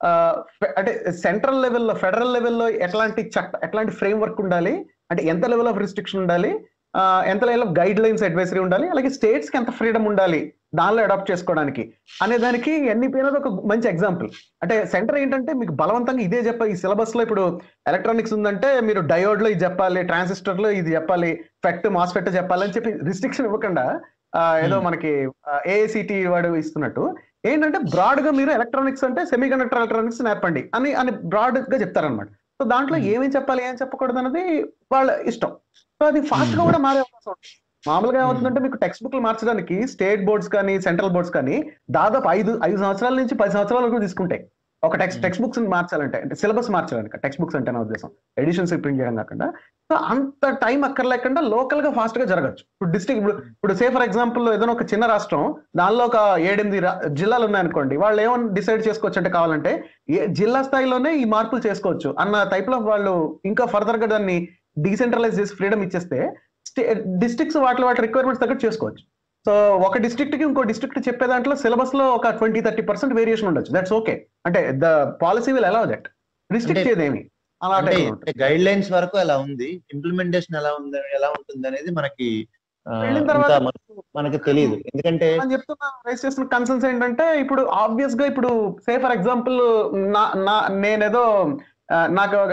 అంటే సెంట్రల్ లెవెల్లో ఫెడరల్ లెవెల్లో ఎట్లాంటి చట్ట ఎట్లాంటి ఫ్రేమ్ వర్క్ ఉండాలి అంటే ఎంత లెవెల్ ఆఫ్ రిస్ట్రిక్షన్ ఉండాలి ఆ, ఎంత level of guidelines advisory ఉండాలి అలాగే స్టేట్స్ కి ఎంత ఫ్రీడమ్ ఉండాలి దానిలో అడాప్ట్ చేసుకోవడానికి అనే దానికి ఎన్ఈపీ అనేది ఒక మంచి ఎగ్జాంపుల్ అంటే సెంటర్ ఏంటంటే మీకు బలవంతంగా ఇదే చెప్ప ఈ సిలబస్ లో ఇప్పుడు ఎలక్ట్రానిక్స్ ఉందంటే మీరు డయోడ్ లో ఇది చెప్పాలి ట్రాన్సిస్టర్ లో ఇది చెప్పాలి ఫెక్ట్ మాస్ఫెట్ చెప్పాలి అని చెప్పి రిస్ట్రిక్షన్ ఇవ్వకుండా ఆ, ఏదో Hmm. మనకి ఏఐసిటి వాడు ఇస్తున్నట్టు ఏంటంటే బ్రాడ్ గా మీరు ఎలక్ట్రానిక్స్ అంటే సెమీ కండక్టర్ ఎలక్ట్రానిక్స్ నేర్పండి అని అని బ్రాడ్ గా చెప్తారనమాట సో దాంట్లో Hmm. ఏమేం చెప్పాలి ఏం చెప్పకూడదు అన్నది వాళ్ళ ఇష్టం సో అది ఫాస్ట్ గా Hmm. కూడా మారే అవకాశం ఉంటుంది మామూలుగా ఏమవుతుందంటే మీకు టెక్స్ట్ బుక్లు మార్చడానికి స్టేట్ బోర్డ్స్ కానీ సెంట్రల్ బోర్డ్స్ కానీ దాదాపు ఐదు ఐదు సంవత్సరాల నుంచి పది సంవత్సరాల వరకు తీసుకుంటాయి ఒక టెక్స్ట్ Hmm. టెక్స్ట్ బుక్స్ మార్చాలంటే అంటే సిలబస్ మార్చాలంటే టెక్స్ట్ బుక్స్ అంటే నా ఉద్దేశం ఎడిషన్స్ ప్రింట్ చేయడం కాకుండా సో అంత టైం అక్కర్లేకుండా లోకల్ గా ఫాస్ట్ గా జరగచ్చు ఇప్పుడు డిస్ట్రిక్ట్ ఇప్పుడు ఇప్పుడు సే ఫర్ ఎగ్జాంపుల్ ఏదైనా ఒక చిన్న రాష్ట్రం దానిలో ఒక ఏడెనిమిది రా- జిల్లాలు ఉన్నాయనుకోండి వాళ్ళు ఏమని డిసైడ్ చేసుకోవచ్చు అంటే కావాలంటే ఏ జిల్లా స్థాయిలోనే ఈ మార్పులు చేసుకోవచ్చు అన్న టైప్ లో వాళ్ళు ఇంకా ఫర్దర్ గా దాన్ని డీసెంట్రలైజ్ చేసి ఫ్రీడమ్ ఇచ్చేస్తే డిస్ట్రిక్ట్స్ వాటి వాటి రిక్వైర్మెంట్స్ తగ్గట్టు చేసుకోవచ్చు సో ఒక డిస్ట్రిక్ట్ కి ఇంకో డిస్ట్రిక్ట్ చెప్పే దాంట్లో సిలబస్ లో ఒక ట్వంటీ థర్టీ పర్సెంట్ వేరియేషన్ ఉండొచ్చు దట్స్ ఓకే అంటే the policy will allow that restrict అంటే- చేయదేమి అలా అంటే type లో ఉంటుంది. గైడ్ లైన్స్ వరకు ఎలా ఉంది ఇంప్లిమెంటేషన్ ఎలా ఉంది ఎలా ఉంటుంది అనేది మనకి ఆ, వెళ్ళిన తర్వాత ఇంకా మన- మనకి తెలియదు ఎందుకంటే అని చెప్తున్నా రైస్ చేస్తున్న కన్సర్న్స్ ఏంటంటే ఇప్పుడు ఆబ్వియస్ గా ఇప్పుడు సే ఫర్ ఎగ్జాంపుల్ నా నా నేనేదో ఆ, నాకు ఒక-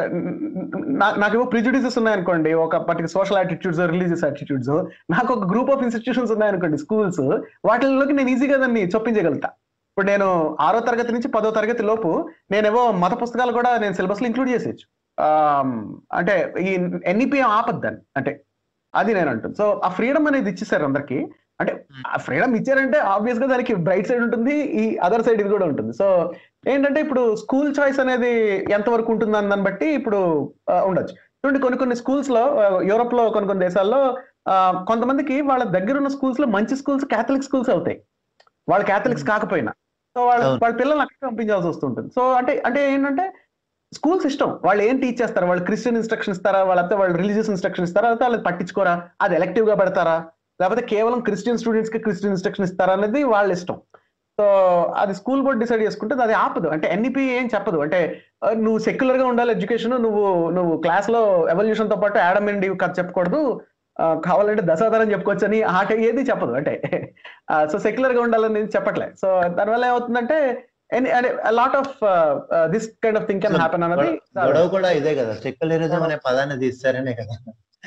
నా- నాకేవో ప్రిజుడిసెస్ ఉన్నాయనుకోండి ఒక particular social attitudes religious attitudes నాకు ఒక గ్రూప్ ఆఫ్ ఇన్స్టిట్యూషన్స్ ఉన్నాయనుకోండి స్కూల్స్ వాటిల్లోకి నేను ఈజీగా దాన్ని చొప్పించగలుగుతా ఇప్పుడు నేను ఆరో తరగతి నుంచి పదో తరగతి లోపు నేనేవో మత పుస్తకాలు కూడా నేను సిలబస్ లో ఇంక్లూడ్ చేసేయచ్చు ఆమ్, అంటే ఈ ఎన్ఈపి ఆపద్దని అంటే అది నేను అంటుంది సో ఆ ఫ్రీడమ్ అనేది ఇచ్చేసారు అందరికి అంటే ఆ ఫ్రీడమ్ ఇచ్చారంటే ఆబ్వియస్ గా దానికి బ్రైట్ సైడ్ ఉంటుంది ఈ అదర్ సైడ్ ఇది కూడా ఉంటుంది సో ఏంటంటే ఇప్పుడు స్కూల్ చాయిస్ అనేది ఎంత వరకు ఉంటుంది అన్న దాన్ని బట్టి ఇప్పుడు ఆ, ఉండొచ్చు చూడండి కొన్ని కొన్ని స్కూల్స్ లో ఆ, యూరోప్ లో కొన్ని కొన్ని దేశాల్లో ఆ, కొంతమందికి వాళ్ళ దగ్గర ఉన్న స్కూల్స్ లో మంచి స్కూల్స్ క్యాథలిక్ స్కూల్స్ అవుతాయి వాళ్ళు క్యాథలిక్స్ కాకపోయినా సో వాళ్ళ అవును. వాళ్ళ పిల్లల్ని అక్కడ పంపించాల్సి వస్తుంటుంది సో అంటే అంటే ఏంటంటే స్కూల్స్ ఇష్టం వాళ్ళు ఏం టీచ్ చేస్తారు వాళ్ళు క్రిస్టియన్ ఇన్స్ట్రక్షన్ ఇస్తారా వాళ్ళతో వాళ్ళు రిలీజియస్ ఇన్స్ట్రక్షన్ ఇస్తారా లేకపోతే వాళ్ళు పట్టించుకోరా అది ఎలెక్టివ్ గా పెడతారా లేకపోతే కేవలం క్రిస్టియన్ స్టూడెంట్స్ కి క్రిస్టియన్ ఇన్స్ట్రక్షన్ ఇస్తారా అనేది వాళ్ళ ఇష్టం సో అది స్కూల్ బోర్డ్ డిసైడ్ చేసుకుంటే అది ఆపదు అంటే ఎన్ఈపి ఏం చెప్పదు అంటే ఆ, నువ్వు సెక్యులర్ గా ఉండాలి ఎడ్యుకేషన్ నువ్వు నువ్వు క్లాస్ లో ఎవల్యూషన్ తో పాటు యాడమ్ అండ్ కథ చెప్పకూడదు ఆ, కావాలంటే దశావతారం చెప్పుకోవచ్చు అని ఆట ఏది చెప్పదు అంటే సో సెక్యులర్ గా ఉండాలని చెప్పట్లే సో దానివల్ల ఏమవుతుందంటే lot of this kind of thing can happen అన్నది గొడవ కూడా ఇదే కదా సెక్యులరిజం అనే పదాన్ని తీస్తారనే కదా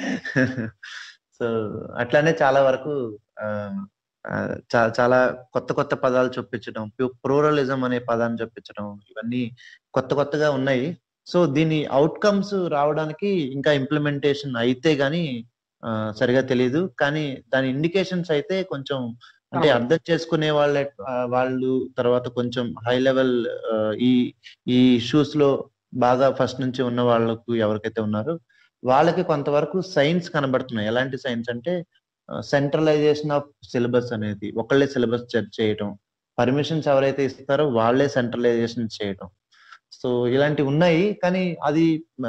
సో అట్లానే చాలా వరకు ఆ, ఆ, చా- చాలా కొత్త కొత్త పదాలు చొప్పించడం ప్లూరలిజం అనే పదాన్ని చొప్పించడం ఇవన్నీ కొత్త కొత్తగా ఉన్నాయి సో దీని అవుట్కమ్స్ రావడానికి ఇంకా ఇంప్లిమెంటేషన్ అయితే గానీ ఆ, సరిగా తెలియదు కానీ దాని ఇండికేషన్స్ అయితే కొంచెం అంటే అవును. అర్థం చేసుకునే వాళ్ళ ఆ, వాళ్ళు తర్వాత కొంచెం హై లెవెల్ ఈ ఈ ఇష్యూస్ లో బాగా ఫస్ట్ నుంచి ఉన్న వాళ్ళకు ఎవరికైతే ఉన్నారో వాళ్ళకి కొంతవరకు సైన్స్ కనబడుతున్నాయి ఎలాంటి సైన్స్ అంటే సెంట్రలైజేషన్ ఆఫ్ సిలబస్ అనేది ఒకళ్ళే సిలబస్ చేయటం పర్మిషన్స్ ఎవరైతే ఇస్తారో వాళ్ళే సెంట్రలైజేషన్ చేయటం సో ఇలాంటివి ఉన్నాయి కానీ అది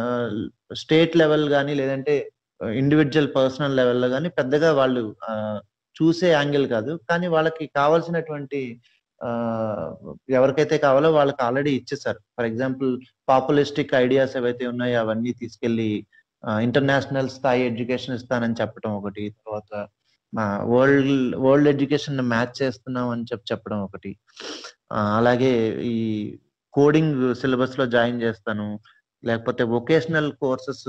స్టేట్ లెవెల్ కానీ లేదంటే ఇండివిజువల్ పర్సనల్ లెవెల్లో కానీ పెద్దగా వాళ్ళు ఆ, చూసే యాంగిల్ కాదు కానీ వాళ్ళకి కావాల్సినటువంటి ఆ, ఎవరికైతే కావాలో వాళ్ళకి ఆల్రెడీ ఇచ్చేసారు ఫర్ ఎగ్జాంపుల్ పాపులిస్టిక్ ఐడియాస్ ఏవైతే ఉన్నాయో అవన్నీ తీసుకెళ్లి ఇంటర్నేషనల్ స్థాయి ఎడ్యుకేషన్ ఇస్తానని చెప్పడం ఒకటి తర్వాత వరల్డ్ వరల్డ్ ఎడ్యుకేషన్ మ్యాచ్ చేస్తున్నాం అని చెప్పి చెప్పడం ఒకటి ఆ, అలాగే ఈ కోడింగ్ సిలబస్ లో జాయిన్ చేస్తాను లేకపోతే వొకేషనల్ కోర్సెస్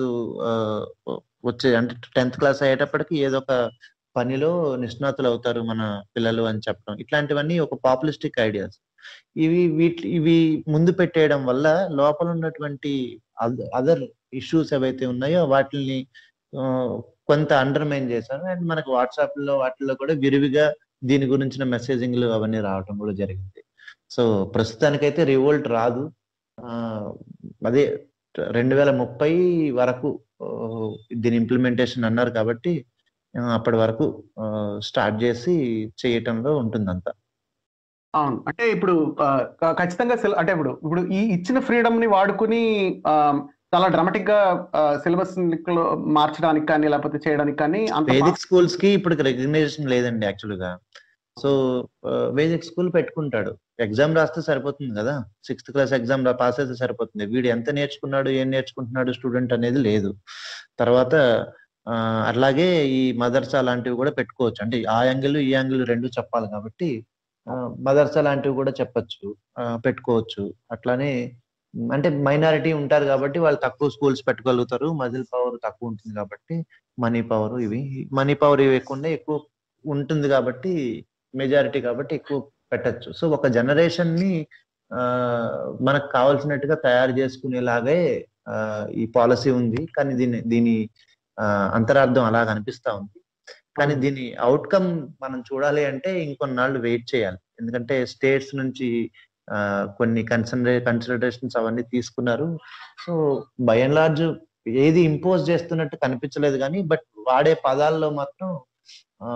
వచ్చే అంటే టెన్త్ క్లాస్ అయ్యేటప్పటికి ఏదో ఒక పనిలో నిష్ణాతులు అవుతారు మన పిల్లలు అని చెప్పడం ఇట్లాంటివన్నీ ఒక పాపులిస్టిక్ ఐడియాస్ ఇవి వీటి ఇవి ముందు పెట్టేయడం వల్ల లోపల ఉన్నటువంటి అదర్ ఇష్యూస్ ఏవైతే ఉన్నాయో వాటిని ఆ, కొంత అండర్మైన్ చేశారు అండ్ మనకు వాట్సాప్ లో వాటిల్లో కూడా విరివిగా దీని గురించిన మెసేజింగ్లు అవన్నీ రావటం కూడా జరిగింది సో ప్రస్తుతానికైతే రివోల్ట్ రాదు ఆ, అదే రెండు వేల ముప్పై వరకు ఆ, దీని ఇంప్లిమెంటేషన్ అన్నారు కాబట్టి ఆ, అప్పటి వరకు స్టార్ట్ చేసి చేయటంలో ఉంటుందంతా అవును అంటే ఇప్పుడు ఆ, క- ఖచ్చితంగా సిల- అంటే ఇప్పుడు ఇప్పుడు ఈ ఇచ్చిన ఫ్రీడమ్ ని వాడుకుని ఆ, చాలా డ్రామాటిక్ గా సిలబస్ మార్చడానికి కానీ లేకపోతే చేయడానికి కానీ అంత వేదిక్ స్కూల్స్ కి ఇప్పుడు రికగ్నైజేషన్ లేదండి యాక్చువల్ గా సో వేదిక్ స్కూల్ పెట్టుకుంటాడు ఎగ్జామ్ రాస్తే సరిపోతుంది కదా సిక్స్త్ క్లాస్ ఎగ్జామ్ పాస్ అయితే సరిపోతుంది వీడు ఎంత నేర్చుకున్నాడు ఏం నేర్చుకుంటున్నాడు స్టూడెంట్ అనేది లేదు తర్వాత ఆ, అలాగే ఈ మదర్సా లాంటివి కూడా పెట్టుకోవచ్చు అంటే ఆ యాంగిల్ ఈ యాంగిల్ రెండు చెప్పాలి కాబట్టి మదర్సా లాంటివి కూడా చెప్పొచ్చు ఆ, పెట్టుకోవచ్చు అట్లానే ఉమ్, అంటే మైనారిటీ ఉంటారు కాబట్టి వాళ్ళు తక్కువ స్కూల్స్ పెట్టుకోగలుగుతారు మజిల్ పవర్ తక్కువ ఉంటుంది కాబట్టి మనీ పవర్ ఇవి మనీ పవర్ ఇవి ఎక్కువ ఉన్నాయి, ఎక్కువ ఉంటుంది కాబట్టి మెజారిటీ కాబట్టి ఎక్కువ పెట్టచ్చు సో ఒక జనరేషన్ ని ఆ, మనకు కావాల్సినట్టుగా తయారు చేసుకునేలాగే ఆ, ఈ పాలసీ ఉంది కానీ దీని దీని ఆ, అంతరార్థం అలా కనిపిస్తా ఉంది కానీ దీని అవుట్కమ్ మనం చూడాలి అంటే ఇంకొన్నాళ్ళు వెయిట్ చేయాలి ఎందుకంటే స్టేట్స్ నుంచి ఆ, కొన్ని కన్సన్రే కన్సిడరేషన్స్ అవన్నీ తీసుకున్నారు సో బై అండ్ లార్జ్ ఏది ఇంపోజ్ చేస్తున్నట్టు కనిపించలేదు కానీ బట్ వాడే పదాల్లో మాత్రం ఆ,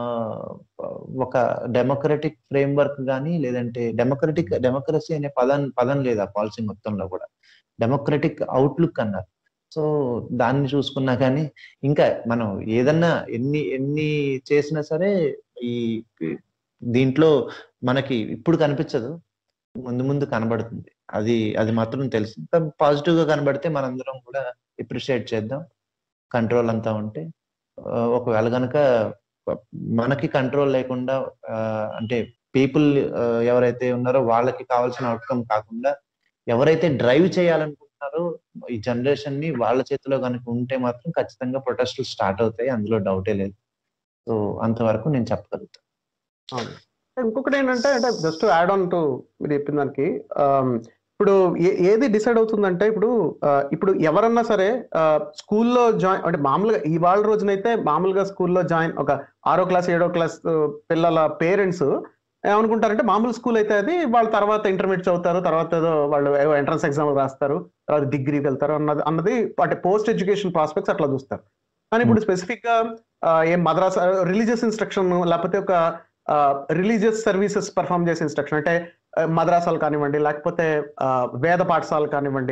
ఒక డెమోక్రటిక్ ఫ్రేమ్ వర్క్ కానీ లేదంటే డెమోక్రటిక్ డెమోక్రసీ అనే పదం పదం లేదు ఆ పాలసీ మొత్తంలో కూడా డెమోక్రటిక్ అవుట్లుక్ అన్నారు సో దాన్ని చూసుకున్నా కానీ ఇంకా మనం ఏదన్నా ఎన్ని ఎన్ని చేసినా సరే ఈ దీంట్లో మనకి ఇప్పుడు కనిపించదు ముందు ముందు కనబడుతుంది అది అది మాత్రం తెలుసు పాజిటివ్ గా కనబడితే మనందరం కూడా ఎప్రిషియేట్ చేద్దాం కంట్రోల్ అంతా ఉంటే ఆ, ఒకవేళ కనుక మనకి కంట్రోల్ లేకుండా ఆ, అంటే పీపుల్ ఎవరైతే ఉన్నారో వాళ్ళకి కావాల్సిన అవుట్కమ్ కాకుండా ఎవరైతే డ్రైవ్ చేయాలనుకుంటున్నారో ఈ జనరేషన్ ని వాళ్ళ చేతిలో కనుక ఉంటే మాత్రం ఖచ్చితంగా ప్రొటెస్ట్లు స్టార్ట్ అవుతాయి అందులో డౌటే లేదు సో అంతవరకు నేను చెప్పగలుగుతాను అవును. ఇంకొకటి ఏంటంటే అంటే జస్ట్ యాడ్ ఆన్ టు మీరు చెప్పిన దానికి ఆమ్, ఇప్పుడు ఏ- ఏది డిసైడ్ అవుతుందంటే ఇప్పుడు ఆ, ఇప్పుడు ఎవరన్నా సరే స్కూల్లో జాయిన్ అంటే మామూలుగా ఇవాళ రోజునైతే మామూలుగా స్కూల్లో జాయిన్ ఒక ఆరో క్లాస్ ఏడో క్లాస్ ఆ, పిల్లల పేరెంట్స్ ఏమనుకుంటారంటే మామూలు స్కూల్ అయితే అది వాళ్ళ తర్వాత ఇంటర్మీడియట్ చదువుతారు తర్వాత ఏదో వాళ్ళు ఎంట్రన్స్ ఎగ్జామ్ రాస్తారు తర్వాత డిగ్రీకి వెళ్తారు అన్నది అన్నది అంటే పోస్ట్ ఎడ్యుకేషన్ ప్రాస్పెక్ట్స్ అట్లా చూస్తారు కానీ ఇప్పుడు స్పెసిఫిక్ గా ఆ, ఏం మద్రాస్ రిలీజియస్ ఇన్స్ట్రక్షన్ లేకపోతే ఒక రిలీజియస్ సర్వీసెస్ పర్ఫామ్ చేసే ఇన్స్ట్రక్షన్ అంటే ఆ, మద్రాసాలు కానివ్వండి లేకపోతే ఆ, వేద పాఠశాలలు కానివ్వండి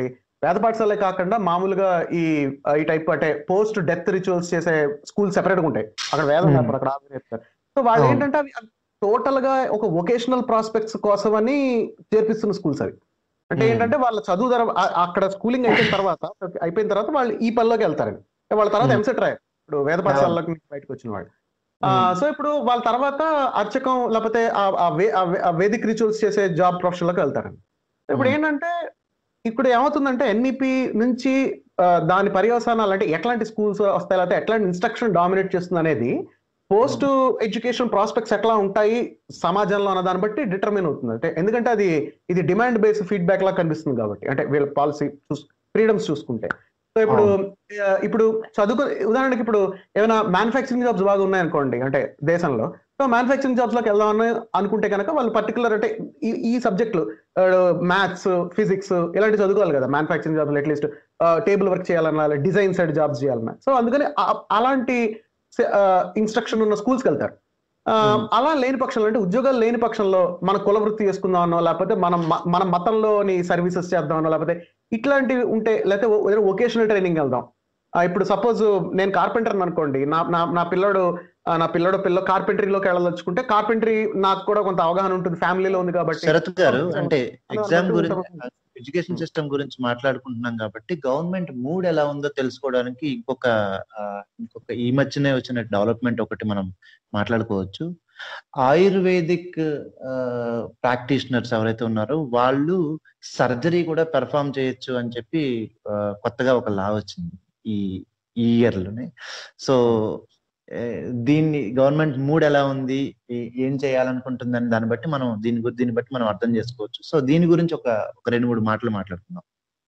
వేద పాఠశాలే కాకుండా మామూలుగా ఈ ఈ టైప్ అంటే పోస్ట్ డెత్ రిచువల్స్ చేసే స్కూల్ సెపరేట్ గా ఉంటాయి అక్కడ వేదం Hmm. నేర్పరు అక్కడ ఆవిరి నేర్పుతారు సో వాళ్ళు అవును. ఏంటంటే అవి టోటల్ గా ఒక వొకేషనల్ ప్రాస్పెక్ట్స్ కోసం అని చేర్పిస్తున్న స్కూల్స్ అవి అంటే Hmm. ఏంటంటే వాళ్ళ చదువు ధర ఆ- అక్కడ స్కూలింగ్ అయిపోయిన తర్వాత అయిపోయిన తర్వాత వాళ్ళు ఈ పనిలోకి వెళ్తారండి వాళ్ళ తర్వాత Hmm. ఎంసెట్ రాయారు ఇప్పుడు వేద పాఠశాలలోకి నుంచి బయటకు వచ్చిన వాళ్ళు ఆ, Hmm. సో ఇప్పుడు వాళ్ళ తర్వాత అర్చకం లేకపోతే ఆ- ఆ వే- ఆ వే- ఆ వేదిక్ రిచువల్స్ చేసే జాబ్ ప్రొఫెషన్ లోకి వెళ్తారండి ఇప్పుడు Hmm. ఏంటంటే ఇప్పుడు ఏమవుతుందంటే ఎన్ఈపి నుంచి ఆ, దాని పర్యవసానాలు అంటే ఎట్లాంటి స్కూల్స్ వస్తాయి లేకపోతే ఎట్లాంటి ఇన్స్ట్రక్షన్ డామినేట్ చేస్తుంది అనేది పోస్ట్ ఎడ్యుకేషన్ ప్రాస్పెక్ట్స్ ఎట్లా ఉంటాయి సమాజంలో అన్న దాన్ని బట్టి డిటర్మిన్ అవుతుంది అంటే ఎందుకంటే అది ఇది డిమాండ్ బేస్డ్ ఫీడ్బ్యాక్ లా కనిపిస్తుంది కాబట్టి అంటే వీళ్ళ పాలసీ ఫ్రీడమ్స్ చూసుకుంటే సో ఇప్పుడు ఆ, ఇప్పుడు చదువుకు ఉదాహరణకి ఇప్పుడు ఏమైనా మ్యానుఫ్యాక్చరింగ్ జాబ్స్ బాగా ఉన్నాయనుకోండి అంటే దేశంలో సో మ్యానుఫ్యాక్చరింగ్ జాబ్స్ లోకి వెళ్దామని అనుకుంటే కనుక వాళ్ళు పర్టికులర్ అంటే ఈ ఈ సబ్జెక్టులు మ్యాథ్స్ ఫిజిక్స్ ఇలాంటి చదువుకోవాలి కదా manufacturing jobs at least table work చేయాలన్నా డిజైన్ సైడ్ జాబ్స్ చేయాలన్నా సో అందుకని ఆ- అలాంటి ఇన్స్ట్రక్షన్ ఉన్న స్కూల్స్కి వెళ్తారు ఆ, Hmm. అలా లేని పక్షంలో అంటే ఉద్యోగాలు లేని పక్షంలో మన కుల వృత్తి చేసుకుందామనో లేకపోతే మనం మ- మన మతంలోని సర్వీసెస్ చేద్దామనో లేకపోతే ఇట్లాంటివి ఉంటే లేకపోతే వొకేషనల్ ట్రైనింగ్ వెళ్దాం ఆ, ఇప్పుడు సపోజ్ నేను కార్పెంటర్ అనుకోండి నా నా నా పిల్లడు ఆ, నా పిల్లడు పిల్ల కార్పెంటరీలోకి వెళ్ళదలుచుకుంటే కార్పెంటరీ నాకు కూడా కొంత అవగాహన ఉంటుంది ఫ్యామిలీలో ఉంది కాబట్టి శరత్ గారు అంటే అలా ఎగ్జామ్ అన్నట్టు గురించి ఉంటుంది. ఎడ్యుకేషన్ సిస్టమ్ గురించి మాట్లాడుకుంటున్నాం కాబట్టి గవర్నమెంట్ మూడ్ ఎలా ఉందో తెలుసుకోవడానికి ఇంకొక ఆ, ఇంకొక ఈ మధ్యనే వచ్చిన డెవలప్మెంట్ ఒకటి మనం మాట్లాడుకోవచ్చు ఆయుర్వేదిక్ ప్రాక్టీషనర్స్ ఎవరైతే ఉన్నారో వాళ్ళు సర్జరీ కూడా పెర్ఫామ్ చేయొచ్చు అని చెప్పి ఆ, కొత్తగా ఒక లా వచ్చింది ఈ ఈ ఇయర్ లోనే సో ఏ, దీన్ని గవర్నమెంట్ మూడ్ ఎలా ఉంది ఏ- ఏం చేయాలనుకుంటుందని దాన్ని బట్టి మనం దీని గురి దీన్ని బట్టి మనం అర్థం చేసుకోవచ్చు సో దీని గురించి ఒక ఒక రెండు మూడు మాటలు మాట్లాడుకుందాం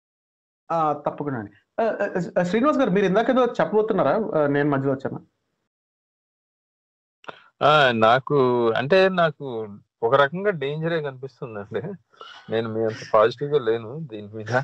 ఆ, తప్పకుండా అండి ఆ, ఆ, శ్రీనివాస్ గారు మీరు ఇందాకేదో చెప్పబోతున్నారా ఆ, నేను మధ్యలో వచ్చాను ఆ, నాకు అంటే నాకు ఒక రకంగా డేంజరే కనిపిస్తుందండి నేను మీ అంత పాజిటివ్ గా లేను దీని మీద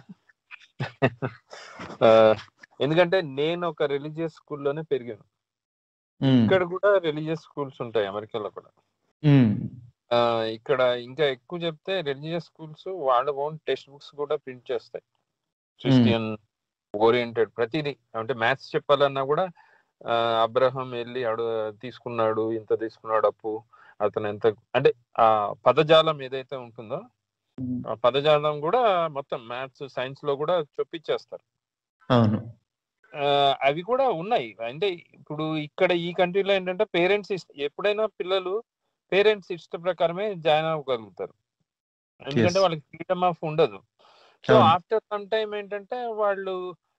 ఆ, ఎందుకంటే నేను ఒక రిలీజియస్ స్కూల్లోనే పెరిగాను ఉమ్, ఇక్కడ కూడా రిలీజియస్ స్కూల్స్ ఉంటాయి అమెరికాలో కూడా ఉమ్, ఆ, ఇక్కడ ఇంకా ఎక్కువ చెప్తే రిలీజియస్ స్కూల్స్ వాళ్ళ ఓన్ టెక్స్ట్ బుక్స్ కూడా ప్రింట్ చేస్తాయి క్రిస్టియన్ ఓరియంటెడ్ ప్రతిదీ అంటే మ్యాథ్స్ చెప్పాలన్నా కూడా ఆ, అబ్రహం వెళ్ళి అడు తీసుకున్నాడు ఇంత తీసుకున్నాడు అప్పు అతను ఎంత అంటే ఆ పదజాలం ఏదైతే ఉంటుందో ఉమ్, ఆ పదజాలం కూడా మొత్తం మ్యాథ్స్ సైన్స్ లో కూడా చొప్పించేస్తారు అవును ఆ, అవి కూడా ఉన్నాయి అంటే ఇప్పుడు ఇక్కడ ఈ కంట్రీలో ఏంటంటే పేరెంట్స్ ఎప్పుడైనా పిల్లలు పేరెంట్స్ ఇష్ట ప్రకారమే జాయిన్ అవ్వగలుగుతారు ఎందుకంటే Yes. వాళ్ళకి ఫ్రీడమ్ ఆఫ్ ఉండదు సో అవును. ఆఫ్టర్ సమ్ టైం ఏంటంటే వాళ్ళు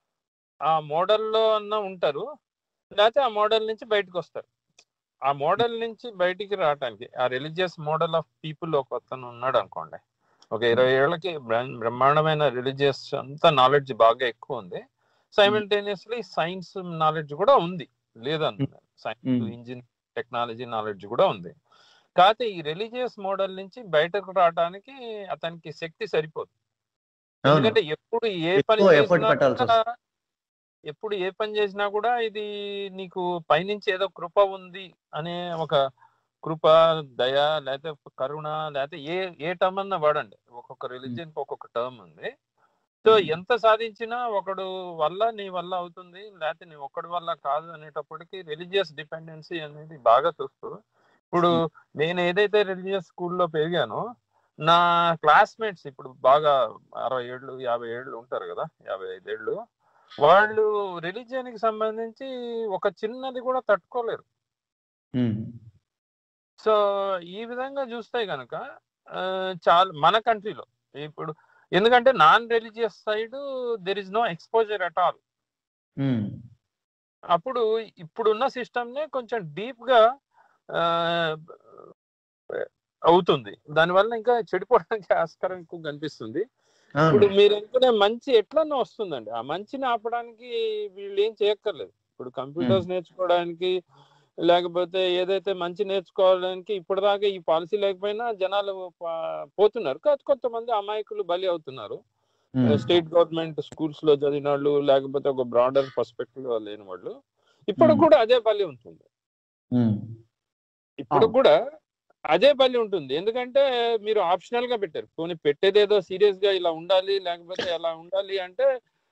ఆ మోడల్లో అన్న ఉంటారు లేకపోతే ఆ మోడల్ నుంచి బయటకు వస్తారు ఆ మోడల్ నుంచి బయటికి రావడానికి ఆ రిలీజియస్ మోడల్ ఆఫ్ పీపుల్ ఒక అతను ఉన్నాడు అనుకోండి ఒక ఇరవై ఏళ్ళకి బ్రహ్మ- బ్రహ్మాండమైన రిలీజియస్ అంతా నాలెడ్జ్ బాగా ఎక్కువ ఉంది సైమిల్టేనియస్లీ సైన్స్ నాలెడ్జ్ కూడా ఉంది లేదన్నారు science Hmm. Engine technology knowledge కూడా ఉంది కాకపోతే ఈ రిలీజియస్ మోడల్ నుంచి బయటకు రావడానికి అతనికి శక్తి సరిపోదు అవును ఎందుకంటే ఎప్పుడు ఏ పని ఎక్కువ ఎఫర్ట్ చేసినా పెట్టాల్సి కూడా ఎప్పుడు ఏ పని చేసినా కూడా ఇది నీకు పైనుంచి ఏదో కృప ఉంది అనే ఒక కృప దయ లేకపోతే కరుణ లేకపోతే ఏ ఏ టర్మ్ అన్నా వాడండి ఒక్కొక్క రిలీజియన్ ఒక్కొక్క టర్మ్ ఉంది సో ఎంత సాధించినా ఒకడు వల్ల నీ వల్ల అవుతుంది లేకపోతే నీ ఒక్కడి వల్ల కాదు అనేటప్పటికి రిలీజియస్ డిపెండెన్సీ అనేది బాగా చూస్తూ ఇప్పుడు నేను ఏదైతే రిలీజియస్ స్కూల్లో పెరిగానో నా క్లాస్మేట్స్ ఇప్పుడు బాగా అరవై ఏళ్ళు యాభై ఏళ్ళు ఉంటారు కదా యాభై ఐదేళ్ళు వాళ్ళు రిలీజియన్ కి సంబంధించి ఒక చిన్నది కూడా తట్టుకోలేరు ఉమ్, సో ఈ విధంగా చూస్తే గనక ఆ, చాలా మన కంట్రీలో ఇప్పుడు ఎందుకంటే non religious side there is no exposure at all um, అప్పుడు ఇప్పుడున్న సిస్టమ్నే కొంచెం డీప్ గా ఆ, అవుతుంది దానివల్ల ఇంకా చెడిపోవడానికి ఆస్కారం ఎక్కువ కనిపిస్తుంది ఇప్పుడు అవును మీరు అనుకునే మంచి ఎట్లన్నా వస్తుందండి ఆ మంచిని ఆపడానికి వీళ్ళు ఏం చేయక్కర్లేదు ఇప్పుడు కంప్యూటర్స్ నేర్చుకోవడానికి లేకపోతే ఏదైతే మంచి నేర్చుకోవడానికి ఇప్పటిదాకా ఈ పాలసీ లేకపోయినా జనాలు పా- పోతున్నారు కాదు కొంతమంది అమాయకులు బలి అవుతున్నారు ఉమ్, స్టేట్ గవర్నమెంట్ స్కూల్స్ లో చదివిన వాళ్ళు లేకపోతే ఒక బ్రాడర్ పర్స్పెక్టివ్ లో లేని వాళ్ళు ఇప్పుడు Hmm. కూడా అదే బలి ఉంటుంది ఉమ్, ఇప్పుడు అవును. కూడా అదే బలి ఉంటుంది ఎందుకంటే మీరు ఆప్షనల్ గా పెట్టారు పోనీ పెట్టేదేదో సీరియస్ గా ఇలా ఉండాలి లేకపోతే ఎలా ఉండాలి అంటే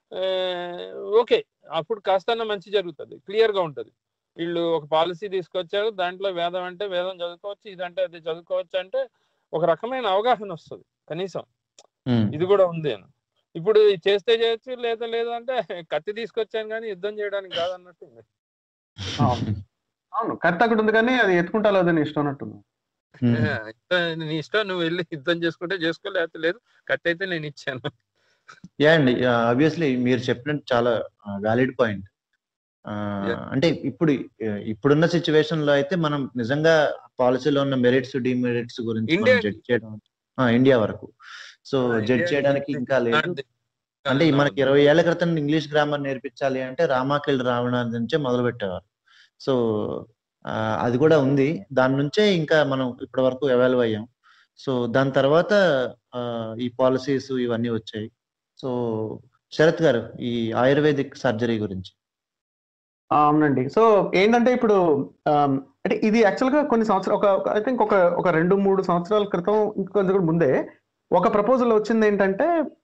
ఓకే అప్పుడు కాస్త మంచి జరుగుతుంది క్లియర్ గా ఉంటది వీళ్ళు ఒక పాలసీ తీసుకొచ్చారు దాంట్లో వేదం అంటే వేదం చదువుకోవచ్చు ఇదంటే అది చదువుకోవచ్చు అంటే ఒక రకమైన అవగాహన వస్తుంది కనీసం ఇది కూడా ఉంది అని ఇప్పుడు ఇది చేస్తే చేయొచ్చు లేదా లేదా అంటే కత్తి తీసుకొచ్చాను కానీ యుద్ధం చేయడానికి కాదన్నట్టు ఉంది అవును. అవును కరెక్ట్ అక్కడ ఉంది కానీ అది ఎత్తుకుంటా లేదని ఇష్టం అన్నట్టుంది ఏ, ఇష్టం- నీ ఇష్టం నువ్వు వెళ్ళి యుద్ధం చేసుకుంటే చేసుకో లేకపోతే లేదు కత్తి అయితే నేను ఇచ్చాను యా అండి ఆబ్వియస్లీ మీరు చెప్పినట్టు చాలా వ్యాలిడ్ పాయింట్ Yeah. అంటే ఇప్పుడు ఆ, ఇప్పుడున్న సిచ్యువేషన్ లో అయితే మనం నిజంగా పాలసీలో ఉన్న మెరిట్స్ డిమెరిట్స్ గురించి India- జడ్జ్ చేయడం ఆ, ఇండియా వరకు సో ఆ, జడ్జ్ India చేయడానికి is ఇంకా లేదు not the- అంటే అవును, మనకి ఇరవై ఏళ్ల క్రితం ఇంగ్లీష్ గ్రామర్ నేర్పించాలి అంటే రామాకెళ్ళి రావణాది నుంచే మొదలు పెట్టేవారు సో ఆ, అది కూడా ఉంది దాని నుంచే ఇంకా మనం ఇప్పటి వరకు ఎవాల్వ్ అయ్యాం సో దాని తర్వాత ఆ, ఈ పాలసీస్ ఇవన్నీ వచ్చాయి సో శరత్ గారు ఈ ఆయుర్వేదిక్ సర్జరీ గురించి ఆ, అవునండి సో ఏంటంటే ఇప్పుడు ఆమ్, అంటే ఇది యాక్చువల్ గా కొన్ని సంవత్సరాలు ఒక ఐ థింక్ ఒక ఒక రెండు మూడు సంవత్సరాల క్రితం ఇంకొంచెం కూడా ముందే ఒక ప్రపోజల్ వచ్చింది ఏంటంటే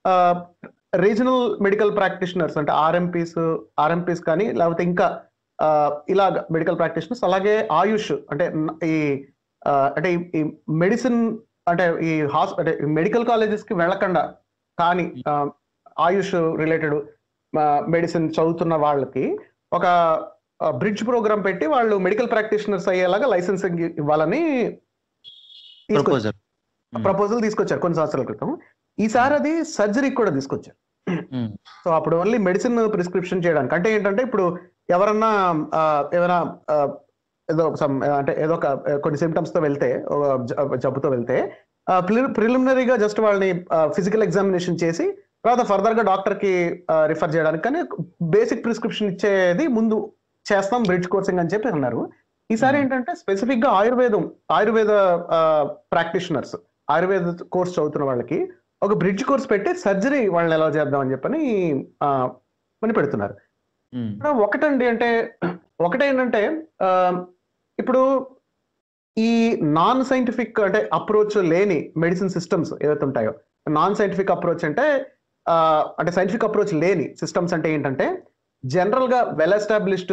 రీజనల్ మెడికల్ ప్రాక్టీషనర్స్ అంటే ఆర్ఎంపీస్ ఆర్ఎంపీస్ కానీ లేకపోతే ఇంకా ఆ, ఇలాగ మెడికల్ ప్రాక్టీషనర్స్ అలాగే ఆయుష్ అంటే న- ఈ ఆ, అంటే ఈ- ఈ మెడిసిన్ అంటే ఈ హాస్ అంటే మెడికల్ కాలేజెస్ కి వెళ్ళకుండా కానీ ఆ, ఆయుష్ రిలేటెడ్ మెడిసిన్ చదువుతున్న వాళ్ళకి ఒక బ్రిడ్జ్ ప్రోగ్రామ్ పెట్టి వాళ్ళు మెడికల్ ప్రాక్టీషనర్స్ అయ్యేలాగా లైసెన్సింగ్ ఇవ్వాలని తీసుకొచ్చారు ప్రపోజల్ ప్రపోజల్ తీసుకొచ్చారు కొన్ని సంవత్సరాల క్రితం ఈసారి అది సర్జరీకి కూడా తీసుకొచ్చారు సో అప్పుడు ఓన్లీ మెడిసిన్ ప్రిస్క్రిప్షన్ చేయడానికి అంటే ఏంటంటే ఇప్పుడు ఎవరన్నా ఆ, ఏమైనా ఆ, ఏదో some, అంటే ఏదో ఒక కొన్ని సిమ్టమ్స్ తో వెళ్తే ఒక జ- జబ్బుతో వెళ్తే ప్రిలిమినరీగా జస్ట్ వాళ్ళని ఫిజికల్ ఎగ్జామినేషన్ చేసి తర్వాత ఫర్దర్ గా డాక్టర్ కి రిఫర్ చేయడానికి కానీ బేసిక్ ప్రిస్క్రిప్షన్ ఇచ్చేది ముందు చేస్తాం బ్రిడ్జ్ కోర్సింగ్ అని చెప్పి అన్నారు ఈసారి Hmm. ఏంటంటే స్పెసిఫిక్ గా ఆయుర్వేదం ఆయుర్వేద ప్రాక్టీషనర్స్ ఆయుర్వేద కోర్స్ చదువుతున్న వాళ్ళకి ఒక బ్రిడ్జ్ కోర్స్ పెట్టి సర్జరీ వాళ్ళని ఎలా చేద్దాం అని చెప్పని ఆ, పని పెడుతున్నారు ఇక్కడ ఒకటండి అంటే ఒకటేంటంటే ఆ, ఇప్పుడు ఈ నాన్ సైంటిఫిక్ అంటే అప్రోచ్ లేని మెడిసిన్ సిస్టమ్స్ ఏవైతే ఉంటాయో నాన్ సైంటిఫిక్ అప్రోచ్ అంటే ఆ, అంటే సైంటిఫిక్ అప్రోచ్ లేని సిస్టమ్స్ అంటే ఏంటంటే జనరల్ గా వెల్ ఎస్టాబ్లిష్డ్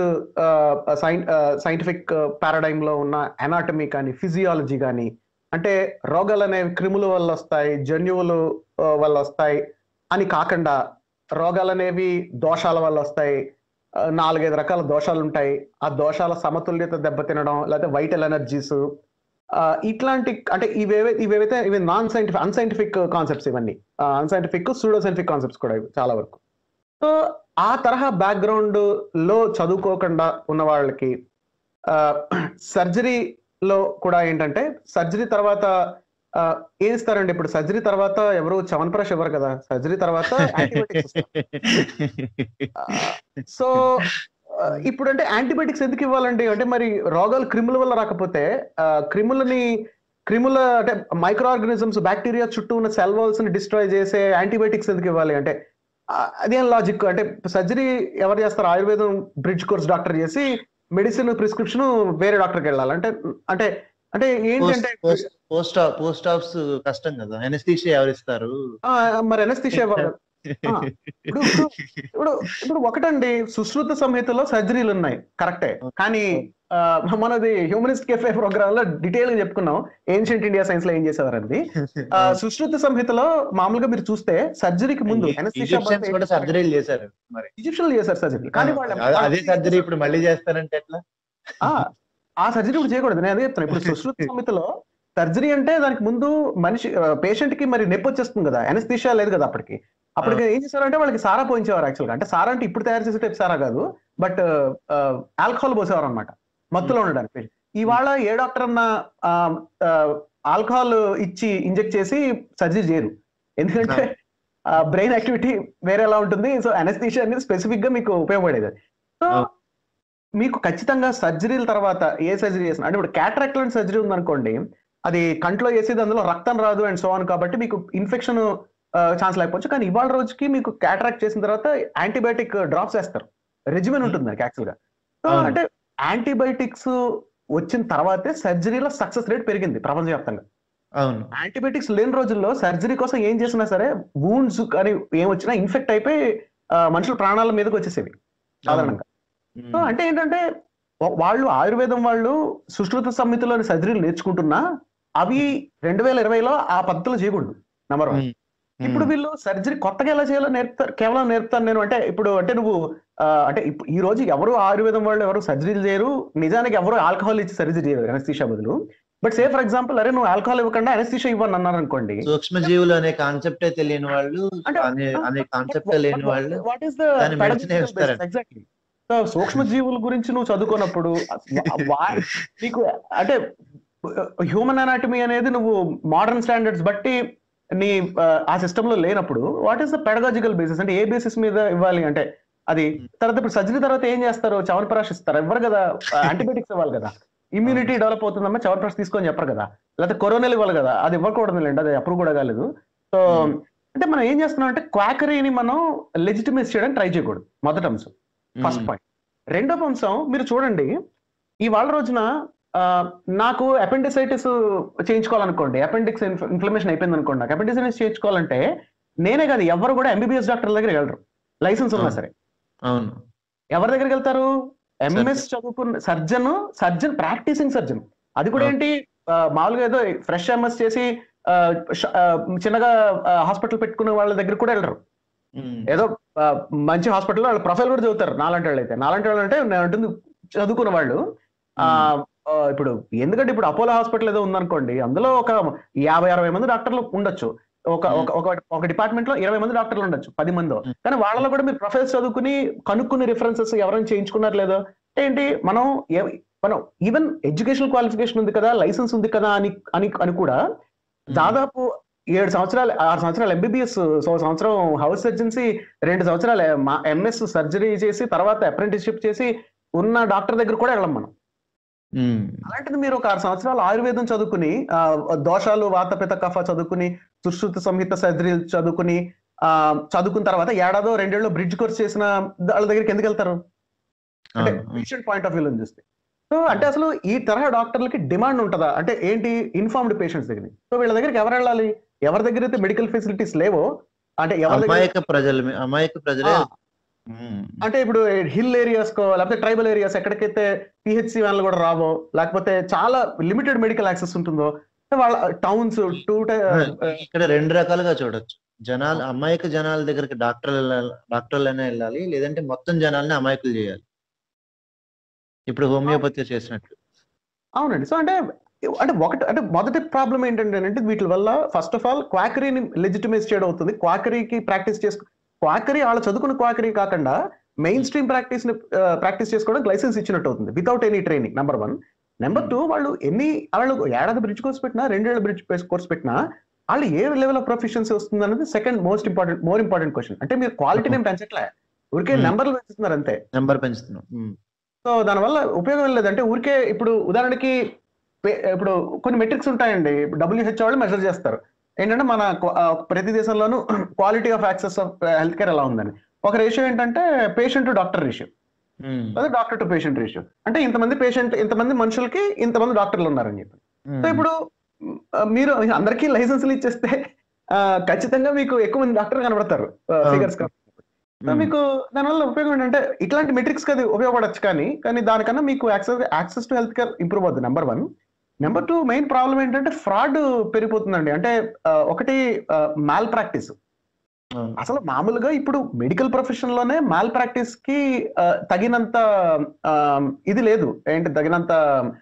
సైంటిఫిక్ పారాడైమ్ లో ఉన్న అనాటమీ కానీ ఫిజియాలజీ కానీ అంటే రోగాలు అనేవి క్రిముల వల్ల వస్తాయి జన్యువులు ఆ, వల్ల వస్తాయి అని కాకుండా రోగాలు అనేవి దోషాల వల్ల వస్తాయి ఆ, నాలుగైదు రకాల దోషాలు ఉంటాయి ఆ దోషాల సమతుల్యత దెబ్బతినడం లేకపోతే వైటల్ ఎనర్జీస్ ఇట్లాంటి అంటే ఇవేవై ఇవేవైతే ఇవి నాన్ సైంటిఫిక్ అన్సైంటిఫిక్ కాన్సెప్ట్స్ ఇవన్నీ అన్సైంటిఫిక్ సూడో సైంటిఫిక్ కాన్సెప్ట్స్ కూడా ఇవి చాలా వరకు సో ఆ తరహా బ్యాక్గ్రౌండ్ లో చదువుకోకుండా ఉన్న వాళ్ళకి సర్జరీలో కూడా ఏంటంటే సర్జరీ తర్వాత ఆ, ఏం ఇస్తారండి ఇప్పుడు సర్జరీ తర్వాత ఎవరు చవన్ప్రాష్ ఇవ్వరు కదా సర్జరీ తర్వాత యాంటీబయాటిక్స్ సో ఆ, ఇప్పుడు అంటే యాంటీబయాటిక్స్ ఎందుకు ఇవ్వాలండి అంటే మరి రోగాలు క్రిముల వల్ల రాకపోతే ఆ, క్రిములని క్రిముల అంటే మైక్రో ఆర్గానిజమ్స్ బ్యాక్టీరియా చుట్టూ ఉన్న సెల్ వాల్స్ ని డిస్ట్రాయ్ చేసే యాంటీబయాటిక్స్ ఎందుకు ఇవ్వాలి అంటే ఆ, అదేం లాజిక్ అంటే సర్జరీ ఎవరు చేస్తారు ఆయుర్వేదం బ్రిడ్జ్ కోర్స్ డాక్టర్ చేసి మెడిసిన్ ప్రిస్క్రిప్షన్ వేరే డాక్టర్కి వెళ్ళాలి అంటే అంటే అంటే ఏంటంటే పోస్ట్ పోస్ట్ ఆఫ్స్ కష్టం కదా ఎనస్థీషియా ఎవరిస్తారు ఆ, మరి ఎనస్థిషియా ఆ, ఇప్పుడు ఇప్పుడు ఇప్పుడు ఒకటండి సుశ్రుత సంహితలో సర్జరీలు ఉన్నాయి కరెక్టే కానీ ఆ, మనది హ్యూమనిస్ట్ కెఫే ప్రోగ్రామ్ లో డీటెయిల్ గా చెప్పుకున్నాం ఏన్షియంట్ ఇండియా సైన్స్ లో ఏం చేసేవారండి ఆ, సుశ్రుత సంహితలో మామూలుగా మీరు చూస్తే సర్జరీకి ముందు ఈజిప్షియన్స్ కూడా సర్జరీలు చేశారు మరి ఈజిప్షియన్లు చేశారు సర్జరీ కానీ వాళ్ళు అదే- అదే సర్జరీ ఇప్పుడు మళ్ళీ చేస్తారంటే ఎట్లా ఆ, ఆ సర్జరీ ఇప్పుడు చేయకూడదు నేను అదే చెప్తాను ఇప్పుడు సుశ్రుత సంహితలో సర్జరీ అంటే దానికి ముందు మనిషి పేషెంట్ కి మరి నొప్పి వచ్చేస్తుంది కదా ఎనస్థీషియా లేదు కదా అప్పటికి అప్పటికి ఏం చేశారంటే వాళ్ళకి సారా పోయించేవారు యాక్చువల్ గా అంటే సారా అంటే ఇప్పుడు తయారు చేసే టైప్ సారా కాదు బట్ ఆల్కహాల్ పోసేవారు అనమాట మత్తులో ఉండడానికి ఇవాళ ఏ డాక్టర్ అన్న ఆల్కహాల్ ఇచ్చి ఇంజెక్ట్ చేసి సర్జరీ చేయరు ఎందుకంటే బ్రెయిన్ యాక్టివిటీ వేరే ఎలా ఉంటుంది సో అనస్థీషియా అనేది స్పెసిఫిక్ గా మీకు ఉపయోగపడేది సో Oh. మీకు ఖచ్చితంగా సర్జరీల తర్వాత ఏ సర్జరీ చేసిన అంటే ఇప్పుడు క్యాటరాక్ట్ లాంటి సర్జరీ ఉందనుకోండి అది కంట్లో వేసేది అందులో రక్తం రాదు అండ్ సో ఆన్ కాబట్టి మీకు ఇన్ఫెక్షన్ ఛాన్స్ లేకపోవచ్చు కానీ ఇవాళ రోజుకి మీకు క్యాటరాక్ట్ చేసిన తర్వాత యాంటీబయాటిక్ డ్రాప్స్ వేస్తారు రెజిమెన్ ఉంటుంది దానికి యాక్చువల్ గా సో అవును. అంటే యాంటీబయాటిక్స్ వచ్చిన తర్వాతే సర్జరీలో సక్సెస్ రేట్ పెరిగింది ప్రపంచవ్యాప్తంగా అవును యాంటీబయాటిక్స్ లేని రోజుల్లో సర్జరీ కోసం ఏం చేసినా సరే వూండ్స్ కానీ ఏం వచ్చినా ఇన్ఫెక్ట్ అయిపోయి ఆ, మనుషుల ప్రాణాల మీదకి వచ్చేసేవి సాధారణంగా సో ఉమ్, అంటే ఏంటంటే వా- వాళ్ళు ఆయుర్వేదం వాళ్ళు సుశ్రుత సమితిలోని సర్జరీలు నేర్చుకుంటున్నా అవి రెండు వేల ఇరవైలో ఆ పద్ధతులు చేయకూడదు నెంబర్ వన్ ఉమ్, ఇప్పుడు ఉమ్, వీళ్ళు సర్జరీ కొత్తగా ఎలా చేయాలో నేర్పుతారు కేవలం నేర్పుతాను నేను అంటే ఇప్పుడు అంటే నువ్వు ఆ, అంటే ఇప్పు- ఈ రోజు ఎవరు ఆయుర్వేదం వాళ్ళు ఎవరు సర్జరీలు చేయరు నిజానికి ఎవరు ఆల్కహాల్ ఇచ్చి సర్జరీ చేయరు అనస్థీషియా బదులు బట్ సే ఫర్ ఎగ్జాంపుల్ అరే నువ్వు ఆల్కహాల్ ఇవ్వకుండా అనస్థీషియా ఇవ్వని అన్నారు అనుకోండి సూక్ష్మజీవులు అనే కాన్సెప్టే తెలియని వాళ్ళు అంటే అనే అనే కాన్సెప్ట్ లేని వాళ్ళు వాట్ ఈస్ దాన్ని medicine ఏ ఇస్తారంట. ఎగ్జాక్ట్లీ సో సూక్ష్మ జీవుల గురించి నువ్వు చదువుకున్నప్పుడు వా- నీకు అంటే హ్యూమన్ అనాటమీ అనేది నువ్వు మోడర్న్ స్టాండర్డ్స్ బట్టి నీ ఆ, ఆ సిస్టమ్ లో లేనప్పుడు what is the pedagogical basis అంటే ఏ బేసిస్ మీద ఇవ్వాలి అంటే అది తర్వాత ఇప్పుడు సర్జరీ తర్వాత ఏం చేస్తారు చవన్ప్రాష్ ఇస్తారు ఇవ్వరు కదా యాంటీబయాటిక్స్ ఇవ్వాలి కదా ఇమ్యూనిటీ డెవలప్ అవుతుందమ్మా చవన్ప్రాష్ తీసుకొని చెప్పరు కదా లేకపోతే కరోనాలు ఇవ్వాలి కదా అది ఇవ్వకూడదు లేండి అది అప్రూవ్ కూడా కాలేదు సో Hmm. అంటే మనం ఏం చేస్తున్నాం అంటే క్వాకరీని మనం లెజిటిమేట్ చేయడానికి ట్రై చేయకూడదు మొదటి అంశం ఫస్ట్ పాయింట్ రెండో అంశం మీరు చూడండి ఇవాళ రోజున ఆ, నాకు అపెండిసైటిస్ చేయించుకోవాలనుకోండి అపెండిక్స్ ఇన్ఫ్లమేషన్ అయిపోయింది అనుకోండి నాకు అపెండిసైటిస్ చేయించుకోవాలంటే నేనే కాదు ఎవరు కూడా ఎంబీబీఎస్ డాక్టర్ దగ్గర వెళ్ళరు లైసెన్స్ ఉన్నా అవును. సరే అవును ఎవరి దగ్గరికి వెళ్తారు ఎంఎస్ చదువుకున్న సర్జన్ సర్జన్ ప్రాక్టీసింగ్ సర్జన్ అది కూడా అవును. ఏంటి ఆ, మామూలుగా ఏదో ఫ్రెష్ ఎంఎస్ చేసి ఆ, ష- ఆ, చిన్నగా హాస్పిటల్ పెట్టుకునే వాళ్ళ దగ్గర కూడా వెళ్ళరు ఉమ్, ఏదో ఆ, మంచి హాస్పిటల్ వాళ్ళ ప్రొఫైల్ కూడా చదువుతారు నాలాంటి వాళ్ళు అయితే నాలాంటి వాళ్ళు అంటే నేను అంటుంది చదువుకున్న వాళ్ళు ఆ, ఆ, ఇప్పుడు ఎందుకంటే ఇప్పుడు అపోలో హాస్పిటల్ ఏదో ఉందనుకోండి అందులో ఒక యాభై అరవై మంది డాక్టర్లు ఉండొచ్చు ఒక Hmm. ఒక ఒక- ఒక డిపార్ట్మెంట్ లో ఇరవై మంది డాక్టర్లు ఉండొచ్చు పది మంది Hmm. కానీ వాళ్ళలో కూడా మీరు ప్రొఫైల్స్ చదువుకుని కనుక్కుని రిఫరెన్సెస్ ఎవరైనా చేయించుకున్నారు లేదో అంటే ఏంటి మనం ఏ- మనం ఈవెన్ ఎడ్యుకేషనల్ క్వాలిఫికేషన్ ఉంది కదా లైసెన్స్ ఉంది కదా అని అని అని కూడా దాదాపు ఏడు సంవత్సరాలు ఆరు సంవత్సరాలు ఎంబీబీఎస్ సో సంవత్సరం హౌస్ సర్జన్సీ రెండు సంవత్సరాలు ఎంఎస్ సర్జరీ చేసి తర్వాత అప్రెంటిస్షిప్ చేసి ఉన్న డాక్టర్ దగ్గర కూడా వెళ్ళం మనం ఉమ్, అలాంటిది మీరు ఒక ఆరు సంవత్సరాలు ఆయుర్వేదం చదువుకుని ఆ, దోషాలు వాతపిత కఫ చదువుకుని సుశ్రుత సంహిత సర్జరీలు చదువుకుని ఆ చదువుకున్న తర్వాత ఏడాదో రెండేళ్ళు బ్రిడ్జ్ కోర్స్ చేసిన వాళ్ళ దగ్గరికి ఎందుకు వెళ్తారు అంటే అవును, పేషెంట్ పాయింట్ ఆఫ్ వ్యూలో చూస్తే సో అంటే అసలు ఈ తరహా డాక్టర్లకి డిమాండ్ ఉంటుందా అంటే ఏంటి ఇన్ఫార్మ్డ్ పేషెంట్స్ దగ్గర సో వీళ్ళ దగ్గరికి ఎవరు వెళ్ళాలి ఎవరి దగ్గర అయితే మెడికల్ ఫెసిలిటీస్ లేవో అంటే ఎవరి దగ్గర అమాయక ప్రజలు అమాయక ప్రజలే ఆ, ఉమ్, అంటే ఇప్పుడు హిల్ ఏరియాస్ కో లేకపోతే ట్రైబల్ ఏరియాస్ ఎక్కడికైతే పిహెచ్సి వ్యాన్లు కూడా రావో లేకపోతే చాలా లిమిటెడ్ మెడికల్ యాక్సెస్ ఉంటుందో వాళ్ళ టౌన్స్ టూ ఇక్కడ రెండు రకాలుగా చూడొచ్చు జనాలు అమాయక జనాల దగ్గరికి డాక్టర్లు వెళ్ళాలి డాక్టర్లైనా వెళ్ళాలి లేదంటే మొత్తం జనాల్ని అమాయకులు చేయాలి ఇప్పుడు హోమియోపతి చేసినట్లు అవునండి సో అంటే అంటే ఒకటి అంటే మొదటి ప్రాబ్లం ఏంటంటే అంటే వీటి వల్ల ఫస్ట్ ఆఫ్ ఆల్ క్వాకరీని లెజిటిమైజ్ చేయడం అవుతుంది క్వాకరీకి ప్రాక్టీస్ చేసుకు క్వాకరీ వాళ్ళు చదువుకున్న క్వాకరీ కాకుండా మెయిన్ స్ట్రీమ్ ప్రాక్టీస్ ని ప్రాక్టీస్ చేసుకోవడానికి లైసెన్స్ ఇచ్చినట్టు అవుతుంది without any training number one number two వాళ్ళు ఎన్ని వాళ్ళు ఏడాది బ్రిడ్జ్ కోర్స్ పెట్టినా రెండేళ్ల బ్రిడ్జ్ కోర్స్ పెట్టినా వాళ్ళు ఏ లెవెల్ ఆఫ్ ప్రొఫిషియన్సీ వస్తుంది అనేది second most important more important question అంటే మీరు క్వాలిటీని ఏం పెంచట్లే ఊరికే Hmm. నెంబర్లు పెంచుతున్నారు అంతే నెంబర్ పెంచుతున్నాం ఉమ్, సో దానివల్ల ఉపయోగం ఏం లేదంటే ఊరికే ఇప్పుడు ఉదాహరణకి పే- ఇప్పుడు కొన్ని మెట్రిక్స్ ఉంటాయండి డబ్ల్యూహెచ్ వాళ్ళు మెజర్ చేస్తారు ఏంటంటే మన క్వ- ఆ, ప్రతి దేశంలోనూ quality of access of health care ఎలా ఉందని ఒక రేషియో ఏంటంటే patient to doctor ratio um, అదే డాక్టర్ టు పేషెంట్ రేషియో అంటే ఇంతమంది పేషెంట్ ఇంతమంది మనుషులకి ఇంతమంది డాక్టర్లు ఉన్నారని చెప్పి ఉమ్, సో ఇప్పుడు మ్, ఆ, మీరు అందరికీ లైసెన్స్లు ఇచ్చేస్తే ఆ, ఖచ్చితంగా మీకు ఎక్కువ మంది డాక్టర్ కనబడతారు ఫిగర్స్ సో ఉమ్, మీకు దానివల్ల ఉపయోగం ఏంటంటే ఇట్లాంటి మెట్రిక్స్ అది ఉపయోగపడచ్చు కానీ కానీ దానికన్నా మీకు access access to health care improve అవుతుంది number one number two main problem ఏంటంటే ఫ్రాడ్ పెరిగిపోతుందండి అంటే ఆ, ఒకటి మాల్ ప్రాక్టీస్ అవును. అసలు మామూలుగా ఇప్పుడు మెడికల్ ప్రొఫెషన్ లోనే మాల్ ప్రాక్టీస్ కి ఆ, తగినంత ఆ, ఇది లేదు ఏంటి తగినంత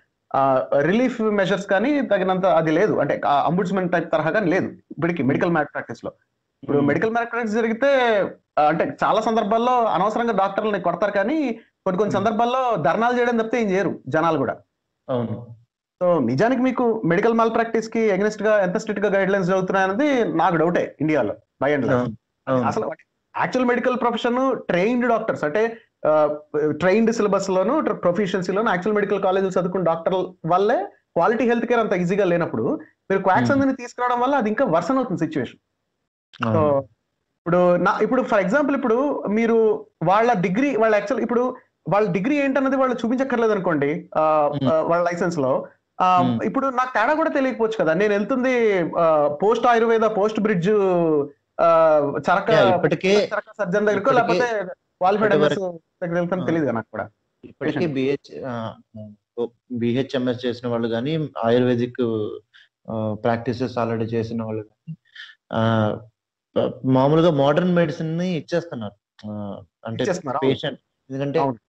రిలీఫ్ మెజర్స్ కానీ తగినంత అది లేదు అంటే అంబుడ్స్మెంట్ టైప్ తరహా కానీ లేదు ఇప్పటికి మెడికల్ మ్యాల్ ప్రాక్టీస్ లో ఇప్పుడు ఉమ్, మెడికల్ ప్రాక్టీస్ జరిగితే ఆ, అంటే చాలా సందర్భాల్లో అనవసరంగా డాక్టర్లని కొడతారు కానీ కొన్ని కొన్ని సందర్భాల్లో ధర్నాలు చేయడం తప్పితే ఏం చేయరు జనాలు కూడా అవును సో నిజానికి మీకు మెడికల్ మాల్ ప్రాక్టీస్ కి అగెన్స్ట్ గా ఎంత స్ట్రిక్ట్ గా గైడ్ లైన్స్ చదువుతున్నాయనేది నాకు డౌటే ఇండియాలో బై అండ్ అవును అవును. అసలు actual medical profession trained doctors అంటే ట్రైన్డ్ సిలబస్ లోను ప్రొఫిషియన్సీలోను యాక్చువల్ మెడికల్ కాలేజ్ చదువుకున్న డాక్టర్ వల్లే క్వాలిటీ హెల్త్ కేర్ అంత ఈజీగా లేనప్పుడు మీరు క్వాక్స్ Hmm. అందరిని తీసుకురావడం వల్ల అది ఇంకా వర్సన్ అవుతుంది సిచ్యువేషన్ సో అవును. ఇప్పుడు నా ఇప్పుడు ఫర్ ఎగ్జాంపుల్ ఇప్పుడు మీరు వాళ్ళ డిగ్రీ వాళ్ళ యాక్చువల్ ఇప్పుడు వాళ్ళ డిగ్రీ ఏంటన్నది వాళ్ళు చూపించక్కర్లేదు అనుకోండి ఆ, Hmm. ఆ, వాళ్ళ లైసెన్స్ లో ఆ, Hmm. ఇప్పుడు నాకు తేడా కూడా తెలియకపోవచ్చు కదా నేను వెళ్తుంది post Ayurveda post bridge Charaka Yeah, ఇప్పటికే చరక సర్జన్ దగ్గరకో ఇప్పటికే లేకపోతే క్వాలిఫైడ్ ఇప్పటి ఎంఎస్ దగ్గర వెళ్తాను Ah. తెలియదు కదా నాకు కూడా ఇప్పటికీ బిహెచ్ బిహెచ్ఎంఎస్ చేసిన వాళ్ళు కానీ ఆయుర్వేదిక్ ప్రాక్టీసెస్ ఆల్రెడీ చేసిన వాళ్ళు కానీ మామూలుగా మోడర్న్ మెడిసిన్ ని ఇచ్చేస్తున్నారు ఆ, అంటే ఇచ్చేస్తున్నారు, అవును. పేషెంట్ ఎందుకంటే అవును.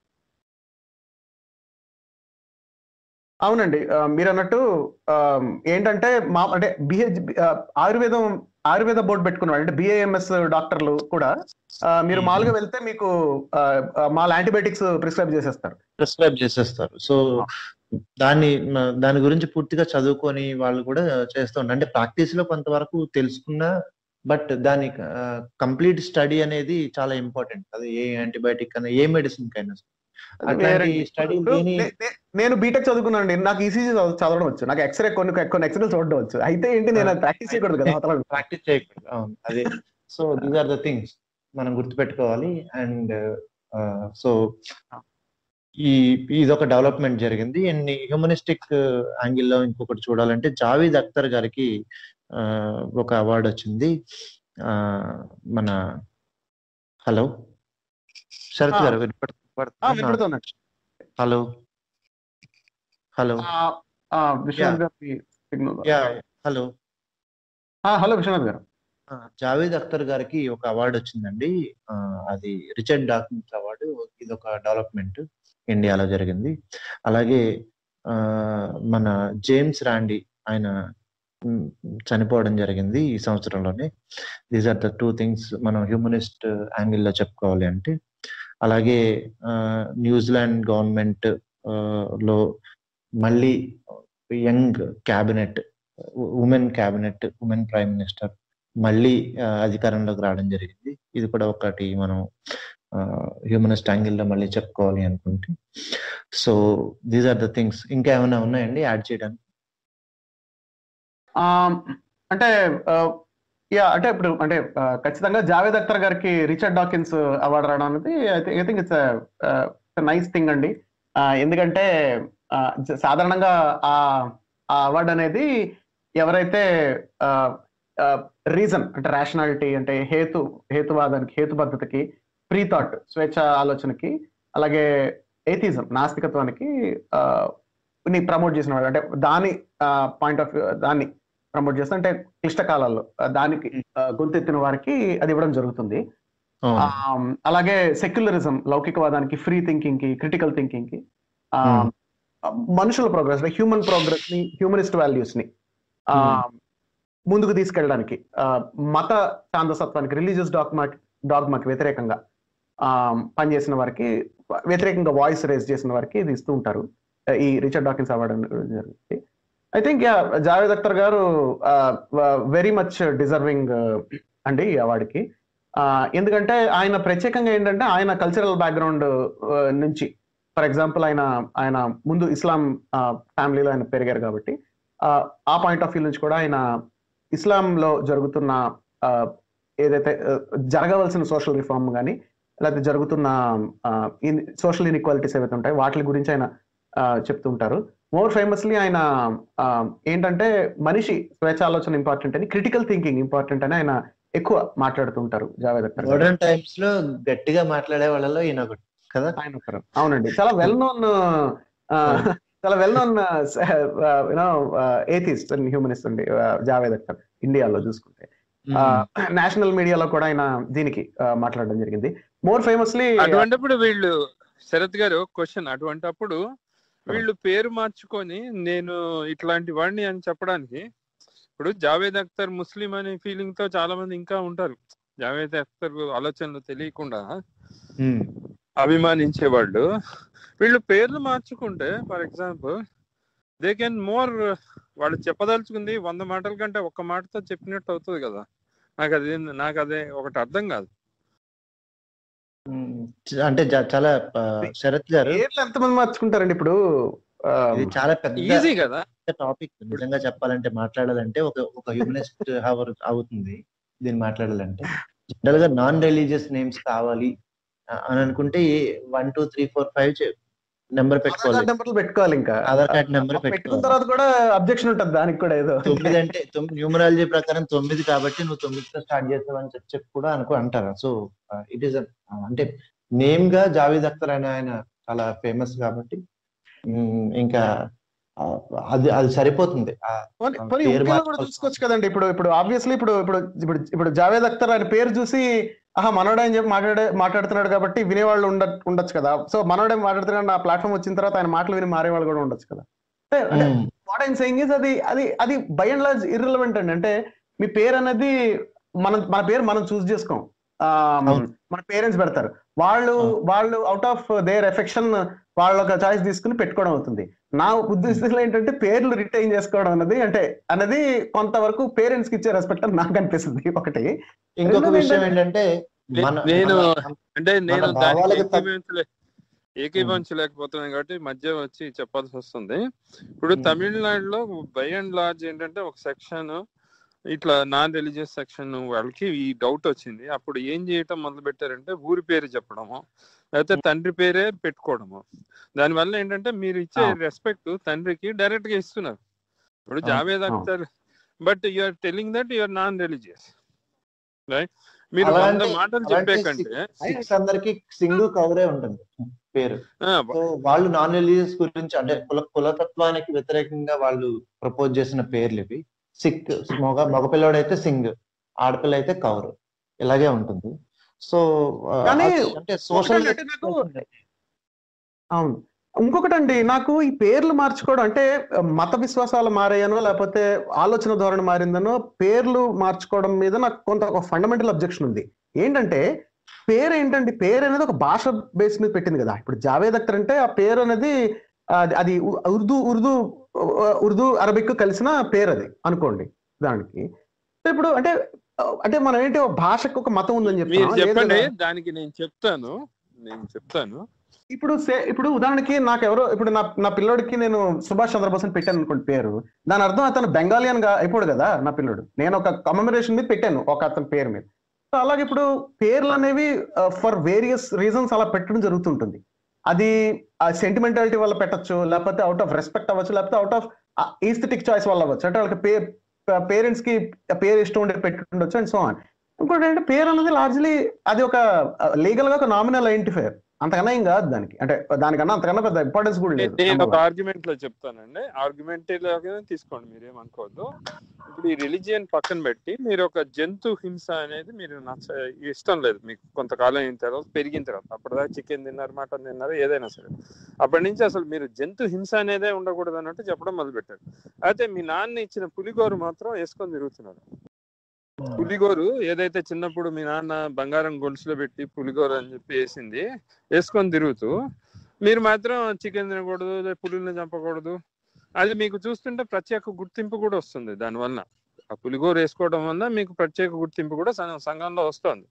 అవునండి ఆ, మీరు అన్నట్టు ఆ, ఏంటంటే మా అంటే బిహెచ్ ఆయుర్వేదం ఆయుర్వేద బోర్డు పెట్టుకున్నారు అంటే బిఏఎంఎస్ డాక్టర్లు కూడా ఆ, మీరు Mhm. మామూలుగా వెళ్తే మీకు ఆ, ఆ, మాల్ యాంటీబయాటిక్స్ ప్రిస్క్రైబ్ చేసేస్తారు ప్రిస్క్రైబ్ చేసేస్తారు సో దాన్ని మ- దాని గురించి పూర్తిగా చదువుకొని వాళ్ళు కూడా చేస్తూ ఉంటారు అంటే ప్రాక్టీస్ లో కొంతవరకు తెలుసుకున్నా బట్ దాని కంప్లీట్ స్టడీ అనేది చాలా ఇంపార్టెంట్ అది ఏ యాంటీబయాటిక్ అయినా ఏ మెడిసిన్ కైనా సరే. అట్లాంటి వేరే- స్టడీ ఇప్పుడు లేని నే- నే- నేను బీటెక్ చదువుకున్నానండి నాకు ఈసీజీ చదవడం వచ్చు నాకు ఎక్స్రే కొన్ని కొన్ని ఎక్స్రే చూడడం వచ్చు అయితే ఏంటి నేను ప్రాక్టీస్ చేయకూడదు కదా అవతల ప్రాక్టీస్ చేయకూడదు అవును అదే so these are the things మనం గుర్తుపెట్టుకోవాలి అండ్ సో ఈ ఇది ఒక డెవలప్మెంట్ జరిగింది అండ్ హ్యూమనిస్టిక్ యాంగిల్లో ఇంకొకటి చూడాలంటే జావీద్ అఖ్తర్ గారికి ఆ, ఒక అవార్డు వచ్చింది ఆ, మన హలో శరత్ ఆ. గారు వినపడు- ఆ, వినపడుతుందా? వినపడుతుందండి హలో హలో ఆ, ఆ, విశ్వనాథ్ గారి సిగ్నల్ యా హలో ఆ, హలో విశ్వనాథ్ గారు ఆ, జావేద్ అఖ్తర్ గారికి ఒక అవార్డు వచ్చిందండి ఆ, అది రిచర్డ్ డాకిన్స్ అవార్డు ఇది ఒక డెవలప్మెంట్ ఇండియాలో జరిగింది అలాగే ఆ, మన జేమ్స్ రాండి ఆయన మ్, చనిపోవడం జరిగింది ఈ సంవత్సరంలోనే these are the two things మనం హ్యూమనిస్ట్ యాంగిల్లో చెప్పుకోవాలి అంటే అలాగే ఆ, న్యూజిలాండ్ గవర్నమెంట్ ఆ, లో మళ్ళీ young cabinet women cabinet women prime minister మళ్ళీ ఆ, అధికారంలోకి రావడం జరిగింది ఇది కూడా ఒకటి మనం హ్యూమనిస్ట్ యాంగిల్లో మళ్ళీ చెప్పుకోవాలి అనుకుంటే so these are the things ఇంకా ఏమైనా ఉన్నాయండి యాడ్ చేయడానికి ఆ, అంటే యా అంటే ఇప్పుడు అంటే ఆ, ఖచ్చితంగా జావేద్ అఖ్తర్ గారికి రిచర్డ్ డాకిన్స్ అవార్డు రావడం అనేది I think it's nice thing అండి ఆ, ఎందుకంటే ఆ, జ- సాధారణంగా ఆ ఆ అవార్డు అనేది ఎవరైతే రీజన్ అంటే రేషనాలిటీ అంటే హేతు హేతువాదానికి హేతుబద్ధతకి ప్రీ థాట్ స్వేచ్ఛ ఆలోచనకి అలాగే ఏథిజం నాస్తికత్వానికి ఆ, ని ప్రమోట్ చేసిన వాడు అంటే దాని పాయింట్ ఆఫ్ దాన్ని ప్రమోట్ చేస్తే అంటే క్లిష్ట కాలాల్లో ఆ, దానికి ఆ, గొంతెత్తిన వారికి అది ఇవ్వడం జరుగుతుంది అవును. ఆమ్, అలాగే సెక్యులరిజం లౌకికవాదానికి ఫ్రీ థింకింగ్ కి క్రిటికల్ థింకింగ్ కి ఆ, మనుషుల ప్రోగ్రెస్ హ్యూమన్ ప్రోగ్రెస్ ని హ్యూమనిస్ట్ వాల్యూస్ ని ఆ, ముందుకు తీసుకెళ్ళడానికి ఆ, మత ఛాందసత్వానికి రిలీజియస్ డాగ్మా డాగ్మాకి వ్యతిరేకంగా ఆ, పనిచేసిన వారికి వ్యతిరేకంగా వాయిస్ రేస్ చేసిన వారికి ఇది ఇస్తూ ఉంటారు ఈ రిచర్డ్ డాకిన్స్ అవార్డు జరుగుతుంది I think yeah Javed Akhtar garu very much deserving అండి ఈ అవార్డుకి ఆ, ఎందుకంటే ఆయన ప్రత్యేకంగా ఏంటంటే ఆయన కల్చరల్ బ్యాక్గ్రౌండ్ నుంచి ఫర్ ఎగ్జాంపుల్ ఆయన ఆయన ముందు ఇస్లాం ఫ్యామిలీలో ఆయన పెరిగారు కాబట్టి ఆ, ఆ పాయింట్ ఆఫ్ వ్యూ నుంచి కూడా ఆయన ఇస్లాంలో జరుగుతున్న ఆ, ఏదైతే ఆ, జరగవలసిన సోషల్ రిఫార్మ్ కానీ లేకపోతే జరుగుతున్న సోషల్ ఇన్ఈక్వాలిటీస్ ఏవైతే ఉంటాయో వాటి గురించి ఆయన ఆ, చెప్తుంటారు మోర్ ఫేమస్లీ ఆయన ఆ, ఏంటంటే మనిషి స్వేచ్ఛాలోచన ఇంపార్టెంట్ అని క్రిటికల్ థింకింగ్ ఇంపార్టెంట్ అని ఆయన ఎక్కువ మాట్లాడుతుంటారు జావేద్ అఖ్తర్ గారు. మోడర్న్ టైమ్స్ లో గట్టిగా మాట్లాడే వాళ్ళలో ఈయన ఒకటి కదా ఆయన ఒకరు అవునండి చాలా వెల్ నోన్ చాలా well known you know atheist and humanist అండి uh, జావేద్ అఖ్తర్ ఇండియాలో చూసుకుంటే నేషనల్ మీడియాలో కూడా ఆయన దీనికి uh, మాట్లాడడం జరిగింది మోర్ ఫేమస్లీ అటువంటిప్పుడు వీళ్ళు శరత్ గారు క్వశ్చన్ అటువంటప్పుడు వీళ్ళు పేరు మార్చుకొని నేను ఇట్లాంటి వాడిని అని చెప్పడానికి ఇప్పుడు జావేద్ అఖ్తర్ ముస్లిం అనే ఫీలింగ్ తో చాలా మంది ఇంకా ఉంటారు జావేద్ అఖ్తర్ ఆలోచనలు తెలియకుండా అభిమానించే వాళ్ళు వీళ్ళు పేర్లు మార్చుకుంటే for example they can more వాళ్ళు చెప్పదలుచుకుంది వంద మాటల కంటే ఒక్క మాటతో చెప్పినట్టు అవుతుంది కదా నాకు అది నాకు అదే ఒకటి అర్థం కాదు అంటే జా- చాలా ఆ, శరత్ గారు పేర్లు ఎంతమంది మార్చుకుంటారండి ఇప్పుడు uh, ఇది చాలా పెద్ద ఈజీ కదా టాపిక్ నిజంగా చెప్పాలంటే మాట్లాడాలంటే ఒక ఒక హ్యూమనిస్ట్ హవర్ అవుతుంది దీన్ని మాట్లాడాలంటే జనరల్ గా నాన్ రిలీజియస్ నేమ్స్ కావాలి అని అనుకుంటే one two three four five number Aadhaar పెట్టుకోవాలి కార్డ్ నెంబర్లు పెట్టుకోవాలి ఇంకా ఆధార్ కార్డ్ నెంబర్ పెట్టుకున్న పెట్టుకోవాలి తర్వాత కూడా అబ్జెక్షన్ ఉంటుంది దానికి కూడా ఏదో తొమ్మిది అంటే న్యూమరాలజీ ప్రకారం తొమ్మిది కాబట్టి నువ్వు తొమ్మిదితో స్టార్ట్ చేస్తావు అని చెప్పి చెప్పి కూడా అనుకో అంటారు సో ఇట్ ఈస్ అంటే నేమ్ గా జావేద్ అఖ్తర్ అని ఆయన చాలా ఫేమస్ కాబట్టి ఉమ్, ఇంకా ఆ, అది అది సరిపోతుంది ఆ, పోనీ- ఆ పోనీ పేరు ఇండియాలో కూడా మార్చుకోవాల్సిన చూసుకోవచ్చు కదండి ఇప్పుడు ఇప్పుడు ఆబ్వియస్లీ ఇప్పుడు ఇప్పుడు ఇప్పుడు ఇప్పుడు జావేద్ అఖ్తర్ ఆయన పేరు చూసి ఆహా మనోడే అని చెప్పి మాట్లాడే మాట్లాడుతున్నాడు కాబట్టి వినేవాళ్ళు ఉండ ఉండొచ్చు కదా సో మనోడే మాట్లాడుతున్నాడు నా ప్లాట్ఫామ్ వచ్చిన తర్వాత ఆయన మాటలు విని మారేవాళ్ళు కూడా ఉండొచ్చు కదా అంటే- అంటే um, what I'm saying is అది అది అది బై అండ్ లార్జ్ ఇర్రిలవెంట్ అండి అంటే మీ పేరు అనేది మనం మన పేరు మనం చూస్ చేసుకోం ఆ, అవును. మన పేరెంట్స్ పెడతారు వాళ్ళు అవును. వాళ్ళు అవుట్ ఆఫ్ దేర్ ఎఫెక్షన్ వాళ్ళ ఒక చాయిస్ తీసుకుని పెట్టుకోవడం అవుతుంది నా ఉద్దేశంలో ఏంటంటే పేర్లు రిటైన్ చేసుకోవడం అన్నది అంటే అన్నది కొంతవరకు పేరెంట్స్ కి ఇచ్చే రెస్పెక్ట్ అని నాకు అనిపిస్తుంది ఒకటి ఇంకొక రెండోది విషయం ఏంటంటే- ఏంటంటే మన నేను మన- అంటే నేను మన దానికి భావాలకు తగ్గ- ఏకీభవించలే ఏకీభవించలేకపోతున్నాను కాబట్టి మధ్య వచ్చి చెప్పాల్సి వస్తుంది ఇప్పుడు Hmm. తమిళనాడులో బై అండ్ లార్జ్ ఏంటంటే ఒక సెక్షన్ ఇట్లా నాన్ రిలీజియస్ సెక్షన్ వాళ్ళకి ఈ డౌట్ వచ్చింది అప్పుడు ఏం చేయటం మొదలు పెట్టారంటే ఊరి పేరు చెప్పడము లేకపోతే తండ్రి పేరే పెట్టుకోవడము దానివల్ల ఏంటంటే మీరు ఇచ్చే అవును. రెస్పెక్ట్ తండ్రికి డైరెక్ట్ గా ఇస్తున్నారు ఇప్పుడు అవును, జావేద్ అవును. Akhtar but you are telling that you are non religious right మీరు వంద అలాంటి- మాటలు అలాంటి చెప్పేకంటే సిక్స్ అందరికి సింగిల్ కవరే ఉంటుంది పేరు ఆ, సో వాళ్ళు నాన్ రిలీజియస్ గురించి అంటే కుల కులతత్వానికి వ్యతిరేకంగా వాళ్ళు ప్రపోజ్ చేసిన పేర్లు ఇవి సిక్ మగ మగపిల్లడైతే సింగ్ ఆడపిల్ల అయితే కవర్ ఇలాగే ఉంటుంది సో ఆ, కానీ అది అంటే సోషల్ ఒకటంటే నాకు అవును ఇంకొకటండి నాకు ఈ పేర్లు మార్చుకోవడం అంటే మత విశ్వాసాలు మారాయనో లేకపోతే ఆలోచన ధోరణి మారిందనో పేర్లు మార్చుకోవడం మీద నాకు కొంత ఒక ఫండమెంటల్ అబ్జెక్షన్ ఉంది ఏంటంటే పేరు ఏంటండి పేరు అనేది ఒక భాష బేస్ మీద పెట్టింది కదా ఇప్పుడు జావేద్ అఖ్తర్ అంటే ఆ పేరు అనేది అది- అది ఉ- ఉర్దూ ఉర్దూ ఉర్దూ అరబిక్ కలిసిన పేరు అది అనుకోండి దానికి ఇప్పుడు అంటే అంటే మనం ఏంటి ఒక భాషకు ఒక మతం ఉందని మీరు చెప్తున్నాం లేదు చెప్పండి కదా. దానికి నేను చెప్తాను నేను చెప్తాను ఇప్పుడు సే- ఇప్పుడు ఉదాహరణకి నాకు ఎవరో ఇప్పుడు నా నా పిల్లోడికి నేను సుభాష్ చంద్రబోస్ అని పెట్టాను అనుకోండి పేరు దాని అర్థం అతను బెంగాలియన్ గా అయిపోడు కదా నా పిల్లోడు నేను ఒక కమమరేషన్ మీద పెట్టాను ఒక అతని పేరు మీద సో అలాగే ఇప్పుడు పేర్లు అనేవి ఫర్ వేరియస్ రీజన్స్ అలా పెట్టడం జరుగుతుంటుంది అది ఆ సెంటిమెంటాలిటీ వల్ల పెట్టొచ్చు లేకపోతే అవుట్ ఆఫ్ రెస్పెక్ట్ అవ్వచ్చు లేకపోతే అవుట్ ఆఫ్ ఈస్థెటిక్ చాయిస్ వల్ల అవ్వచ్చు అంటే వాళ్ళకి పే పేరెంట్స్ కి ఆ పేరు ఇష్టం ఉండే పెట్టుండొచ్చు అండ్ సో ఆన్ ఇంకోటి ఏంటంటే పేరు అనేది లార్జ్లీ అది ఒక లీగల్ గా ఒక నామినల్ ఐడెంటిఫైర్ అంతకన్నా ఏం కాదు దానికి అంటే దానికన్నా అంతకన్నా పెద్ద ఇంపార్టెన్స్ కూడా లేదు నేను ఒక ఆర్గ్యుమెంట్ లో చెప్తానండి ఆర్గ్యుమెంట్ లాగానే తీసుకోండి మీరేమనుకోవద్దు ఇప్పుడు ఈ రిలీజియన్ పక్కన పెట్టి మీరు ఒక జంతు హింస అనేది మీరు నచ్చ ఇష్టం లేదు మీకు కొంతకాలం అయిన తర్వాత పెరిగిన తర్వాత అప్పటిదాకా చికెన్ తిన్నారు మటన్ తిన్నారు ఏదైనా సరే అప్పటి నుంచి అసలు మీరు జంతు హింస అనేదే ఉండకూడదు అన్నట్టు చెప్పడం మొదలు పెట్టారు అయితే మీ నాన్న ఇచ్చిన పులిగోరు మాత్రం వేసుకొని తిరుగుతున్నారు పులిగోరు ఏదైతే చిన్నప్పుడు మీ నాన్న బంగారం గొలుసులో పెట్టి పులిగోరు అని చెప్పి వేసింది వేసుకొని తిరుగుతూ మీరు మాత్రం చికెన్ తినకూడదు లేదా పులుల్ని చంపకూడదు అది మీకు చూస్తుంటే ప్రత్యేక గుర్తింపు కూడా వస్తుంది దానివల్ల ఆ పులిగోరు వేసుకోవడం వల్ల మీకు ప్రత్యేక గుర్తింపు కూడా సం- సంఘంలో వస్తుంది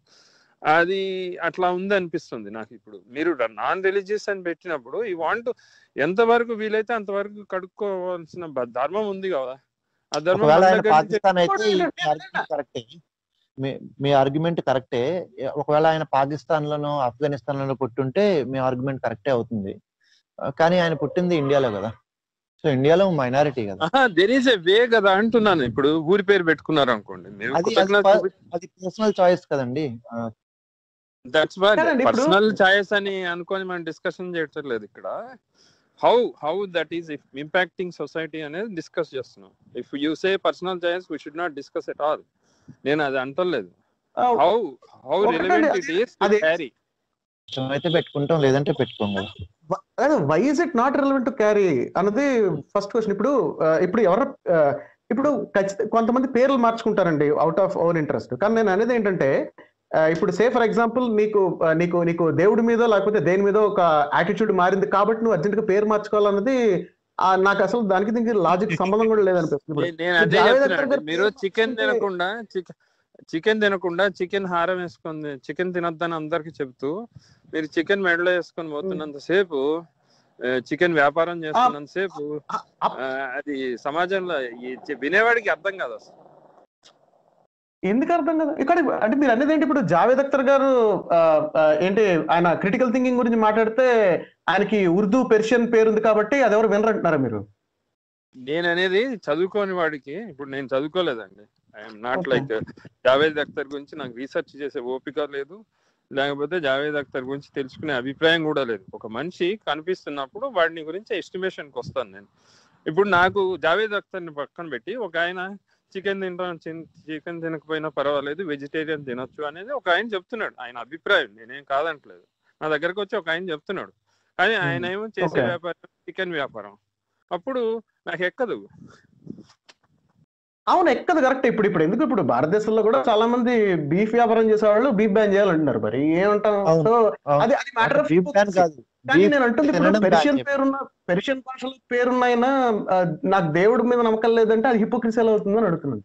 అది అట్లా ఉంది అనిపిస్తుంది నాకు ఇప్పుడు మీరు నాన్ రిలీజియస్ అని పెట్టినప్పుడు ఈ వాంట్ ఎంతవరకు వీలైతే అంతవరకు కడుక్కోవాల్సిన బ- ధర్మం ఉంది కదా ఆ ధర్మం ఒకవేళ మన ఆయన దగ్గర నుంచి పాకిస్తాన్ అయితే కూడా ఈ ఏంటంటే- ఆర్గ్యుమెంట్ కరెక్టే మీ మీ ఆర్గ్యుమెంట్ కరెక్టే ఒకవేళ ఆయన పాకిస్తాన్ లోనో ఆఫ్ఘనిస్తాన్ లోనో పుట్టుంటే మీ ఆర్గ్యుమెంట్ కరెక్టే అవుతుంది ఆ, కానీ ఆయన పుట్టింది ఇండియాలో కదా సో ఇండియాలో మైనారిటీ కదా దెర్ ఈస్ ఎ వే కదా అంటున్నాను ఇప్పుడు ఊరి పేరు పెట్టుకున్నారు అనుకోండి మీరు అది- అది కృతజ్ఞత ప- చూపి- అది పర్సనల్ చాయిస్ కదండి ఆ, దట్స్ వై కాదండి, ఇప్పుడు- పర్సనల్ చాయిస్ అని అనుకొని మనం డిస్కషన్ చేయట్లేదు ఇక్కడ how how that is if impacting society అనేది డిస్కస్ చేస్తున్నాం if you say personal choice we should not discuss at all నేను అది అంటలేదు హౌ హౌ ఒకటండి, రిలవెంట్ ఇట్ అది- ఈస్ అది- క్యారీ ఇష్టం అయితే పెట్టుకుంటాం లేదంటే పెట్టుకోం కదా why is it not relevant to carry అన్నది ఫస్ట్ క్వశ్చన్ ఇప్పుడు ఆ, ఇప్పుడు ఎవరు ఆ, ఇప్పుడు ఖచ్చిత కొంతమంది పేర్లు మార్చుకుంటారండి అవుట్ ఆఫ్ ఓన్ ఇంట్రెస్ట్ కానీ నేను అనేది ఏంటంటే ఆ, ఇప్పుడు సే ఫర్ ఎగ్జాంపుల్ నీకు ఆ, నీకు నీకు దేవుడి మీద లేకపోతే దేని మీద ఒక యాటిట్యూడ్ మారింది కాబట్టి నువ్వు అర్జెంట్ గా పేరు మార్చుకోవాలన్నది ఆ, నాకు అసలు దానికి దీనికి లాజిక్ సంబంధం కూడా లేదనిపిస్తుంది ఇప్పుడు నేను అదే జావేద్ చెప్తున్నాను అఖ్తర్ గారు మీరు పేరు చికెన్ మార్చుకుంటే- తినకుండా చికెన్ చికెన్ తినకుండా చికెన్ హారం వేసుకుంది చికెన్ తినొద్దని అందరికి చెప్తూ మీరు చికెన్ మెడలో వేసుకొని పోతున్నంత సేపు చికెన్ వ్యాపారం చేస్తున్నంత సేపు ఆ- ఆ- అది సమాజంలో ఈ చి- వినేవాడికి అర్థం కాదు అసలు ఎందుకు అర్థం కదా ఇక్కడ అంటే మీరు అనేది ఏంటి ఇప్పుడు జావేద్ అఖ్తర్ గారు ఆ, ఆ, ఏంటి ఆయన క్రిటికల్ థింకింగ్ గురించి మాట్లాడితే ఆయనకి ఉర్దూ పెర్షియన్ పేరుంది కాబట్టి అది ఎవరు వినరంటున్నారా మీరు నేను అనేది చదువుకోని వాడికి ఇప్పుడు నేను చదువుకోలేదండి I'm not Okay. Like Javed Akhtar గురించి నాకు రీసెర్చ్ చేసే ఓపిక లేదు లేకపోతే జావేద్ అఖ్తర్ గురించి తెలుసుకునే అభిప్రాయం కూడా లేదు ఒక మనిషి కనిపిస్తున్నప్పుడు వాడిని గురించి ఎస్టిమేషన్కి వస్తాను నేను ఇప్పుడు నాకు జావేద్ అఖ్తర్ని పక్కన పెట్టి ఒక ఆయన చికెన్ తింటాం చికెన్ తినకపోయినా పర్వాలేదు వెజిటేరియన్ తినొచ్చు అనేది ఒక ఆయన చెప్తున్నాడు ఆయన అభిప్రాయం నేనేం కాదంటలేదు నా దగ్గరకు వచ్చి ఒక ఆయన చెప్తున్నాడు కానీ ఆయన ఏమో చేసే Okay. వ్యాపారం చికెన్ వ్యాపారం అప్పుడు నాకు ఎక్కదు అవును ఎక్కదు కరెక్ట్ ఇప్పుడు ఇప్పుడు ఎందుకు ఇప్పుడు భారతదేశంలో కూడా చాలా మంది బీఫ్ వ్యాపారం చేసేవాళ్ళు బీఫ్ బ్యాన్ చేయాలంటున్నారు మరి ఏమంటాం అవును, సో అవును. అది అది మ్యాటర్ ఆఫ్ బీఫ్ ప్యాన్ కాదు కానీ బీఫ్ నేను అంటుంది ఇప్పుడు తినడం పెర్షియన్ bad. పేరున్న పెర్షియన్ భాషలో పేరున్నాయినా ఆ, నాకు దేవుడి మీద నమ్మకం లేదంటే అది హిపోక్రసీ ఎలా అవుతుందని అడుగుతున్నాను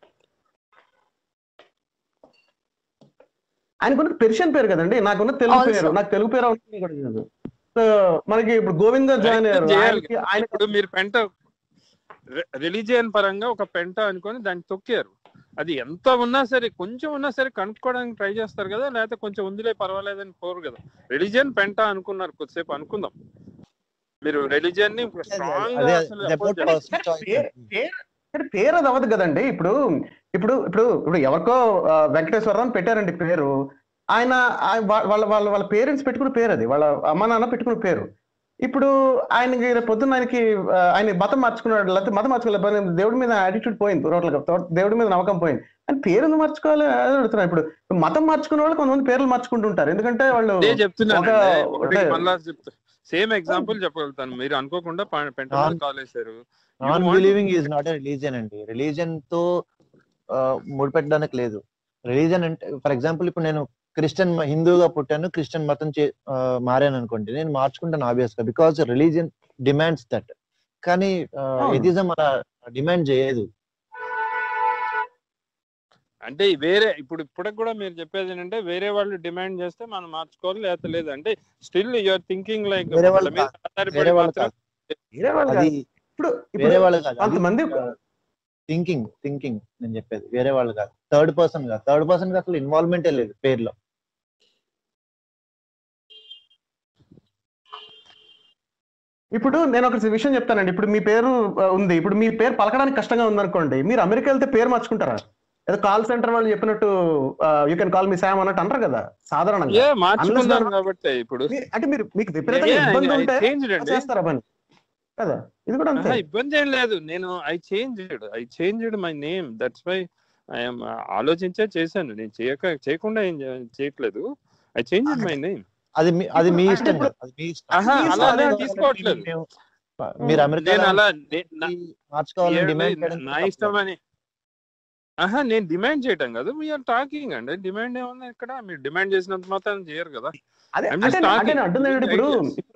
ఆయనకున్న పెర్షియన్ పేరు కదండి నాకున్న తెలుగు Also. పేరు నాకు తెలుగు పేరు అవుతుంది కూడా కాదు సో మనకి ఇప్పుడు గోవింద్ గారు జాయిన్ అయ్యారు చేయాలి. ఆయనకి ఆయన ఇప్పుడు మీరు పెంట రిలీజియన్ పరంగా ఒక పెంట అనుకొని దాన్ని తొక్కారు అది ఎంత ఉన్నా సరే కొంచెం ఉన్నా సరే కనుక్కోవడానికి ట్రై చేస్తారు కదా లేకపోతే కొంచెం ఉందిలే పర్వాలేదని కోరు కదా రిలీజియన్ పెంట అనుకున్నారు కొద్దిసేపు అనుకుందాం మీరు రిలీజియన్ ని స్ట్రాంగ్ అదే అసలు it's about oppose personal choice. పేరు- పేరు- పేరు- పేరు అది అవ్వదు కదండి ఇప్పుడు ఇప్పుడు ఇప్పుడు ఇప్పుడు ఎవరికో ఆ, వెంకటేశ్వరరావు అని పెట్టారండి పేరు ఆయన ఆ- వా- వాళ్ళ వాళ్ళ వాళ్ళ పేరెంట్స్ పెట్టుకున్న పేరు అది వాళ్ళ అమ్మ నాన్న పెట్టుకున్న పేరు ఇప్పుడు ఆయనకి రేపు పొద్దున్న ఆయనకి ఆ, ఆయన మతం మార్చుకున్నాడు లేకపోతే మతం మార్చుకోలేదు దేవుడి మీద యాటిట్యూడ్ పోయింది టోటల్ గా దేవుడి మీద నమ్మకం పోయింది అని పేరు ఎందుకు మార్చుకోవాలి అది అడుగుతున్నా ఇప్పుడు మతం మార్చుకున్న వాళ్ళు కొంతమంది పేర్లు మార్చుకుంటుంటారు ఎందుకంటే వాళ్ళు అదే చెప్తున్నాను ఒక- ఒకటి అంటే- మళ్ళా చెప్తా సేమ్ ఎగ్జాంపుల్ చెప్పగలుగుతాను మీరు అనుకోకుండా ప- పెంట మీద Non- కాల్ వేశారు non want- believing is not a religion అండి రిలీజియన్ తో ఆ, ముడిపెట్టడానికి లేదు రిలీజన్ అంటే ఫర్ ఎగ్జాంపుల్ ఇప్పుడు నేను క్రిస్టియన్ హిందూగా పుట్టాను క్రిస్టియన్ మతం చే ఆ, మారాను అనుకోండి నేను మార్చుకుంటాను ఆబ్వియస్ గా బికాస్ రిలీజియన్ డిమాండ్స్ దట్ కానీ అవును. ఎథిజం అలా డిమాండ్ చేయదు అంటే వేరే ఇప్పుడు ఇప్పటికి కూడా మీరు చెప్పేది ఏంటంటే వేరే వాళ్ళు డిమాండ్ చేస్తే మనం మార్చుకోవాలి లేకపోతే లేదు అంటే స్టిల్ యూఆర్ థింకింగ్ లైక్ వేరే వాళ్ళు వేరే వాళ్ళు కాదు వేరే వాళ్ళు అది కాదు. ఇప్పుడు వేరే ఇప్పుడు వాళ్ళు కాదు కొంతమంది థింకింగ్ థింకింగ్ నేను చెప్పేది వేరే వాళ్ళు కాదు థర్డ్ పర్సన్ కాదు థర్డ్ పర్సన్ కి అసలు ఇన్వాల్వ్మెంటే లేదు పేర్లో ఇప్పుడు నేను ఒక విషయం చెప్తానండి ఇప్పుడు మీ పేరు ఆ, ఉంది ఇప్పుడు మీ పేరు పలకడానికి కష్టంగా ఉందనుకోండి మీరు అమెరికా వెళ్తే పేరు మార్చుకుంటారా ఏదో కాల్ సెంటర్ వాళ్ళు చెప్పినట్టు you can call me Sam అన్నట్టు అంటారు కదా సాధారణంగా ఏ మార్చుకున్నాను Unless కాబట్టి ఇప్పుడు మీ- అంటే మీరు మీకు విపరీతంగా ఇబ్బంది ఉంటే చేంజ్ అండి చేస్తారా పని కదా ఇది కూడా అంతే ఆహా, ఇబ్బంది ఏం లేదు నేను I change I change my name that's why I'm ఆలోచించే చేశాను నేను చేయక చేయకుండా ఏం చే- చేయట్లేదు ఐ చేంజ్ మై నేమ్ అది మీ అది మీ ఇప్పుడు- ఇష్టం ఇప్పుడు- కదా, అది మీ ఇష్టం ఆహా, మీ అలా ఇష్టం. నేను తీసుకోవట్లేదు మేము- మీరు అమెరికా నేను అలా నే- నా- మార్చుకోవాలని ఏమండి, డిమాండ్ చేయడం నా ఇష్టం అని ఆహా నేను డిమాండ్ చేయటం కాదు వీఆర్ టాకింగ్ అండి డిమాండ్ ఏముంది ఇక్కడ మీరు డిమాండ్ చేసినంత మాత్రం చేయరు కదా అదే I'm అంటే just అంటే talking. నేను అంటుంది ఏంటంటే ఇప్పుడు Ideas.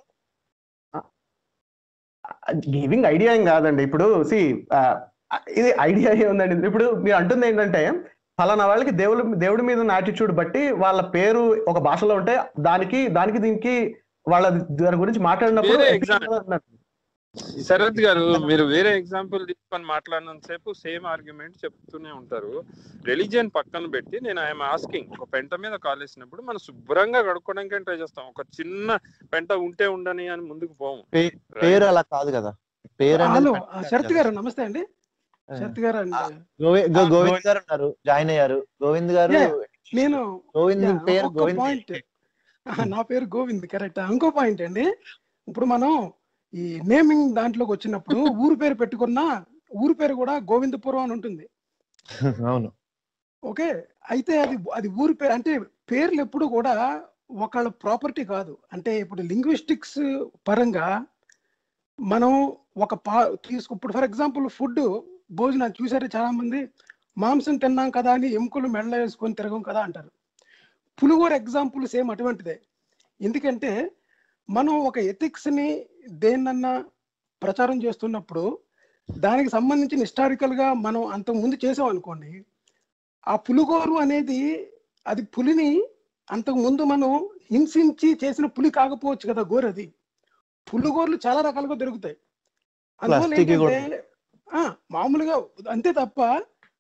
గివింగ్ ఐడియా ఏం కాదండి ఇప్పుడు సి ఇది ఐడియా ఏముందండి ఇప్పుడు మీరు అంటుంది ఏంటంటే ఫలానా వాళ్ళకి దేవుడు దేవుడి మీద ఉన్న యాటిట్యూడ్ బట్టి వాళ్ళ పేరు ఒక భాషలో ఉంటే దానికి దానికి దీనికి వాళ్ళ దాని గురించి మాట్లాడినప్పుడు వేరే ethical example. కదా అన్నారు. శరత్ గారు మీరు వేరే ఎగ్జాంపుల్ తీసుకొని మాట్లాడినంత సేపు సేమ్ ఆర్గ్యుమెంట్ చెప్తూనే ఉంటారు రిలీజియన్ పక్కన పెట్టి నేను ఐఎమ్ ఆస్కింగ్ ఒక పెంట మీద కాలేసినప్పుడు మనం శుభ్రంగా కడుక్కోవడానికి ట్రై చేస్తాం ఒక చిన్న పెంట ఉంటే ఉండని అని ముందుకు పోము పేరు అలా కాదు కదా పేరు అనేది హలో పెట్టాలి శరత్ కదా. గారు నమస్తే అండి ఆ. శరత్ గారు అండి గోవి- గో- ఆ, గోవింద్ గారు ఉన్నారు జాయిన్ అయ్యారు గోవింద్ గారు Yeah. నేను గోవింద్ Yeah, పేరు ఒక్క గోవింద్ పాయింట్ నా పేరు గోవింద్ కరెక్ట్ ఇంకో పాయింట్ అండి ఇప్పుడు మనం ఈ నేమింగ్ దాంట్లోకి వచ్చినప్పుడు ఊరు పేరు పెట్టుకున్నా ఊరు పేరు కూడా గోవిందపురం అని ఉంటుంది అవును ఓకే అయితే అది అది ఊరి పేరు అంటే పేర్లు ఎప్పుడు కూడా ఒకళ్ళ ప్రాపర్టీ కాదు అంటే ఇప్పుడు లింగ్విస్టిక్స్ పరంగా మనం ఒక పా తీసుకు ఇప్పుడు ఫర్ ఎగ్జాంపుల్ ఫుడ్ భోజనం చూసారు చాలా మంది మాంసం తిన్నాం కదా అని ఎముకలు మెడలో వేసుకొని తిరగం కదా అంటారు పులిగోర ఎగ్జాంపుల్ సేమ్ అటువంటిదే ఎందుకంటే మనం ఒక ఎథిక్స్ని దేన్నన్నా ప్రచారం చేస్తున్నప్పుడు దానికి సంబంధించిన హిస్టారికల్ గా మనం అంతకు ముందు చేసాం అనుకోండి ఆ పులిగోరు అనేది అది పులిని అంతకు ముందు మనం హింసించి చేసిన పులి కాకపోవచ్చు కదా గోరు అది పులిగోర్లు చాలా రకాలుగా దొరుకుతాయి అందువల్ల Plastic కూడా. ఏంటంటే ఆ, మామూలుగా అంతే తప్ప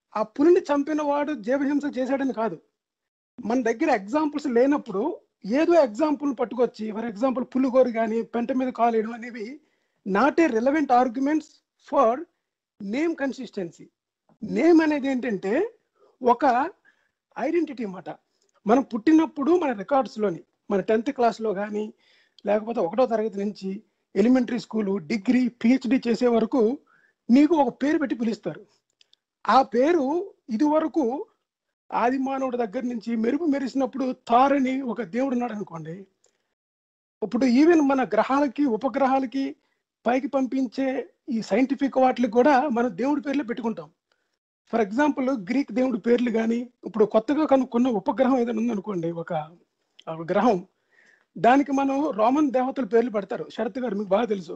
ఆ పులిని చంపిన వాడు జీవహింస చేశాడని కాదు మన దగ్గర ఎగ్జాంపుల్స్ లేనప్పుడు ఏదో ఎగ్జాంపుల్ పట్టుకొచ్చి ఫర్ ఎగ్జాంపుల్ పులిగోరు కానీ పెంట మీద కాలేయడం అనేవి not a relevant arguments for name consistency name అనేది ఏంటంటే ఒక ఐడెంటిటీ అన్నమాట మనం పుట్టినప్పుడు మన రికార్డ్స్లోని మన టెన్త్ క్లాస్లో కానీ లేకపోతే ఒకటో తరగతి నుంచి ఎలిమెంటరీ స్కూలు డిగ్రీ పిహెచ్డి చేసే వరకు నీకు ఒక పేరు పెట్టి పిలుస్తారు ఆ పేరు ఇదివరకు ఆది మానవుడి దగ్గర నుంచి మెరుపు మెరిసినప్పుడు థారని ఒక దేవుడు ఉన్నాడు అనుకోండి ఇప్పుడు ఈవెన్ మన గ్రహాలకి ఉపగ్రహాలకి పైకి పంపించే ఈ సైంటిఫిక్ వాటికి కూడా మనం దేవుడి పేర్లే పెట్టుకుంటాం ఫర్ ఎగ్జాంపుల్ గ్రీక్ దేవుడి పేర్లు కానీ ఇప్పుడు కొత్తగా కనుక్కున్న ఉపగ్రహం ఏదైనా ఉందనుకోండి ఒక ఒక గ్రహం దానికి మనం రోమన్ దేవతల పేర్లు పెడతారు శరత్ గారు మీకు బాగా తెలుసు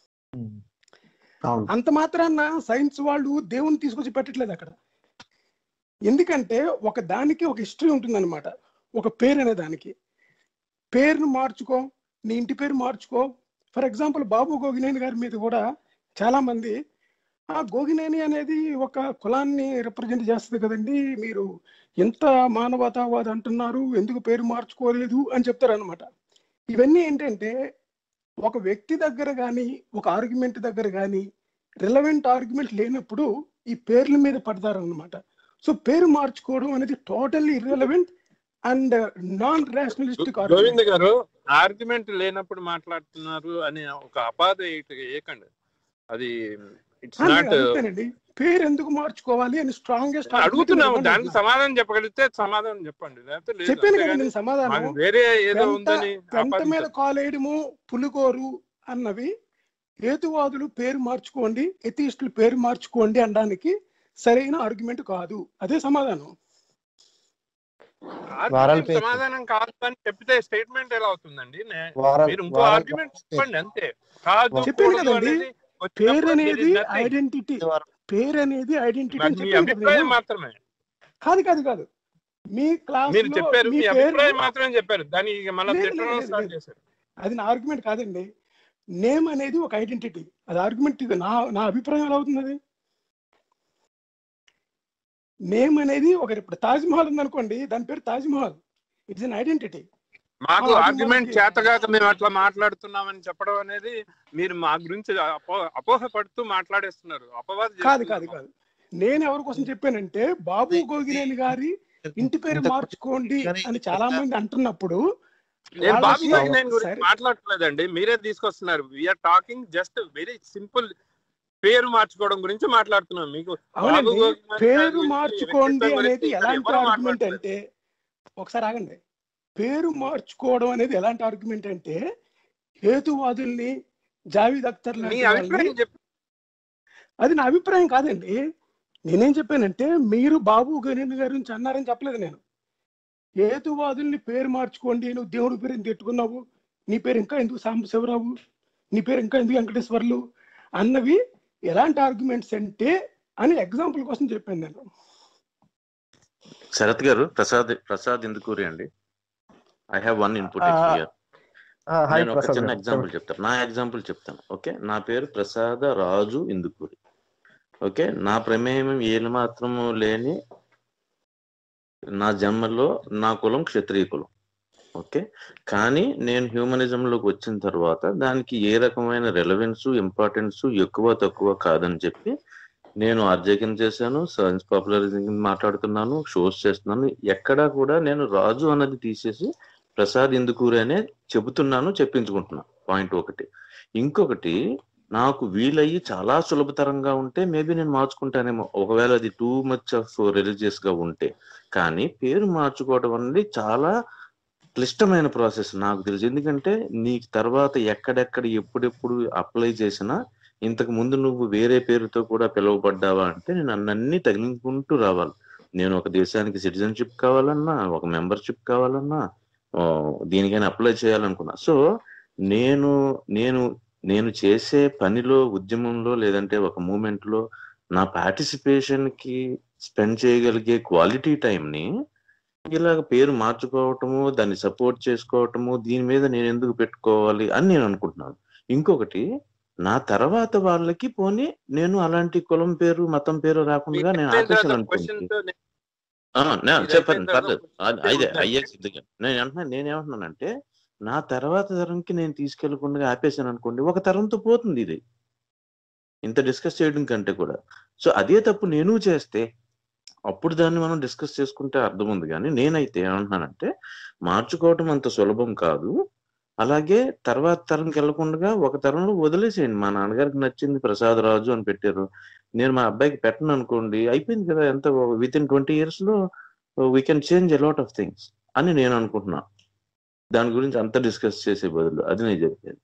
అవును అంత మాత్రాన సైన్స్ వాళ్ళు దేవుని తీసుకొచ్చి పెట్టట్లేదు అక్కడ ఎందుకంటే ఒక దానికి ఒక హిస్టరీ ఉంటుందన్నమాట ఒక పేరు అనే దానికి పేరును మార్చుకో నీ ఇంటి పేరు మార్చుకో ఫర్ ఎగ్జాంపుల్ బాబు గోగినేని గారి మీద కూడా చాలా మంది ఆ గోగినేని అనేది ఒక కులాన్ని రిప్రజెంట్ చేస్తుంది కదండి మీరు ఎంత మానవతావాది అంటున్నారు ఎందుకు పేరు మార్చుకోలేదు అని చెప్తారనమాట ఇవన్నీ ఏంటంటే ఒక వ్యక్తి దగ్గర కానీ ఒక ఆర్గ్యుమెంట్ దగ్గర కానీ రిలవెంట్ ఆర్గ్యుమెంట్ లేనప్పుడు ఈ పేర్ల మీద పడతారు అనమాట సో పేరు మార్చుకోవడం అనేది totally irrelevant and non rationalistic Govind garu argument లేనప్పుడు మాట్లాడుతున్నారు అని ఒక అపాధ ఏకండి అది ఇట్స్ నాట్ అడుగుతానండి పేరు ఎందుకు మార్చుకోవాలి అని స్ట్రాంగెస్ట్ అడుగుతున్నాము దానికి సమాధానం చెప్పగలిగితే సమాధానం చెప్పండి లేకపోతే లేదు చెప్పాను కదా అంతేగాని నేను సమాధానం మాకు వేరే ఏదో పెంట ఉందని పెంట మీద ఆపాదించదు. కాలేయడము పులిగోరు అన్నవి హేతువాదులు పేరు మార్చుకోండి ఎథిస్టులు పేరు మార్చుకోండి అనడానికి సరైన ఆర్గ్యుమెంట్ కాదు అదే సమాధానం వారాల ఆర్గ్యుమెంట్ పేరు. సమాధానం కాదు అని చెప్తే స్టేట్మెంట్ ఎలా అవుతుందండి నే- వారాలు మీరు ఇంకో వారాలు ఆర్గ్యుమెంట్ చెప్పండి అంతే కాదు చెప్పాను కూడదు కదండి. అనేది పేరు వచ్చినప్పుడు there అనేది is nothing. ఐడెంటిటీ పేరు అనేది ఐడెంటిటీ మరి అని మీ చెప్పాను కదా అభిప్రాయం నేను. మాత్రమే కాదు కాదు కాదు మీ క్లాస్ మీరు చెప్పారు మీ మీ పేరు అభిప్రాయం మాత్రమే చెప్పారు దాన్ని ఇక మళ్ళీ లేదు, తిట్టడం లేదు, స్టార్ట్ లేదు. చేశారు అది నా ఆర్గ్యుమెంట్ కాదండి నేమ్ అనేది ఒక ఐడెంటిటీ అది ఆర్గ్యుమెంట్ నా నా అభిప్రాయం ఎలా అవుతుంది అది నేమ్ అనేది ఒక ఇప్పుడు తాజ్ మహల్ ఉందనుకోండి దాని పేరు Taj Mahal it's an identity మాకు ఆ, అది ఆర్గ్యుమెంట్ మనకి- చేతగాక మేము అట్లా మాట్లాడుతున్నామని చెప్పడం అనేది మీరు మా గురించి అపో అపోహ పడుతూ మాట్లాడేస్తున్నారు అపవాదం కాదు చేస్తున్నారు కాదు కాదు నేను ఎవరి కోసం చెప్పానంటే బాబు గోగినేని గారి ఇంటి పేరు ఇంతకు- మార్చుకోండి కానీ అని చాలా మంది అంటున్నప్పుడు నేను బాబు వాళ్ళకి- గోగినేని గురించి సరే. మాట్లాడలేదండి మీరే తీసుకొస్తున్నారు we're talking just very simple పేరు మార్చుకోవడం గురించి మాట్లాడుతున్నాం మీకు అవునండి బాబు గోగినేని గారి పేరు గురించి, మార్చుకోండి వ్యక్తిత్వం అనేది గురించి ఎలాంటి ఎవరు ఆర్గ్యుమెంట్ మాట్లాడలేదు. అంటే ఒకసారి ఆగండి పేరు మార్చుకోవడం అనేది ఎలాంటి ఆర్గ్యుమెంట్ అంటే హేతువాదుల్ని జావీద్ అఖ్తర్ మీ లాంటి వాళ్ళని అభిప్రాయం చెప్పు అది నా అభిప్రాయం కాదండి నేనేం చెప్పానంటే మీరు బాబు గణేన్ గారి గురించి అన్నారని చెప్పలేదు నేను హేతువాదుల్ని పేరు మార్చుకోండి నువ్వు దేవుడి పేరు ఎందుకు పెట్టుకున్నావు నీ పేరు ఇంకా ఎందుకు సాంబశివరావు నీ పేరు ఇంకా ఎందుకు వెంకటేశ్వర్లు అన్నవి ఎలాంటి ఆర్గ్యుమెంట్స్ అంటే అని ఎగ్జాంపుల్ కోసం చెప్పాను నేను శరత్ గారు ప్రసాద్ ప్రసాద్ ఇందుకూరి అండి ఐ హావ్ వన్ ఇన్పుట్ ఆ, హియర్ హాయ్ నేను ఒక ప్రసాద్ చిన్న గారు. ఎగ్జాంపుల్ చెప్తాను నా ఎగ్జాంపుల్ చెప్తాను ఓకే నా పేరు ప్రసాద రాజు ఇందుకూరి ఓకే నా ప్రమేయం ఏలు మాత్రము లేని నా జన్మలో నా కులం క్షత్రియ కులం ఓకే కానీ నేను హ్యూమనిజం లోకి వచ్చిన తర్వాత దానికి ఏ రకమైన రెలవెన్స్ ఇంపార్టెన్స్ ఎక్కువ తక్కువ కాదని చెప్పి నేను ఆర్జేకిన్ చేశాను సైన్స్ పాపులరైజింగ్ మాట్లాడుతున్నాను షోస్ చేస్తున్నాను ఎక్కడా కూడా నేను రాజు అన్నది తీసేసి ప్రసాద్ ఇందుకూరి అనే చెబుతున్నాను చెప్పించుకుంటున్నాను పాయింట్ ఒకటి ఇంకొకటి నాకు వీలయ్యి చాలా సులభతరంగా ఉంటే మేబీ నేను మార్చుకుంటానేమో ఒకవేళ అది టూ మచ్ ఆఫ్ రిలీజియస్ గా ఉంటే కానీ పేరు మార్చుకోవడం అనేది చాలా క్లిష్టమైన ప్రాసెస్ నాకు తెలుసు ఎందుకంటే నీకు తర్వాత ఎక్కడెక్కడ ఎప్పుడెప్పుడు అప్లై చేసినా ఇంతకు ముందు నువ్వు వేరే పేరుతో కూడా పిలువబడ్డావా అంటే నేను అన్నీ తగిలించుకుంటూ రావాలి నేను ఒక దేశానికి సిటిజన్షిప్ కావాలన్నా ఒక మెంబర్షిప్ కావాలన్నా ఆ, దీనికైనా అప్లై చేయాలనుకున్నా సో నేను నేను నేను చేసే పనిలో ఉద్యమంలో లేదంటే ఒక మూమెంట్ లో నా పార్టిసిపేషన్ కి స్పెండ్ చేయగలిగే క్వాలిటీ ని ఇలాగ పేరు మార్చుకోవటము దాన్ని సపోర్ట్ చేసుకోవటము దీని మీద నేను ఎందుకు పెట్టుకోవాలి అని నేను అనుకుంటున్నాను ఇంకొకటి నా తర్వాత వాళ్ళకి పోనీ నేను అలాంటి కులం పేరు మతం పేరు రాకుండా నేను ఆపేసాను అనుకోండి క్వశ్చన్ తో నేను- ఆ, నే- ఇది చెప్పండి అయిపోయిన తర్వాత పర్లేదు కొంచెం అది- ఉంటే అదే ఉంటాను. అయ్యే సిద్ధంగా నేను అంటున్నా నేనేమంటున్నానంటే నా తర్వాత తరంకి నేను తీసుకెళ్లకుండా ఆపేసాను అనుకోండి ఒక తరంతో పోతుంది ఇది ఇంత డిస్కస్ చేయడం కంటే కూడా సో అదే తప్పు నేను చేస్తే అప్పుడు దాన్ని మనం డిస్కస్ చేసుకుంటే అర్థం ఉంది కానీ నేనైతే ఏమంటున్నానంటే మార్చుకోవటం అంత సులభం కాదు అలాగే తర్వాత తరంకి వెళ్లకుండా ఒక తరంలో వదిలేసేయండి మా నాన్నగారికి నచ్చింది ప్రసాద్ రాజు అని పెట్టారు నేను మా అబ్బాయికి పెట్టను అనుకోండి అయిపోయింది కదా ఎంత విత్ ఇన్ ట్వంటీ ఇయర్స్ లో we can change a lot of things అని నేను అనుకుంటున్నా దాని గురించి అంత డిస్కస్ చేసే బదులు అది నేను చెప్పేది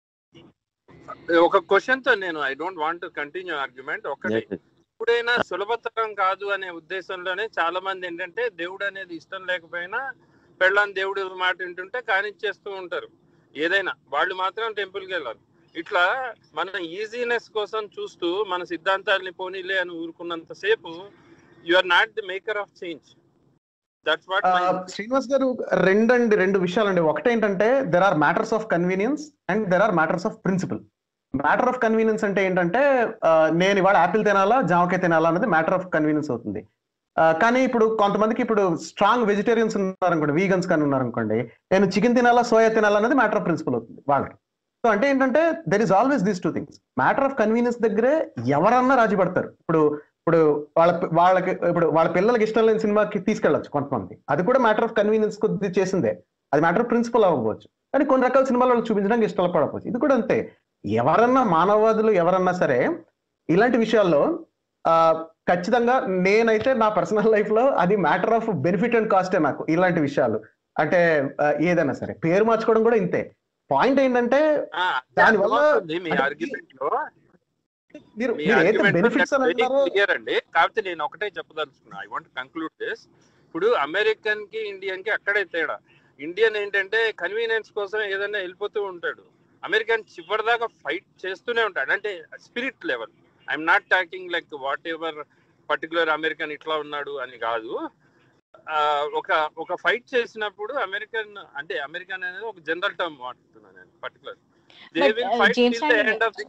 ఒక క్వశ్చన్ తో నేను I don't want continue argument ఒకటి ఎప్పుడైనా సులభతరం కాదు అనే ఉద్దేశంలోనే చాలా మంది ఏంటంటే దేవుడు అనేది ఇష్టం లేకపోయినా పెళ్ళాన్ని దేవుడు మాట వింటుంటే కానిచ్చేస్తూ ఉంటారు ఏదైనా వాళ్ళు మాత్రం టెంపుల్కి వెళ్ళాలి ఇట్లా మన ఈజీనెస్ కోసం చూస్తూ మన సిద్ధాంతాలని పోనీలే అని ఊరుకున్నంత సేపు you are not the maker of change that's what ఆ, శ్రీనివాస్ గారు రెండండి రెండు విషయాలండి ఒకటేంటంటే there are matters of convenience and there are matters of principle matter of convenience అంటే ఏంటంటే ఆ, నేను ఇవాళ యాపిల్ తినాలా జామకాయ తినాలా అనేది మ్యాటర్ ఆఫ్ కన్వీనియన్స్ అవుతుంది ఆ, కానీ ఇప్పుడు కొంతమందికి ఇప్పుడు స్ట్రాంగ్ వెజిటేరియన్స్ ఉన్నారనుకోండి వీగన్స్ కానీ ఉన్నారనుకోండి నేను చికెన్ తినాలా సోయా తినాలా అనేది మ్యాటర్ ఆఫ్ ప్రిన్సిపల్ అవుతుంది వాళ్ళకి సో అంటే ఏంటంటే there is always these two things matter of convenience దగ్గరే ఎవరన్నా రాజీ పడతారు ఇప్పుడు ఇప్పుడు వాళ్ళ వాళ్ళకి ఇప్పుడు వాళ్ళ పిల్లలకి ఇష్టం లేని సినిమాకి తీసుకెళ్ళచ్చు కొంతమంది అది కూడా మ్యాటర్ ఆఫ్ కన్వీనియన్స్ కొద్ది చేసిందే అది మ్యాటర్ ఆఫ్ ప్రిన్సిపల్ అవ్వకపోవచ్చు కానీ కొన్ని రకాల సినిమాలు వాళ్ళు చూపించడానికి ఇష్టపడకపోవచ్చు ఇది కూడా అంతే ఎవరన్నా మానవవాదులు ఎవరన్నా సరే ఇలాంటి విషయాల్లో ఆ ఖచ్చితంగా నేనైతే నా పర్సనల్ లైఫ్ లో అది మ్యాటర్ ఆఫ్ బెనిఫిట్ అండ్ కాస్టే నాకు ఇలాంటి విషయాలు అంటే ఆ, ఏదైనా సరే పేరు మార్చుకోవడం కూడా ఇంతే పాయింట్ ఏంటంటే దానివల్ల- మీ ఆర్గ్యుమెంట్ లో మీరు మీ మీరు ఏదైతే ఆర్గ్యుమెంట్ బెనిఫిట్స్ అని అంటారో క్లియర్ అండి కాకపోతే నేను ఒకటే చెప్పదలుచుకున్నా ఐ వాంట్ కంక్లూడ్ దిస్ ఇప్పుడు అమెరికన్ కి ఇండియన్ కి అక్కడే తేడా ఇండియన్ ఏంటంటే కన్వీనియన్స్ కోసం ఏదైనా వెళ్ళిపోతూ ఉంటాడు అమెరికన్ చివరిదాకా ఫైట్ చేస్తూనే ఉంటాడు అంటే spirit level I'm not talking like whatever particular American ఇట్లా ఉన్నాడు అని కాదు ఆ, ఒక ఒక ఫైట్ చేసినప్పుడు అమెరికన్ అంటే అమెరికన్ అనేది ఒక జనరల్ టర్మ్ వాడుతున్నాను నేను particular they But, will uh, fight James till the Randi- end of the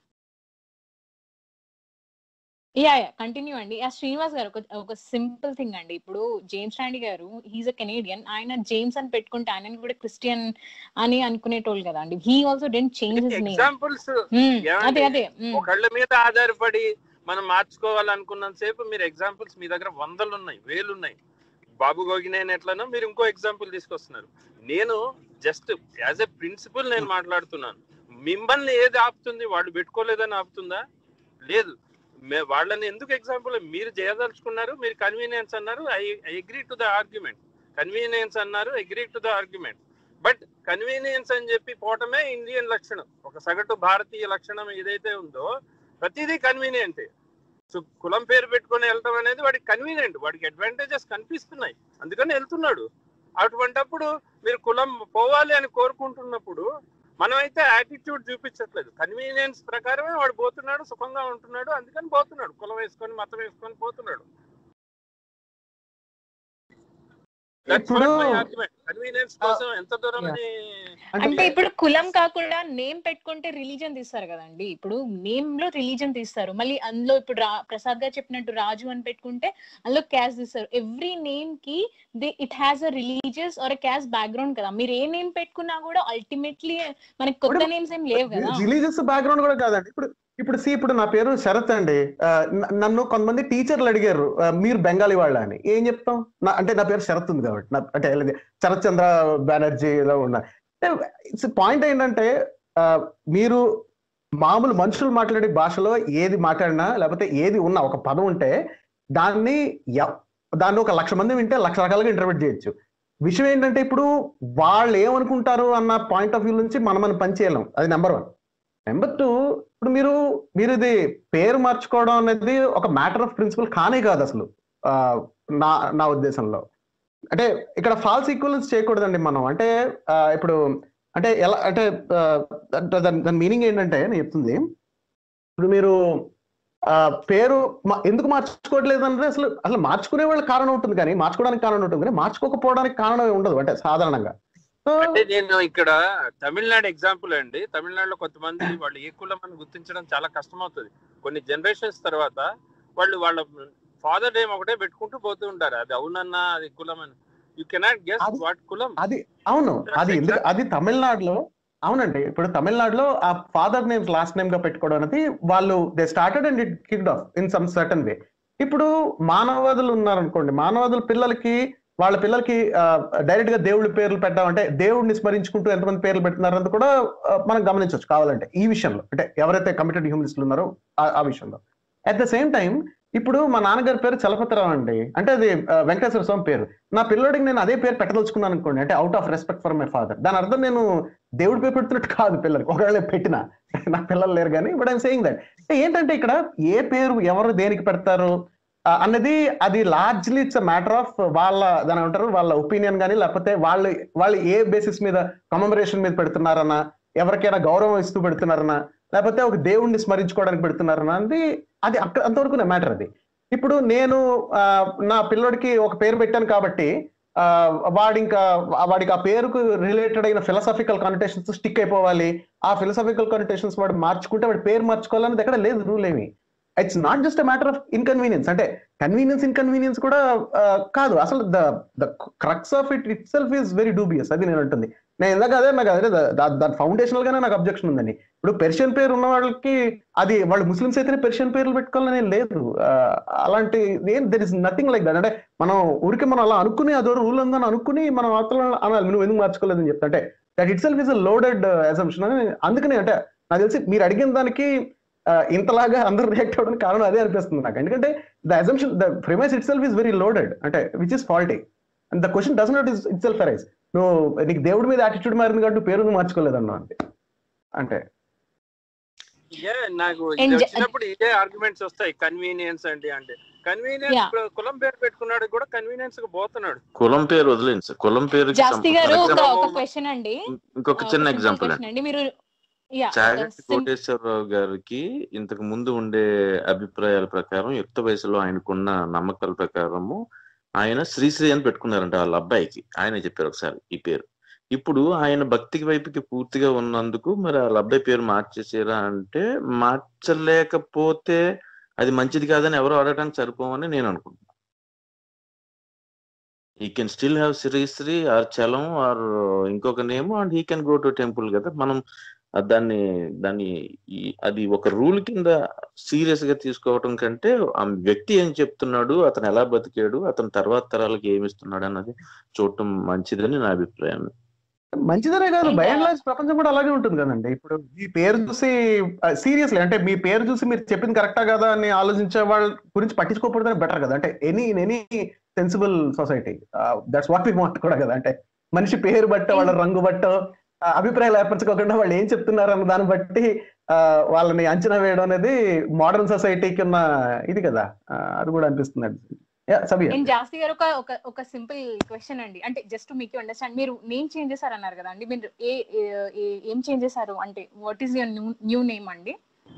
yeah yeah continue అండి ఆ శ్రీనివాస్ గారు ఒక ఒక సింపుల్ థింగ్ అండి ఇప్పుడు James Randi garu he's a Canadian ఆయన జేమ్స్ అని పెట్టుకుంటే ఆయన కూడా క్రిస్టియన్ అని అనుకునేటోళ్ళు కదా అండి he also didn't change his name examples అదే అదే మ్మ్. ఒకళ్ళ మీద ఆధారపడి మనం మార్చుకోవాలనుకున్నంత సేపు మీరు ఎగ్జాంపుల్స్ మీ దగ్గర వందలు ఉన్నాయి వేలు ఉన్నాయి బాబు గోగినేని ఎట్లనో మీరు ఇంకో ఎగ్జాంపుల్ తీసుకొస్తున్నారు నేను జస్ట్ యాజ్ ఎ ప్రిన్సిపల్ నేను మాట్లాడుతున్నాను మిమ్మల్ని ఏది ఆపుతుంది వాళ్ళు పెట్టుకోలేదని ఆపుతుందా లేదు మే- వాళ్ళని ఎందుకు ఎగ్జాంపుల్ మీరు చేయదలుచుకున్నారు మీరు కన్వీనియన్స్ అన్నారు I agree to the argument convenience అన్నారు agree to the argument but convenience అని చెప్పి పోవటమే ఇండియన్ లక్షణం ఒక సగటు భారతీయ లక్షణం ఏదైతే ఉందో ప్రతిదీ కన్వీనియంటే సో కులం పేరు పెట్టుకొని వెళ్ళటం అనేది వాడికి కన్వీనియంట్ వాడికి అడ్వాంటేజెస్ కనిపిస్తున్నాయి అందుకని వెళ్తున్నాడు అటువంటప్పుడు మీరు కులం పోవాలి అని కోరుకుంటున్నప్పుడు మనమైతే యాటిట్యూడ్ చూపించట్లేదు కన్వీనియన్స్ ప్రకారమే వాడు పోతున్నాడు సుఖంగా ఉంటున్నాడు అందుకని పోతున్నాడు కులం వేసుకొని మతం వేసుకొని పోతున్నాడు ఇప్పుడు కన్వీనియన్స్ కోసం ఎంత దూరం Yeah. అని అంటే ఇప్పుడు కులం కాకుండా నేమ్ పెట్టుకుంటే రిలీజన్ తీస్తారు కదండి ఇప్పుడు నేమ్ లో రిలీజన్ తీస్తారు మళ్ళీ అందులో ఇప్పుడు రా ప్రసాద్ గారు చెప్పినట్టు రాజు అని పెట్టుకుంటే అందులో క్యాస్ట్ తీస్తారు ఎవ్రీ నేమ్ కి the it has a religious or caste background కదా మీరు ఏ నేమ్ పెట్టుకున్నా కూడా అల్టిమేట్లీ మనకి కొత్త ఇప్పుడు నేమ్స్ ఏం లేవు కదా రిలీజియస్ బ్యాక్గ్రౌండ్ కూడా కాదండి ఇప్పుడు ఇప్పుడు సి ఇప్పుడు నా పేరు శరత్ అండి ఆ, న- నన్ను కొంతమంది టీచర్లు అడిగారు ఆ, మీరు బెంగాలీ వాళ్ళ అని ఏం చెప్తాం నా అంటే నా పేరు శరత్ ఉంది కాబట్టి నా అంటే లేదు, శరత్ చంద్ర బెనర్జీలో ఉన్నా పాయింట్ ఏంటంటే ఆ, మీరు మామూలు మనుషులు మాట్లాడే భాషలో ఏది మాట్లాడినా లేకపోతే ఏది ఉన్నా ఒక పదం ఉంటే దాన్ని ఎవ్- దాన్ని ఒక లక్ష మంది వింటే లక్ష రకాలుగా ఇంటర్ప్రిట్ చేయొచ్చు విషయం ఏంటంటే ఇప్పుడు వాళ్ళు ఏమనుకుంటారు అన్న పాయింట్ ఆఫ్ వ్యూ నుంచి మనం మనం పని చేయలేం అది నెంబర్ వన్ నెంబర్ టూ ఇప్పుడు మీరు మీరు ఇది పేరు మార్చుకోవడం అనేది ఒక మ్యాటర్ ఆఫ్ ప్రిన్సిపల్ కానే కాదు అసలు ఆ, నా నా ఉద్దేశంలో అంటే ఇక్కడ ఫాల్స్ ఈక్వలెన్స్ చేయకూడదండి మనం అంటే ఆ, ఇప్పుడు అంటే ఎలా అంటే ఆ, అంటే దాని దాని మీనింగ్ ఏంటంటే నేను చెప్తుంది ఇప్పుడు మీరు ఆ, పేరు మా- ఎందుకు మార్చుకోవట్లేదు అంటే అసలు అసలు మార్చుకునే వాళ్ళ కారణం ఉంటుంది కానీ మార్చుకోవడానికి కారణం ఉంటుంది కానీ మార్చుకోకపోవడానికి కారణం ఉండదు అంటే సాధారణంగా సో సో అంటే నేను ఇక్కడ తమిళనాడు ఎగ్జాంపుల్ అండి తమిళనాడులో కొంతమంది వాళ్ళు ఏ కులం అని గుర్తించడం చాలా కష్టం అవుతుంది కొన్ని జనరేషన్స్ తర్వాత వాళ్ళు వాళ్ళ ఫాదర్ నేమ్ ఒకటే పెట్టుకుంటూ పోతూ ఉంటారు అది అవునన్నా అది కులం అని యూ కెనాట్ గెస్ అది- వాట్ కులం అది అవును That's అది ఎందుకు exactly. అది తమిళనాడులో అవునండి ఇప్పుడు తమిళనాడులో ఆ ఫాదర్ నేమ్స్ లాస్ట్ నేమ్ గా పెట్టుకోవడం అనేది వాళ్ళు they started and it kicked off in some certain way ఇప్పుడు మానవాదులు ఉన్నారనుకోండి మానవాదుల పిల్లలకి వాళ్ళ పిల్లలకి డైరెక్ట్ గా దేవుడి పేర్లు పెట్టామంటే దేవుడిని స్మరించుకుంటూ ఎంతమంది పేర్లు పెడుతున్నారన్నది కూడా ఆ, మనం గమనించవచ్చు కావాలంటే ఈ విషయంలో అంటే ఎవరైతే కమిటెడ్ హ్యూమనిస్టులు ఉన్నారో ఆ- ఆ విషయంలో అట్ ద సేమ్ టైం ఇప్పుడు మా నాన్నగారి పేరు చలపతిరావు అండి అంటే అది ఆ, వెంకటేశ్వర స్వామి పేరు నా పిల్లోడికి నేను అదే పేరు పెట్టదలుచుకున్నాను అనుకోండి అంటే out of respect for my father దాని అర్థం నేను దేవుడి పేరు పెడుతున్నట్టు కాదు పిల్లలకి ఒకవేళ పెట్టినా నా పిల్లలు లేరు కానీ బట్ ఐమ్ సేయింగ్ దట్ ఏంటంటే ఇక్కడ ఏ పేరు ఎవరు దేనికి పెడతారు ఆ, అన్నది అది లార్జ్లీ ఇట్స్ మ్యాటర్ ఆఫ్ వాళ్ళ దాని అంటారు వాళ్ళ ఒపీనియన్ కానీ లేకపోతే వాళ్ళు వాళ్ళు ఏ బేసిస్ మీద కమమరేషన్ మీద పెడుతున్నారన్నా ఎవరికైనా గౌరవం ఇస్తూ పెడుతున్నారన్నా లేకపోతే ఒక దేవుణ్ణి స్మరించుకోవడానికి పెడుతున్నారన్నా అది అది అక్కడ అంతవరకు మ్యాటర్ అది ఇప్పుడు నేను ఆ, నా పిల్లోడికి ఒక పేరు పెట్టాను కాబట్టి ఆ, వాడి ఇంకా వాడికి ఆ పేరుకు రిలేటెడ్ అయిన ఫిలసాఫికల్ కానిటేషన్స్ స్టిక్ అయిపోవాలి ఆ ఫిలసాఫికల్ కానిటేషన్స్ వాడు మార్చుకుంటే వాడి పేరు మార్చుకోవాలన్నది ఎక్కడ లేదు రూల్ ఏమి it's not just matter of inconvenience అంటే కన్వీనియన్స్ ఇన్కన్వీనియన్స్ కూడా ఆ, కాదు అసలు the the crux of it itself is very dubious అది నేను అంటుంది నేను ఇందాక అదే నాకు అదే దా- దాని ఫౌండేషనల్ గానే నాకు అబ్జెక్షన్ ఉందండి ఇప్పుడు పెర్షియన్ పేరు ఉన్న వాళ్ళకి అది వాళ్ళు ముస్లిమ్స్ అయితేనే పెర్షియన్ పేర్లు పెట్టుకోవాలని లేదు ఆ, అలాంటి there is nothing like that అంటే మనం ఊరికి మనం అలా అనుకుని అదో రూల్ ఉందని అనుకుని మనం అవతల అనాలి నువ్వు ఎందుకు మార్చుకోలేదని చెప్తా అంటే that itself is a loaded assumption అని అందుకని అంటే నాకు తెలిసి మీరు అడిగిన దానికి ఆ, ఇంతలాగా అందరూ రియాక్ట్ అవ్వడానికి కారణం అదే అనిపిస్తుంది నాకు ఎందుకంటే the assumption the premise itself is very loaded అంటే which is faulty and the question does not is itself arise నువ్వు నీకు దేవుడి మీద యాటిట్యూడ్ మారింది కాబట్టి నువ్వు పేరు నువ్వు మార్చుకోలేదన్నా అంతే అంటే ఇదే నాకు And ఇది ju- వచ్చినప్పుడు ఇదే ఆర్గ్యుమెంట్స్ వస్తాయి కన్వీనియన్స్ అండి అంటే కన్వీనియన్స్ Yeah. కులం పేరు పెట్టుకున్నాడు కూడా కన్వీనియన్స్ కు పోతున్నాడు కులం పేరు వదిలేండి సార్ కులం పేరు జాస్తి గారు ఒక example- ఒక క్వశ్చన్ అండి ఇంకొక ఆ, చిన్న ఒక ఎగ్జాంపుల్ question అండి మీరు యా చాగంటి కోటేశ్వరరావు గారికి ఇంతకు ముందు ఉండే అభిప్రాయాల ప్రకారం యుక్త వయసులో ఆయనకున్న నమ్మకాల ప్రకారము ఆయన శ్రీశ్రీ అని పెట్టుకున్నారంట వాళ్ళ అబ్బాయికి ఆయన చెప్పారు ఒకసారి ఈ పేరు ఇప్పుడు ఆయన భక్తి వైపుకి పూర్తిగా ఉన్నందుకు మరి వాళ్ళ అబ్బాయి పేరు మార్చేసారా అంటే మార్చలేకపోతే అది మంచిది కాదని ఎవరు అడగడానికి సరిపోమని నేను అనుకుంటున్నాను ఈ can still have Sri Sri or Chalam or ఇంకొక name and he can go to temple కదా మనం ఆ దాన్ని దాన్ని ఈ- అది ఒక రూల్ కింద సీరియస్ గా తీసుకోవటం కంటే ఆ వ్యక్తి ఏం చెప్తున్నాడు అతను ఎలా బతికాడు అతను తర్వాత తరాలకు ఏమి ఇస్తున్నాడు అన్నది చూడటం మంచిదని నా అభిప్రాయం మంచిదనే కాదు ఇంకా- బై అండ్ లార్జ్ ప్రపంచం కూడా అలాగే ఉంటుంది కదండి ఇప్పుడు మీ పేరు చూసి సీరియస్లీ అంటే మీ పేరు చూసి మీరు చెప్పింది కరెక్టా కదా అని ఆలోచించే వాళ్ళ గురించి పట్టించుకోకపోవడం బెటర్ కదా అంటే any in any sensible society that's what we want కూడా కదా అంటే మనిషి పేరు బట్ట వాళ్ళ రంగు బట్ట ఆ, అభిప్రాయాలు ఏర్పరచుకోకుండా వాళ్ళు ఏం చెప్తున్నారు అన్న దాన్ని బట్టి ఆ, వాళ్ళని అంచనా వేయడం అనేది మోడర్న్ సొసైటీకి ఉన్న ఇది కదా ఆ, అది కూడా అనిపిస్తుంది సబియా అండ్ జాస్తి గారు ఒక ఒక ఒక సింపుల్ క్వశ్చన్ అండి అంటే జస్ట్ మీకు అండర్స్టాండ్ మీరు నేమ్ చేంజ్ చేశారు అన్నారు కదా అండి మీరు ఏ ఏ- ఏ- ఏం చేంజ్ చేశారు అంటే what is your new new name అండి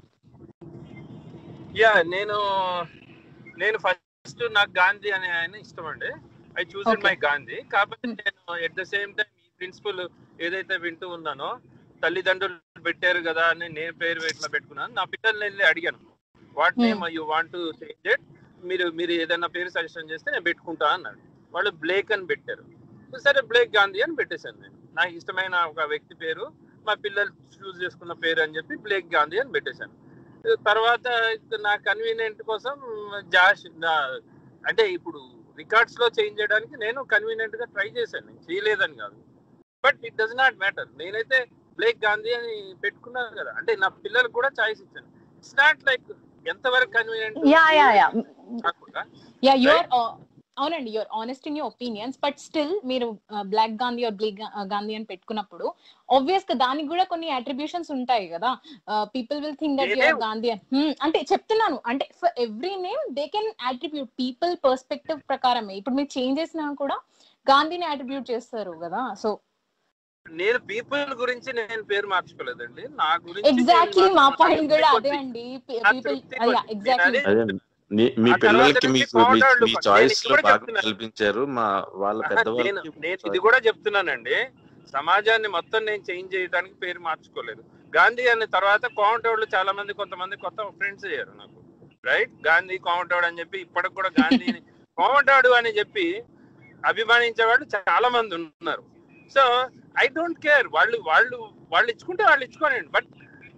యా నేను నేను ఫస్ట్ నాకు గాంధీ అనే ఆయన ఇష్టం అండి I choose Okay. My Gandhi కాబట్టి నేను ఎట్ ద సేమ్ టైం ఈ ప్రిన్సిపల్ ఏదైతే వింటూ ఉన్నానో తల్లిదండ్రులు పెట్టారు కదా అని నేను పేరు ఎట్లా పెట్టుకున్నాను నా పిల్లల్ని వెళ్ళి అడిగాను what Hmm. Name you want to change it మీరు మీరు ఏదైనా పేరు సజెషన్ చేస్తే నేను పెట్టుకుంటా అన్నాడు వాళ్ళు బ్లేక్ అని పెట్టారు సరే బ్లేక్ గాంధీ అని పెట్టేశాను నేను నాకు ఇష్టమైన ఒక వ్యక్తి పేరు మా పిల్లలు చూస్ చేసుకున్న పేరు అని చెప్పి బ్లేక్ గాంధీ అని పెట్టేశాను తర్వాత నా కన్వీనియంట్ కోసం జాష్ నా- అంటే ఇప్పుడు రికార్డ్స్ లో చేంజ్ చేయడానికి నేను కన్వీనియంట్ గా ట్రై చేశాను నేను చేయలేదని కాదు but it does not matter నేనైతే బ్లేక్ గాంధీ అని పెట్టుకున్నాను కదా అంటే నా పిల్లలకు కూడా చాయిస్ ఇచ్చాను ఇట్స్ నాట్ లైక్ ఎంతవరకు కన్వీనియంట్ యా యా యా కాకుండా యా యువర్ అవునండి your honest in your opinions but still మీరు black Gandhi or Blake Gandhi అని పెట్టుకున్నప్పుడు ఆబ్వియస్ గా దానికి కూడా కొన్ని అట్రిబ్యూషన్స్ ఉంటాయి కదా people will think that your లేవు. గాంధీ అని Hmm, అంటే చెప్తున్నాను అంటే for every name they can attribute people perspective ప్రకారమే ఇప్పుడు మీరు చేంజ్ చేసినా కూడా గాంధీని అట్రిబ్యూట్ చేస్తారు కదా సో నేను పీపుల్ గురించి నేను పేరు మార్చుకోలేదండి నా గురించి ఎగ్జాక్ట్లీ నేను మా మార్చుకున్నాను. పాయింట్ కూడా నాకు అదే అండి నా పీపుల్ తృప్తి కొద్ది. ఎగ్జాక్ట్లీ నేను అదే నీ- మీ ఆ తర్వాత పిల్లలకి నుంచి మీకు మీ- కోటాళ్ళు మీ పని. చాయిస్ నేను లో కూడా బాగా చెప్తున్నాను. కల్పించారు మా వాళ్ళ ఆహా, నేను పెద్దవాళ్ళకి నేను ఇది కూడా చెప్తున్నానండి సమాజాన్ని మొత్తం నేను చేంజ్ చేయడానికి పేరు మార్చుకోలేదు గాంధీ అనే తర్వాత కోమటోళ్ళు చాలా మంది కొంతమంది కొత్త ఫ్రెండ్స్ అయ్యారు నాకు రైట్ గాంధీ కోమటోడు అని చెప్పి ఇప్పటికి కూడా గాంధీని కోమటాడు అని చెప్పి అభిమానించే వాళ్ళు చాలా మంది ఉన్నారు సో ఐ డోంట్ కేర్ వాళ్ళు వాళ్ళు వాళ్ళు ఇచ్చుకుంటే వాళ్ళు ఇచ్చుకోనండి బట్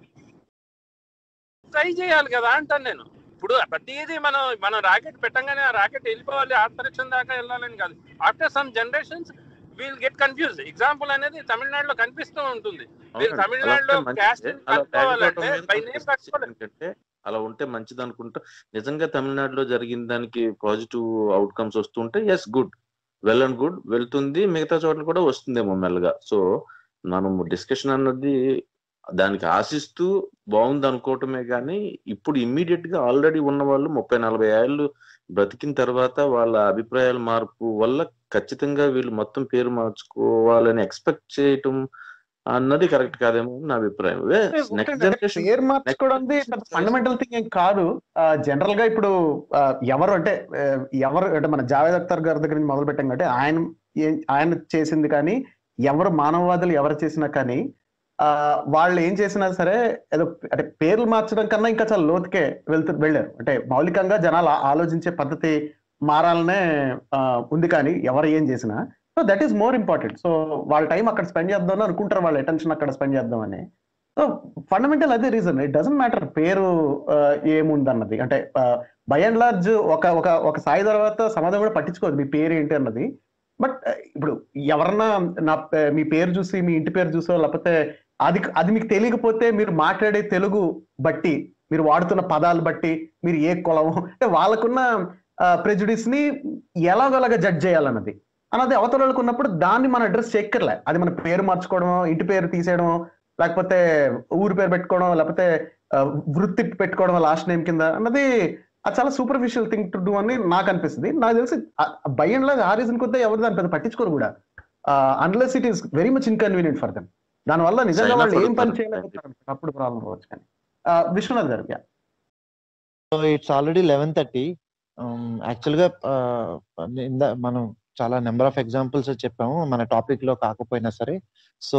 ట్రై చేయాలి కదా అంటాను నేను ఇప్పుడు ప్రతిదీ మనం మనం రాకెట్ పెట్టంగానే ఆ రాకెట్ వెళ్ళిపోవాలి అంతరిక్షం దాకా వెళ్ళాలని కాదు after some generations we'll get confuse example అనేది తమిళనాడులో కనిపిస్తూ ఉంటుంది వీళ్ళు అవునండి. అలా తమిళనాడులో ఉంటే క్యాస్ట్ మంచిదే. అలా కనుక్కోవాలంటే లేకపోవడం మీద బై నాకు నేమ్ discussion కనుక్కోలేదు ఏంటంటే అలా ఉంటే మంచిది అనుకుంటా నిజంగా తమిళనాడులో జరిగిన దానికి పాజిటివ్ అవుట్కమ్స్ వస్తుంటే yes good well and good వెళ్తుంది మిగతా చోట్ల కూడా వస్తుందేమో మెల్లగా సో మనం డిస్కషన్ అన్నది దానికి ఆశిస్తూ బాగుంది అనుకోవటమే కానీ ఇప్పుడు ఇమ్మీడియట్ గా ఆల్రెడీ ఉన్న వాళ్ళు ముప్పై నలభై ఏళ్ళు బ్రతికిన తర్వాత వాళ్ళ అభిప్రాయాల మార్పు వల్ల ఖచ్చితంగా వీళ్ళు మొత్తం పేరు మార్చుకోవాలని ఎక్స్పెక్ట్ చేయటం అన్నది కరెక్ట్ కాదేమో అని నా అభిప్రాయం నెక్స్ట్ ఒకటండి, అంటే జనరేషన్ పేరు మార్చుకోవడం పెద్ద ఫండమెంటల్ థింగ్ ఏం కాదు జనరల్ గా ఇప్పుడు ఆ, ఎవరు అంటే ఆ, ఎవరు అంటే మన జావేద్ అఖ్తర్ గారి దగ్గర నుంచి మొదలు పెట్టాం కాబట్టి ఆయన ఏం- ఆయన చేసింది కానీ ఎవరు మానవవాదులు ఎవరు చేసినా కానీ ఆ వాళ్ళు ఏం చేసినా సరే ఏదో అంటే పేర్లు మార్చడం కన్నా ఇంకా చాలా లోతుకే వెళ్తూ వెళ్ళారు అంటే మౌలికంగా జనాలు ఆ- ఆలోచించే పద్ధతి మారాలనే ఆ, ఉంది కానీ ఎవరు ఏం చేసినా so that is more important so వాళ్ళ టైం అక్కడ స్పెండ్ చేద్దాం అని అనుకుంటారు వాళ్ళ అటెన్షన్ అక్కడ స్పెండ్ చేద్దామని సో ఫండమెంటల్ అదే రీజన్ ఇట్ డజంట్ మ్యాటర్ పేరు ఆ, ఏముందన్నది అంటే బై అండ్ లార్జ్ ఒక ఒక ఒక స్థాయి తర్వాత సమాజం కూడా పట్టించుకోదు మీ పేరు ఏంటి అన్నది బట్ ఇప్పుడు ఎవరన్నా నా పే- మీ పేరు చూసి మీ ఇంటి పేరు చూసో లేకపోతే అది అది మీకు తెలియకపోతే మీరు మాట్లాడే తెలుగు బట్టి మీరు వాడుతున్న పదాలు బట్టి మీరు ఏ కులం అంటే వాళ్ళకున్న ప్రెజుడిస్ ని ఎలాగోలాగా జడ్జ్ చేయాలన్నది అన్నది అవతల వాళ్ళకు ఉన్నప్పుడు దాన్ని మనం అడ్రస్ చేయక్కర్లే అది మన పేరు మార్చుకోవడం ఇంటి పేరు తీసేయడం లేకపోతే ఊరి పేరు పెట్టుకోవడం లేకపోతే ఆ, వృత్తి పెట్టుకోవడం లాస్ట్ నేమ్ కింద అన్నది అది చాలా సూపర్ఫిషియల్ థింగ్ టు డూ అని నాకు అనిపిస్తుంది నాకు తెలిసి బై అండ్ లాగ్ ఆ రీజన్ కొద్దిగా ఎవరు దాన్ని పెద్ద పట్టించుకోరు కూడా unless it is very much inconvenient for them దానివల్ల నిజంగా Sign వాళ్ళు off ఏం పని అడుగుతారు. చేయలేకపోతారు అప్పుడు ప్రాబ్లం అవ్వచ్చు కానీ ఆ, Viswanath garu yeah. So it's already eleven thirty actually ఇందా మనం చాలా నెంబర్ ఆఫ్ ఎగ్జాంపుల్స్ చెప్పాము మన టాపిక్ లో కాకపోయినా సరే సో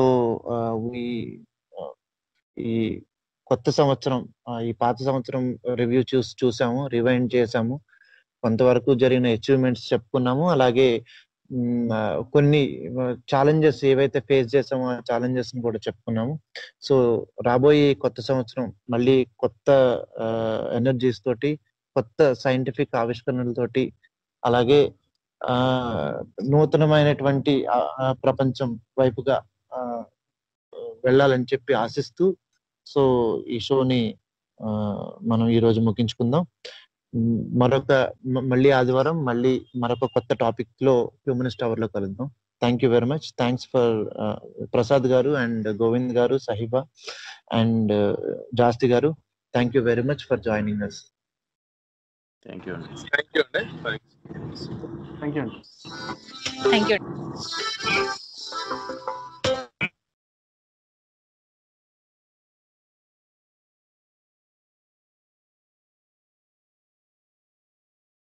ఈ కొత్త సంవత్సరం ఆ, ఈ పాత సంవత్సరం రివ్యూ చూసి చూసాము రివైండ్ చేసాము కొంతవరకు జరిగిన అచీవ్మెంట్స్ చెప్పుకున్నాము అలాగే మ్, ఆ, కొన్ని ఛాలెంజెస్ ఏవైతే ఫేస్ చేసామో ఆ ఛాలెంజెస్ ని కూడా చెప్పుకున్నాము సో రాబోయే కొత్త సంవత్సరం మళ్ళీ కొత్త ఎనర్జీస్ తోటి కొత్త సైంటిఫిక్ ఆవిష్కరణలతోటి అలాగే ఆ నూతనమైనటువంటి ఆ, ఆ ప్రపంచం వైపుగా ఆ, వెళ్ళాలని చెప్పి ఆశిస్తూ సో ఈ షోని ఆ, మనం ఈ రోజు ముగించుకుందాం మ్, మరొక మ- మళ్ళీ ఆదివారం మళ్ళీ మరొక కొత్త టాపిక్ లో హ్యూమనిస్ట్ అవర్ లో కలుద్దాం thank you very much thanks for Prasad garu and Govind garu Sahiba and Jasti garu thank you very much for joining us thank you అండి థ్యాంక్ యూ అండి థ్యాంక్స్ థ్యాంక్ యూ అండి థ్యాంక్ యూ